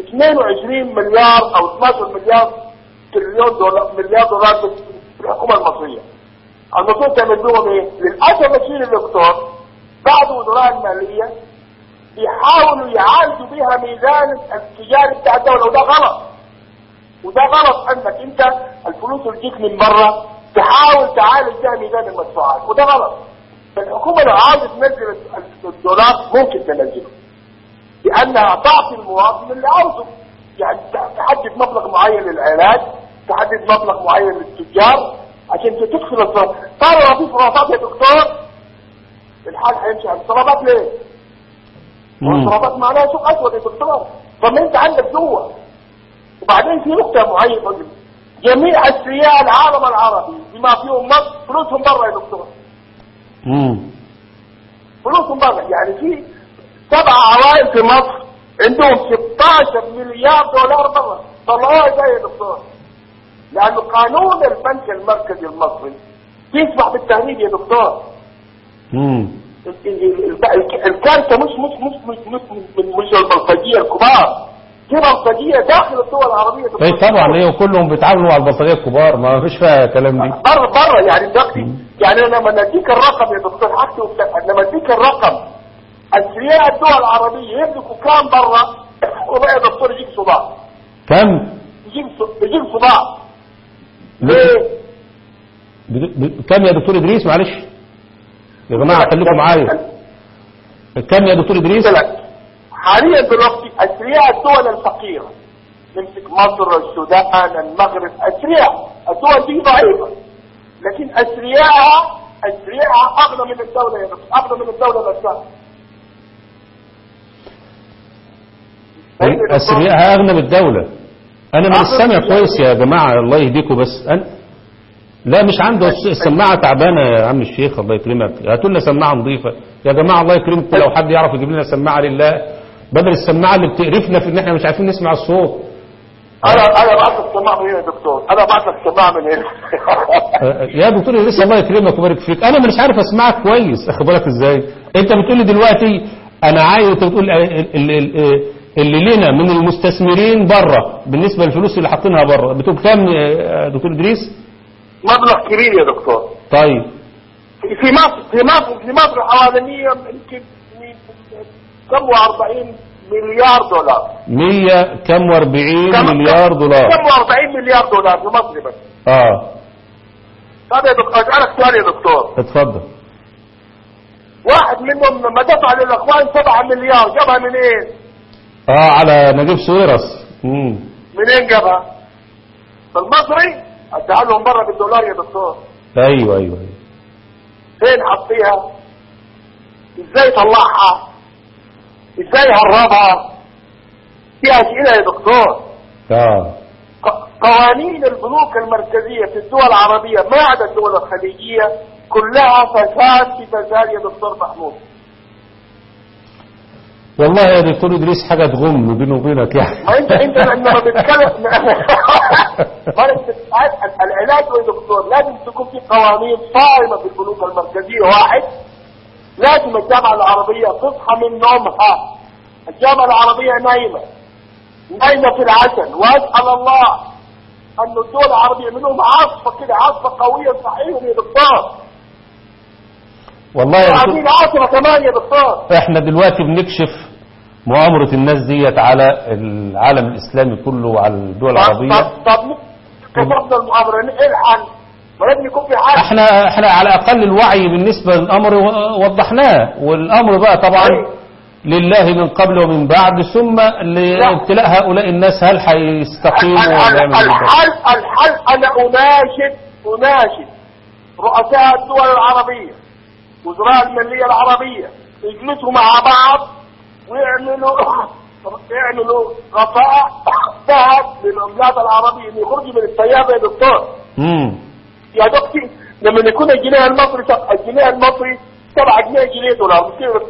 22 مليار او 12 مليار تريليون دولار مليار دولار في الحكومه المصريه. المفروض تعمل بهم ايه؟ للاسف الشديد الدكتور بعض وزراء الماليه بيحاولوا يعالجوا بها ميزان التجاري بتاع الدوله وده غلط. وده غلط انك انت الفلوس اللي تجيك من بره تحاول تعالج بها ميزان المدفوعات وده غلط الحكومه لو عاوزه تنزل الدولار ممكن تنزله لانها تعطي المواطن اللي عاوزه يعني تحدد مبلغ معين للعلاج تحدد مبلغ معين للتجار عشان تدخل الصرف طالما في صرافات يا دكتور الحال هيمشي على الصرافات ليه؟ والصرافات معناها سوق اسود يا دكتور طب ما انت عندك جوه وبعدين في نقطه معينه جميع اثرياء العالم العربي بما فيهم مصر فلوسهم بره يا دكتور امم فلوسهم بره يعني في سبع عوائل في مصر عندهم 16 مليار دولار بره طلعوها ازاي يا دكتور لانه قانون البنك المركزي المصري يسمح بالتهريب يا دكتور امم ال- ال- ال- الكارثه مش مش مش مش مش مش, مش البلطجيه الكبار في بلطجيه داخل الدول العربيه يا دكتور. اي طبعا ايه وكلهم بيتعاملوا مع البلطجيه الكبار ما فيش فيها كلام دي بره بره يعني دلوقتي يعني انا لما اديك الرقم يا دكتور حاجتي وبتاع لما اديك الرقم اثرياء الدول العربيه يملكوا كام بره وبقى يا دكتور يجيب صداع كم يجيب ص- يجيب صداع ليه؟ ب- ب- كم يا دكتور ادريس معلش يا جماعه خليكم معايا كم يا دكتور ادريس قلت لك حاليا دلوقتي اثرياء الدول الفقيره نمسك مصر السودان المغرب اثرياء الدول دي ضعيفه لكن اثرياءها اثرياءها اغنى من الدوله يا دكتور اغنى من الدوله نفسها فاهمني يا دكتور؟ أسريائها أغنى من الدولة أنا مش أغنى سامع من كويس يا جماعة الله يهديكم بس أنا لا مش عنده الس- السماعة تعبانة يا عم الشيخ الله يكرمك هاتوا لنا سماعة نظيفة يا جماعة الله يكرمكم لو حد يعرف يجيب لنا سماعة لله بدل السماعة اللي بتقرفنا في إن إحنا مش عارفين نسمع الصوت انا انا بعت لك سماعه من هنا يا دكتور انا بعت لك سماعه من هنا آه، يا دكتور لسه الله يكرمك ويبارك فيك أنا مش عارف أسمعك كويس أخد بالك إزاي أنت بتقول لي دلوقتي أنا عايز أنت بتقول آه، ال- ال- ال- اللي لنا من المستثمرين بره بالنسبة للفلوس اللي حاطينها بره بتقول كام يا دكتور إدريس مبلغ كبير يا دكتور طيب في مصر في مصر في مصر حوالي يمكن كم 40 مليار دولار مية كم واربعين كم- مليار دولار كم 40 مليار دولار في مصر بس اه طب يا دكتور اسالك سؤال يا دكتور اتفضل واحد منهم لما دفع للاخوان 7 مليار جابها منين؟ اه على نجيب سويرس مم. منين جابها؟ المصري اديها لهم بره بالدولار يا دكتور ايوه ايوه ايوه فين حطيها؟ ازاي طلعها؟ ازاي هربها؟ دي اسئله يا دكتور اه ق- قوانين البنوك المركزية في الدول العربية ما عدا الدول الخليجية كلها فساد في فساد يا دكتور محمود والله يا دكتور ادريس حاجه تغم بيني وبينك يعني ما انت انت لما بتتكلم ما انت عارف العلاج يا دكتور لازم تكون في قوانين صارمة في البنوك المركزية واحد لازم الجامعة العربية تصحى من نومها الجامعة العربية نايمة نايمة في العسل واسأل الله أن الدول العربية منهم عاصفة كده عاصفة قوية صحيح يا دكتور والله يا وعاملين دكتور عاصفة كمان يا دكتور احنا دلوقتي بنكشف مؤامرة الناس ديت على العالم الاسلامي كله وعلى الدول العربية طب طب كتبنا المؤامرة ايه الحل؟ ما لازم يكون في حل احنا احنا على اقل الوعي بالنسبة للامر و- وضحناه والامر بقى طبعا أيوة. لله من قبل ومن بعد ثم لابتلاء هؤلاء الناس هل هيستقيموا ال- ولا ال- يعملوا إيه؟ الحل الحل انا اناشد اناشد رؤساء الدول العربية وزراء المالية العربية يجلسوا مع بعض ويعملوا يعملوا غطاء ذهب للعملات العربية اللي يخرجوا من السيابة يا دكتور مم. يا دكتور لما يكون الجنيه المصري الجنيه المصري 7 جنيه جنيه دولار مش كده؟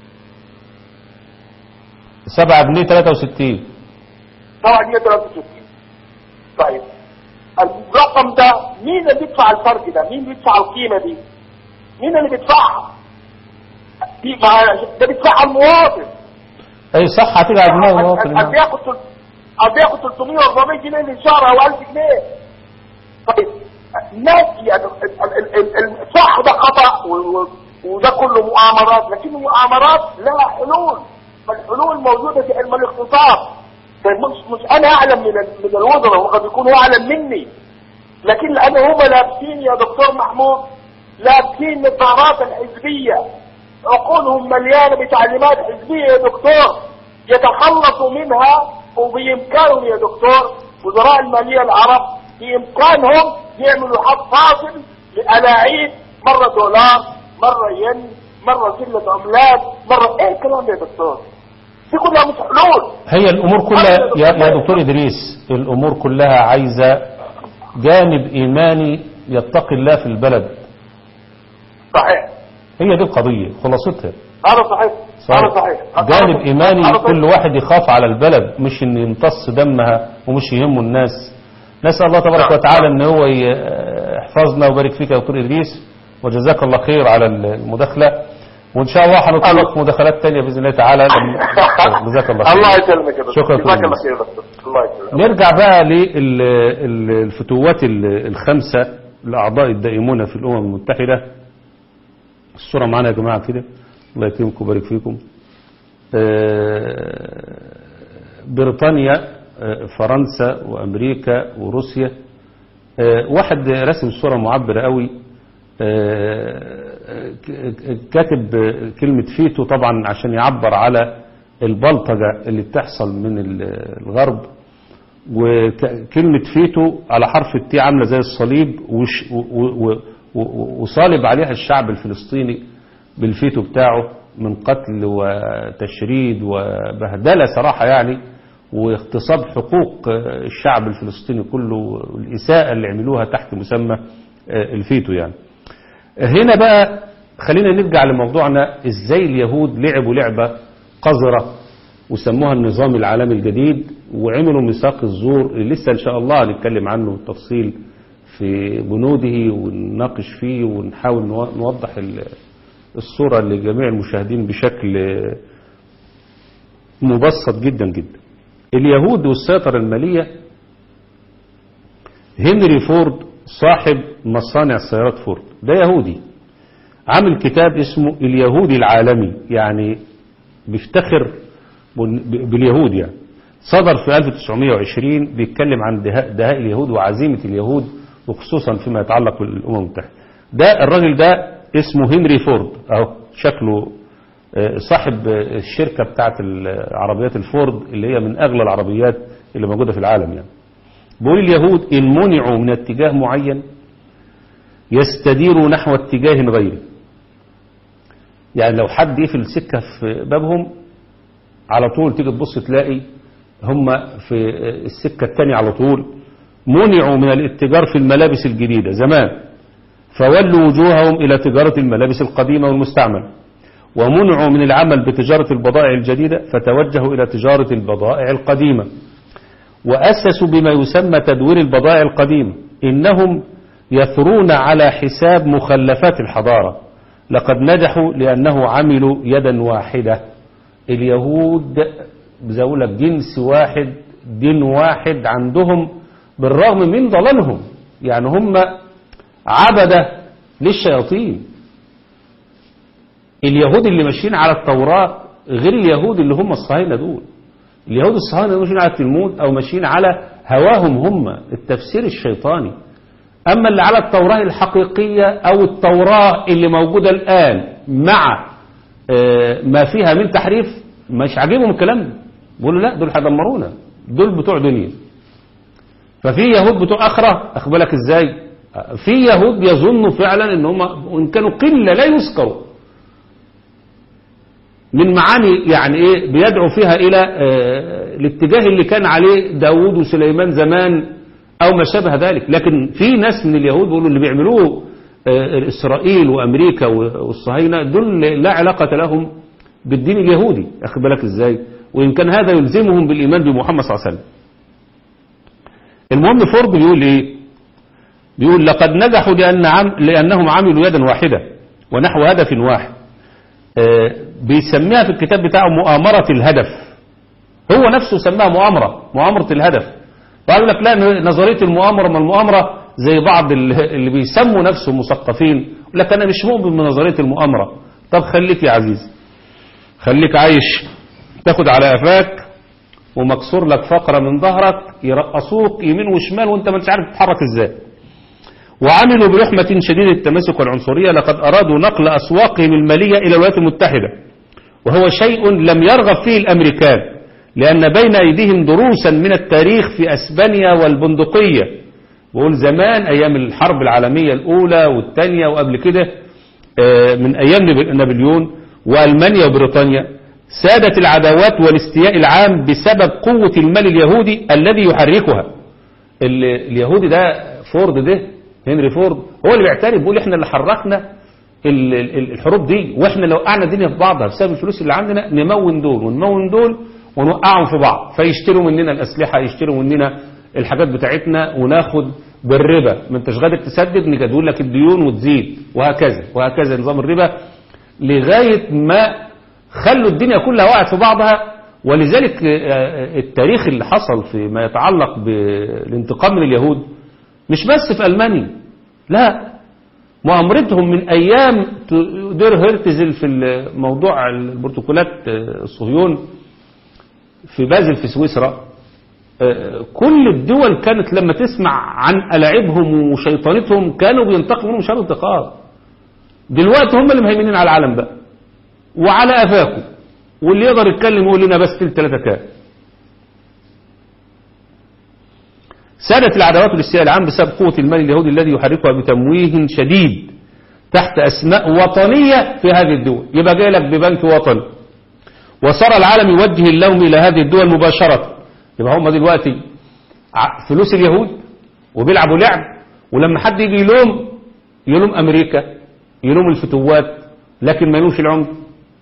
سبعة جنيه 63 7 جنيه 63 طيب الرقم ده مين اللي بيدفع الفرق ده؟ مين بيدفع القيمة دي؟ مين اللي بيدفعها؟ دي ما ده بيدفعها المواطن اي صح هتيجي على دماغ المواطن قد نعم. بياخد تل- قد بياخد 300 و400 جنيه من شهر او 1000 جنيه طيب الناس يعني ال- ال- ال- ال- صح ده خطا و- و- وده كله مؤامرات لكن المؤامرات لها حلول فالحلول موجوده في علم الاقتصاد مش مش انا اعلم من ال- من الوزراء وقد يكونوا اعلم مني لكن لان هم لابسين يا دكتور محمود لابسين النظارات الحزبيه عقولهم مليانه بتعليمات حزبيه يا دكتور يتخلصوا منها وبامكانهم يا دكتور وزراء الماليه العرب بامكانهم يعملوا حد فاصل لالاعيب مره دولار مره ين مره قله عملات مره ايه الكلام ده يا دكتور دي كلها مش حلول هي الأمور كلها يا, يا دكتور إدريس الأمور كلها عايزة جانب إيماني يتقي الله في البلد صحيح هي دي القضية خلاصتها هذا صحيح هذا صحيح جانب إيماني هذا صحيح. كل واحد يخاف على البلد مش إن يمتص دمها ومش يهمه الناس نسأل الله تبارك نعم. وتعالى إن هو يحفظنا ويبارك فيك يا دكتور إدريس وجزاك الله خير على المداخلة وإن شاء الله هنطلق مداخلات تانية بإذن الله تعالى لما- جزاك الله خير الله يسلمك يا دكتور شكرا جزاك كل الله خير يا دكتور الله يسلمك نرجع بقى للفتوات الخمسة الأعضاء الدائمون في الأمم المتحدة الصورة معانا يا جماعة كده الله يكرمكم ويبارك فيكم آه، بريطانيا آه، فرنسا وأمريكا وروسيا آه، واحد رسم صورة معبرة قوي آه، ك- كاتب كلمة فيتو طبعا عشان يعبر على البلطجة اللي بتحصل من ال- الغرب وكلمة فيتو على حرف التي عاملة زي الصليب وش- و- و- و- وصالب عليها الشعب الفلسطيني بالفيتو بتاعه من قتل وتشريد وبهدلة صراحة يعني واغتصاب حقوق الشعب الفلسطيني كله والإساءة اللي عملوها تحت مسمى الفيتو يعني هنا بقى خلينا نرجع لموضوعنا ازاي اليهود لعبوا لعبة قذرة وسموها النظام العالمي الجديد وعملوا ميثاق الزور اللي لسه ان شاء الله هنتكلم عنه بالتفصيل في بنوده ونناقش فيه ونحاول نو- نوضح ال- الصورة لجميع المشاهدين بشكل مبسط جدا جدا اليهود والسيطرة المالية هنري فورد صاحب مصانع سيارات فورد ده يهودي عامل كتاب اسمه اليهودي العالمي يعني بيفتخر بال- باليهود يعني صدر في 1920 بيتكلم عن دهاء, دهاء اليهود وعزيمة اليهود وخصوصا فيما يتعلق بالأمم المتحدة ده الراجل ده اسمه هنري فورد اهو شكله آه، صاحب آه، الشركة بتاعت العربيات الفورد اللي هي من أغلى العربيات اللي موجودة في العالم يعني بيقول اليهود إن منعوا من اتجاه معين يستديروا نحو اتجاه غيره يعني لو حد يقفل سكة في بابهم على طول تيجي تبص تلاقي هم في السكة التانية على طول منعوا من الاتجار في الملابس الجديدة زمان فولوا وجوههم إلى تجارة الملابس القديمة والمستعمل ومنعوا من العمل بتجارة البضائع الجديدة فتوجهوا إلى تجارة البضائع القديمة وأسسوا بما يسمى تدوير البضائع القديمة إنهم يثرون على حساب مخلفات الحضارة لقد نجحوا لأنه عملوا يدا واحدة اليهود بزولك جنس واحد دين واحد عندهم بالرغم من ضلالهم يعني هم عبدة للشياطين اليهود اللي ماشيين على التوراة غير اليهود اللي هم الصهاينة دول اليهود الصهاينة دول ماشيين على التلمود أو ماشيين على هواهم هم التفسير الشيطاني أما اللي على التوراة الحقيقية أو التوراة اللي موجودة الآن مع آه، ما فيها من تحريف مش عاجبهم الكلام ده بيقولوا لا دول هيدمرونا دول بتوع دنيا ففي يهود بتوع آخرة أخبرك إزاي في يهود يظنوا فعلا ان هم وإن كانوا قلة لا يذكروا من معاني يعني ايه بيدعو فيها الى آه، الاتجاه اللي كان عليه داود وسليمان زمان او ما شابه ذلك لكن في ناس من اليهود بيقولوا اللي بيعملوه آه، اسرائيل وامريكا والصهاينه دول لا علاقه لهم بالدين اليهودي اخد بالك ازاي وان كان هذا يلزمهم بالايمان بمحمد صلى الله عليه وسلم المهم فورد بيقول ايه بيقول لقد نجحوا لأن عم لأنهم عملوا يدا واحدة ونحو هدف واحد آه، بيسميها في الكتاب بتاعه مؤامرة الهدف هو نفسه سماها مؤامرة مؤامرة الهدف وقال لك لا نظرية المؤامرة ما المؤامرة زي بعض اللي اللي بيسموا نفسهم مثقفين يقول لك أنا مش مؤمن بنظرية المؤامرة طب خليك يا عزيزي خليك عايش تاخد على قفاك ومكسور لك فقرة من ظهرك يرقصوك يمين وشمال وانت ما انتش عارف تتحرك ازاي وعملوا برحمة شديدة التمسك والعنصرية لقد أرادوا نقل أسواقهم المالية إلى الولايات المتحدة وهو شيء لم يرغب فيه الأمريكان لأن بين أيديهم دروسا من التاريخ في أسبانيا والبندقية بقول زمان أيام الحرب العالمية الأولى والثانية وقبل كده آه، من أيام نب- نابليون وألمانيا وبريطانيا سادت العداوات والاستياء العام بسبب قوة المال اليهودي الذي يحركها ال- اليهودي ده فورد ده هنري فورد هو اللي بيعترف بيقول احنا اللي حركنا ال- ال- الحروب دي واحنا لو وقعنا الدنيا في بعضها بسبب الفلوس اللي عندنا نمون دول ونمون دول ونوقعهم في بعض فيشتروا مننا الأسلحة يشتروا مننا الحاجات بتاعتنا وناخد بالربا ما انتش قادر تسدد نجدول لك الديون وتزيد وهكذا وهكذا نظام الربا لغاية ما خلوا الدنيا كلها وقعت في بعضها ولذلك آه، التاريخ اللي حصل فيما يتعلق بالانتقام من اليهود مش بس في ألمانيا لا مؤامرتهم من أيام دير هرتزل في موضوع البروتوكولات آه، الصهيون في بازل في سويسرا آه، كل الدول كانت لما تسمع عن ألاعبهم وشيطانتهم كانوا بينتقموا منهم شر انتقام دلوقتي هم اللي مهيمنين على العالم بقى وعلى أفاكم واللي يقدر يتكلم يقول لنا بس تلت ثلاثة كام سادت العداوات والاستياء العام بسبب قوة المال اليهودي الذي يحركها بتمويه شديد تحت أسماء وطنية في هذه الدول يبقى جاي لك ببنك وطني وصار العالم يوجه اللوم إلى هذه الدول مباشرة يبقى هم دلوقتي ع- فلوس اليهود وبيلعبوا لعب ولما حد يجي يلوم يلوم أمريكا يلوم الفتوات لكن ما يلومش العمد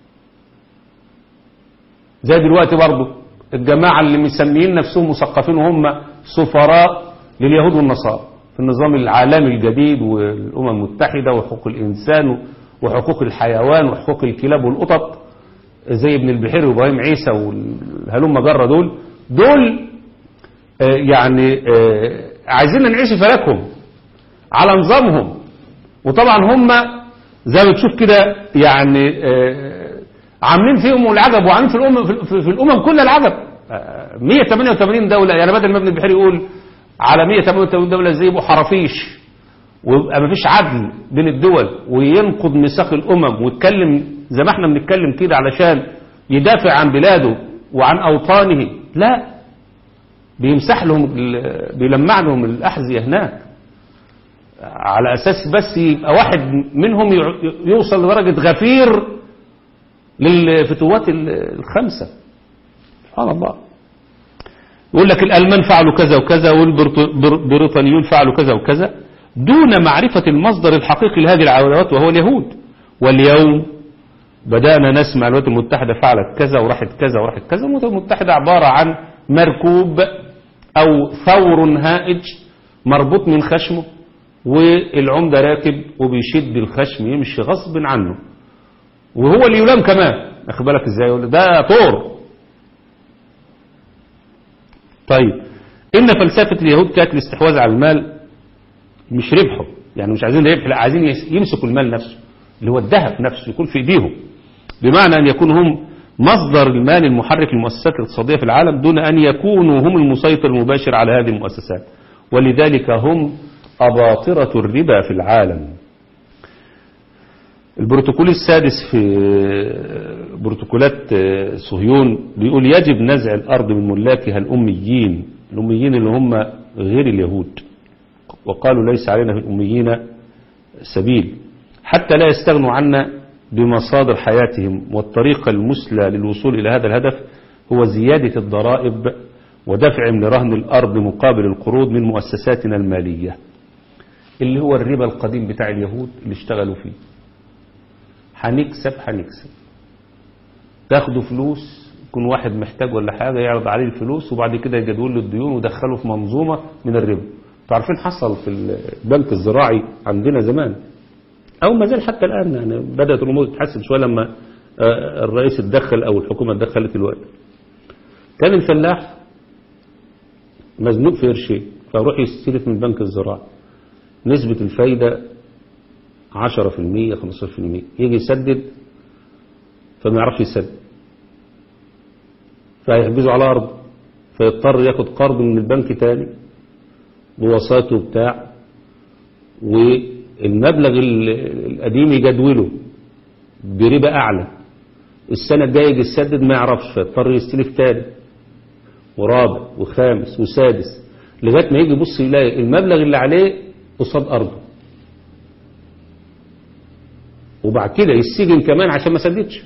زي دلوقتي برضه الجماعة اللي مسميين نفسهم مثقفين وهم سفراء لليهود والنصارى في النظام العالمي الجديد والأمم المتحدة وحقوق الإنسان وحقوق الحيوان وحقوق الكلاب والقطط زي ابن البحيري وابراهيم عيسى والهلوم جرة دول دول آه، يعني آه، عايزين نعيش فلكهم على نظامهم وطبعا هم زي ما تشوف كده يعني آه، عاملين فيهم العجب وعاملين في الامم في, في, في الامم كلها العجب آه، 188 دوله يعني بدل ما ابن البحيري يقول على 188 دوله زي يبقوا حرافيش ويبقى مفيش عدل بين الدول وينقض ميثاق الامم ويتكلم زي ما احنا بنتكلم كده علشان يدافع عن بلاده وعن اوطانه لا بيمسح لهم ال- بيلمع لهم الاحذيه هناك على اساس بس يبقى واحد منهم يع- يوصل لدرجه غفير للفتوات ال- الخمسه سبحان الله يقول لك الالمان فعلوا كذا وكذا والبريطانيون فعلوا كذا وكذا دون معرفة المصدر الحقيقي لهذه العداوات وهو اليهود واليوم بدأنا نسمع الولايات المتحدة فعلت كذا وراحت كذا وراحت كذا الولايات المتحدة عبارة عن مركوب أو ثور هائج مربوط من خشمه والعمدة راكب وبيشد الخشم يمشي غصب عنه وهو اللي يلام كمان أخد بالك ازاي يقول ده طور طيب إن فلسفة اليهود كانت الاستحواذ على المال مش ربحه يعني مش عايزين ربح لا عايزين يس- يمسكوا المال نفسه اللي هو الذهب نفسه يكون في ايديهم بمعنى ان يكونوا هم مصدر المال المحرك للمؤسسات الاقتصادية في العالم دون ان يكونوا هم المسيطر المباشر على هذه المؤسسات ولذلك هم أباطرة الربا في العالم البروتوكول السادس في بروتوكولات صهيون بيقول يجب نزع الأرض من ملاكها الأميين الأميين اللي هم غير اليهود وقالوا ليس علينا في الأميين سبيل حتى لا يستغنوا عنا بمصادر حياتهم والطريقة المثلى للوصول إلى هذا الهدف هو زيادة الضرائب ودفعهم لرهن الأرض مقابل القروض من مؤسساتنا المالية اللي هو الربا القديم بتاع اليهود اللي اشتغلوا فيه هنكسب هنكسب تاخدوا فلوس يكون واحد محتاج ولا حاجة يعرض عليه الفلوس وبعد كده يجدول له الديون ودخله في منظومة من الربا تعرفين حصل في البنك الزراعي عندنا زمان أو ما زال حتى الآن يعني بدأت الأمور تتحسن شوية لما آه، الرئيس اتدخل أو الحكومة اتدخلت الوقت كان الفلاح مزنوق في قرشين فيروح يستلف من البنك الزراعي نسبة الفايدة 10% 15% يجي يسدد فما يعرفش يسدد فيحجزوا على أرض فيضطر ياخد قرض من البنك تاني بوساطه بتاع والمبلغ ال- القديم يجدوله بربا أعلى السنة الجاية يجي يسدد ما يعرفش فيضطر يستلف تاني ورابع وخامس وسادس لغاية ما يجي يبص يلاقي المبلغ اللي عليه قصاد أرضه وبعد كده يسجن كمان عشان ما سددش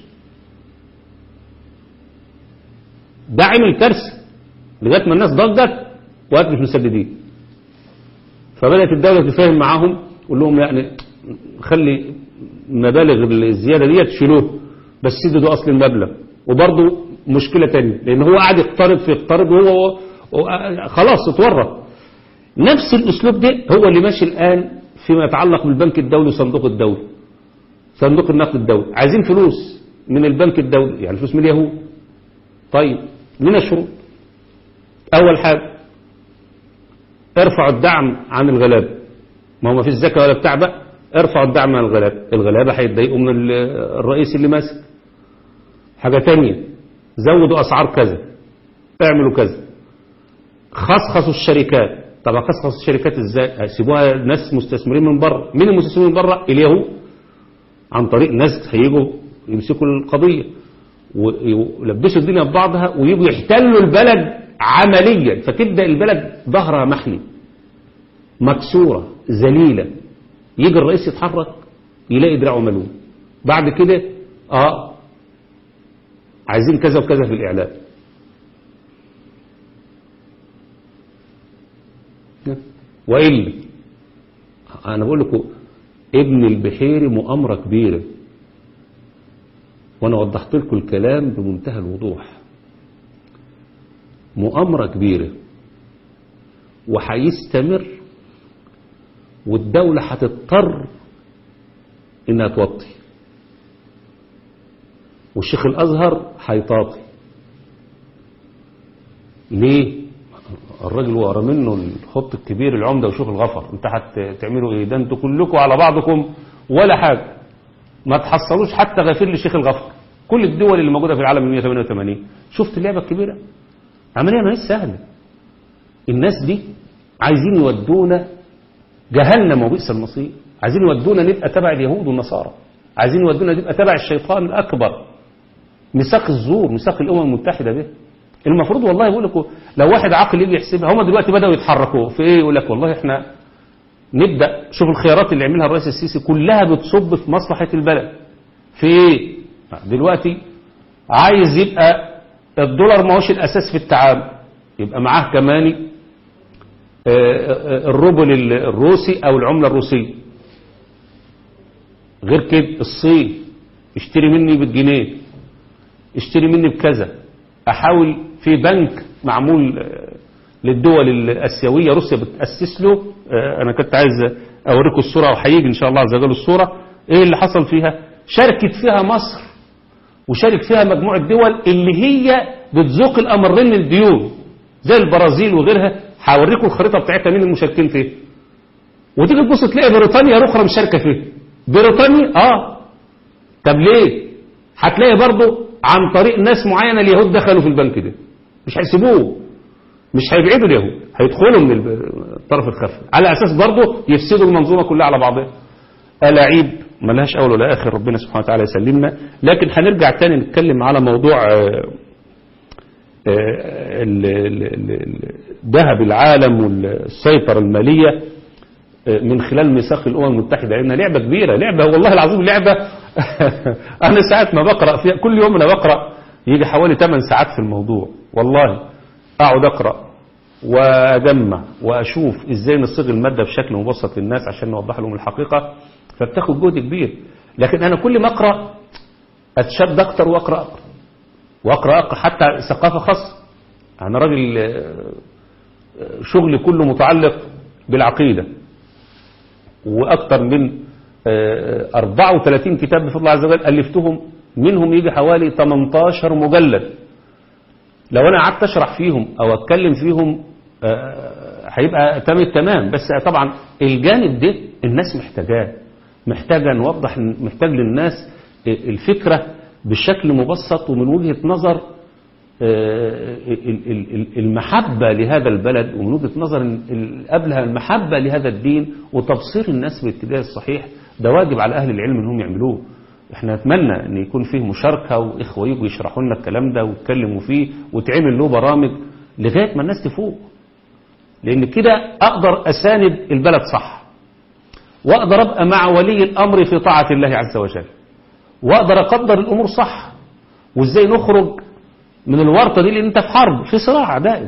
ده عمل كارثة لغاية ما الناس ضجت وقت مش مسددين فبدأت الدولة تفاهم معاهم تقول لهم يعني خلي مبالغ الزيادة دي تشيلوه بس سددوا أصل المبلغ وبرضه مشكلة تانية لأن هو قاعد يقترض في يقترض وهو وهو- خلاص اتورط نفس الأسلوب ده هو اللي ماشي الآن فيما يتعلق بالبنك الدولي وصندوق الدولي صندوق النقد الدولي عايزين فلوس من البنك الدولي يعني فلوس من اليهود طيب لنا شروط أول حاجة ارفعوا الدعم عن الغلابة ما هو ما فيش زكاة ولا بتاع بقى ارفعوا الدعم عن الغلابة الغلابة هيتضايقوا من ال- الرئيس اللي ماسك حاجة تانية زودوا أسعار كذا اعملوا كذا خصخصوا الشركات طب خصخصوا الشركات ازاي هيسيبوها ناس مستثمرين من بره مين المستثمرين من بره اليهود عن طريق ناس هيجوا يمسكوا القضية ويلبسوا الدنيا ببعضها ويجوا يحتلوا البلد عمليا فتبدأ البلد ظهرها محمي مكسورة ذليلة يجي الرئيس يتحرك يلاقي دراعه ملوم بعد كده اه عايزين كذا وكذا في الإعلام وإلا أنا بقول لكم ابن البحيري مؤامرة كبيرة وأنا وضحت لكم الكلام بمنتهى الوضوح مؤامرة كبيرة وهيستمر والدولة هتضطر إنها توطي والشيخ الأزهر هيطاطي ليه؟ الراجل ورا منه الخط الكبير العمدة وشوف الغفر انت هتعملوا ايه ده انتوا كلكم على بعضكم ولا حاجة ما تحصلوش حتى غفير للشيخ الغفر كل الدول اللي موجودة في العالم 188 شفت اللعبة الكبيرة عملية ما هي سهلة الناس دي عايزين يودونا جهنم وبئس المصير عايزين يودونا نبقى تبع اليهود والنصارى عايزين يودونا نبقى تبع الشيطان الأكبر ميثاق الزور ميثاق الأمم المتحدة به المفروض والله يقول لكم لو واحد عاقل يجي يحسبها هم دلوقتي بدأوا يتحركوا في ايه يقول لك والله احنا نبدأ شوف الخيارات اللي عملها الرئيس السيسي كلها بتصب في مصلحة البلد في ايه دلوقتي عايز يبقى الدولار ما هوش الأساس في التعامل يبقى معاه كمان الروبل الروسي أو العملة الروسية غير كده الصين اشتري مني بالجنيه اشتري مني بكذا احاول في بنك معمول للدول الاسيويه روسيا بتاسس له انا كنت عايز اوريكم الصوره وهيجي ان شاء الله عز وجل الصوره ايه اللي حصل فيها شاركت فيها مصر وشارك فيها مجموعه دول اللي هي بتذوق الامرين للديون زي البرازيل وغيرها هوريكم الخريطه بتاعتها مين المشاركين فيها وتيجي تبص تلاقي بريطانيا الاخرى مشاركه فيها بريطانيا اه طب ليه هتلاقي برضه عن طريق ناس معينة اليهود دخلوا في البنك ده مش هيسيبوه مش هيبعدوا اليهود هيدخلوا من الطرف الخفي على أساس برضه يفسدوا المنظومة كلها على بعضها ألاعيب ملهاش أول ولا آخر ربنا سبحانه وتعالى يسلمنا لكن هنرجع تاني نتكلم على موضوع ذهب العالم والسيطرة المالية من خلال ميثاق الأمم المتحدة لأنها لعبة كبيرة لعبة والله العظيم لعبة أنا ساعات ما بقرأ فيها كل يوم أنا بقرأ يجي حوالي 8 ساعات في الموضوع والله أقعد أقرأ وأجمع وأشوف إزاي نصيغ المادة بشكل مبسط للناس عشان نوضح لهم الحقيقة فبتاخد جهد كبير لكن أنا كل ما أقرأ أتشد أكتر وأقرأ أكتر وأقرأ أقرأ حتى ثقافة خاصة أنا راجل شغلي كله متعلق بالعقيدة وأكثر من 34 كتاب بفضل الله عز وجل ألفتهم منهم يجي حوالي 18 مجلد لو أنا قعدت أشرح فيهم أو أتكلم فيهم هيبقى تمام التمام بس طبعا الجانب ده الناس محتاجاه محتاجة نوضح محتاج للناس الفكرة بشكل مبسط ومن وجهة نظر آه، ال- ال- ال- المحبة لهذا البلد ومن وجهة نظر ال- قبلها المحبة لهذا الدين وتبصير الناس بالاتجاه الصحيح ده واجب على أهل العلم أنهم يعملوه احنا نتمنى ان يكون فيه مشاركة واخوة يجوا يشرحوا لنا الكلام ده ويتكلموا فيه وتعمل له برامج لغاية ما الناس تفوق لان كده اقدر اساند البلد صح واقدر ابقى مع ولي الامر في طاعة الله عز وجل واقدر اقدر الامور صح وازاي نخرج من الورطة دي لان انت في حرب في صراع دائم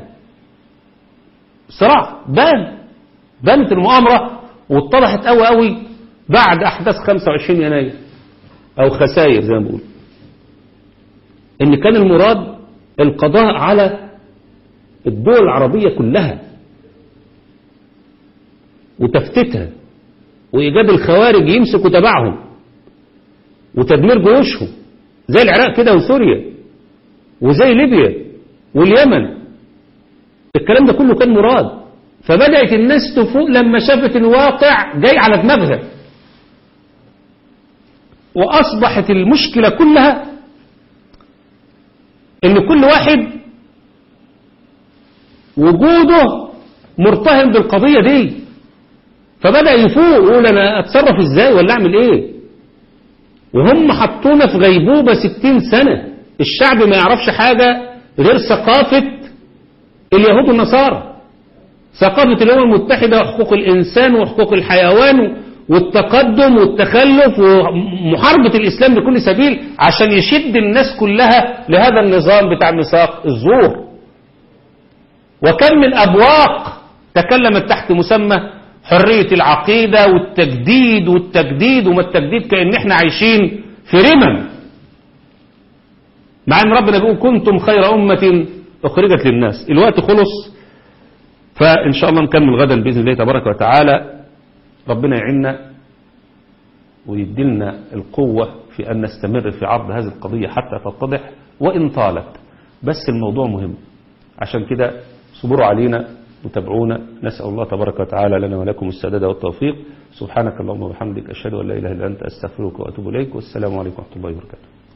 صراع بان بانت المؤامرة واتضحت قوي قوي بعد احداث 25 يناير او خسائر زي ما بقول ان كان المراد القضاء على الدول العربية كلها وتفتتها وإيجاد الخوارج يمسكوا تبعهم وتدمير جيوشهم زي العراق كده وسوريا وزي ليبيا واليمن الكلام ده كله كان مراد فبدأت الناس تفوق لما شافت الواقع جاي على دماغها وأصبحت المشكلة كلها إن كل واحد وجوده مرتهن بالقضية دي فبدأ يفوق يقول أنا أتصرف إزاي ولا أعمل إيه وهم حطونا في غيبوبة ستين سنة الشعب ما يعرفش حاجة غير ثقافة اليهود والنصارى ثقافة الأمم المتحدة وحقوق الإنسان وحقوق الحيوان والتقدم والتخلف ومحاربة الإسلام بكل سبيل عشان يشد الناس كلها لهذا النظام بتاع ميثاق الزور وكم من أبواق تكلمت تحت مسمى حرية العقيدة والتجديد والتجديد وما التجديد كأن احنا عايشين في رمم مع ان ربنا بيقول كنتم خير أمة أخرجت للناس الوقت خلص فإن شاء الله نكمل غدا بإذن الله تبارك وتعالى ربنا يعيننا ويدلنا القوة في أن نستمر في عرض هذه القضية حتى تتضح وإن طالت بس الموضوع مهم عشان كده صبروا علينا وتابعونا نسأل الله تبارك وتعالى لنا ولكم السداد والتوفيق سبحانك اللهم وبحمدك أشهد أن لا إله إلا أنت أستغفرك وأتوب إليك والسلام عليكم ورحمة الله وبركاته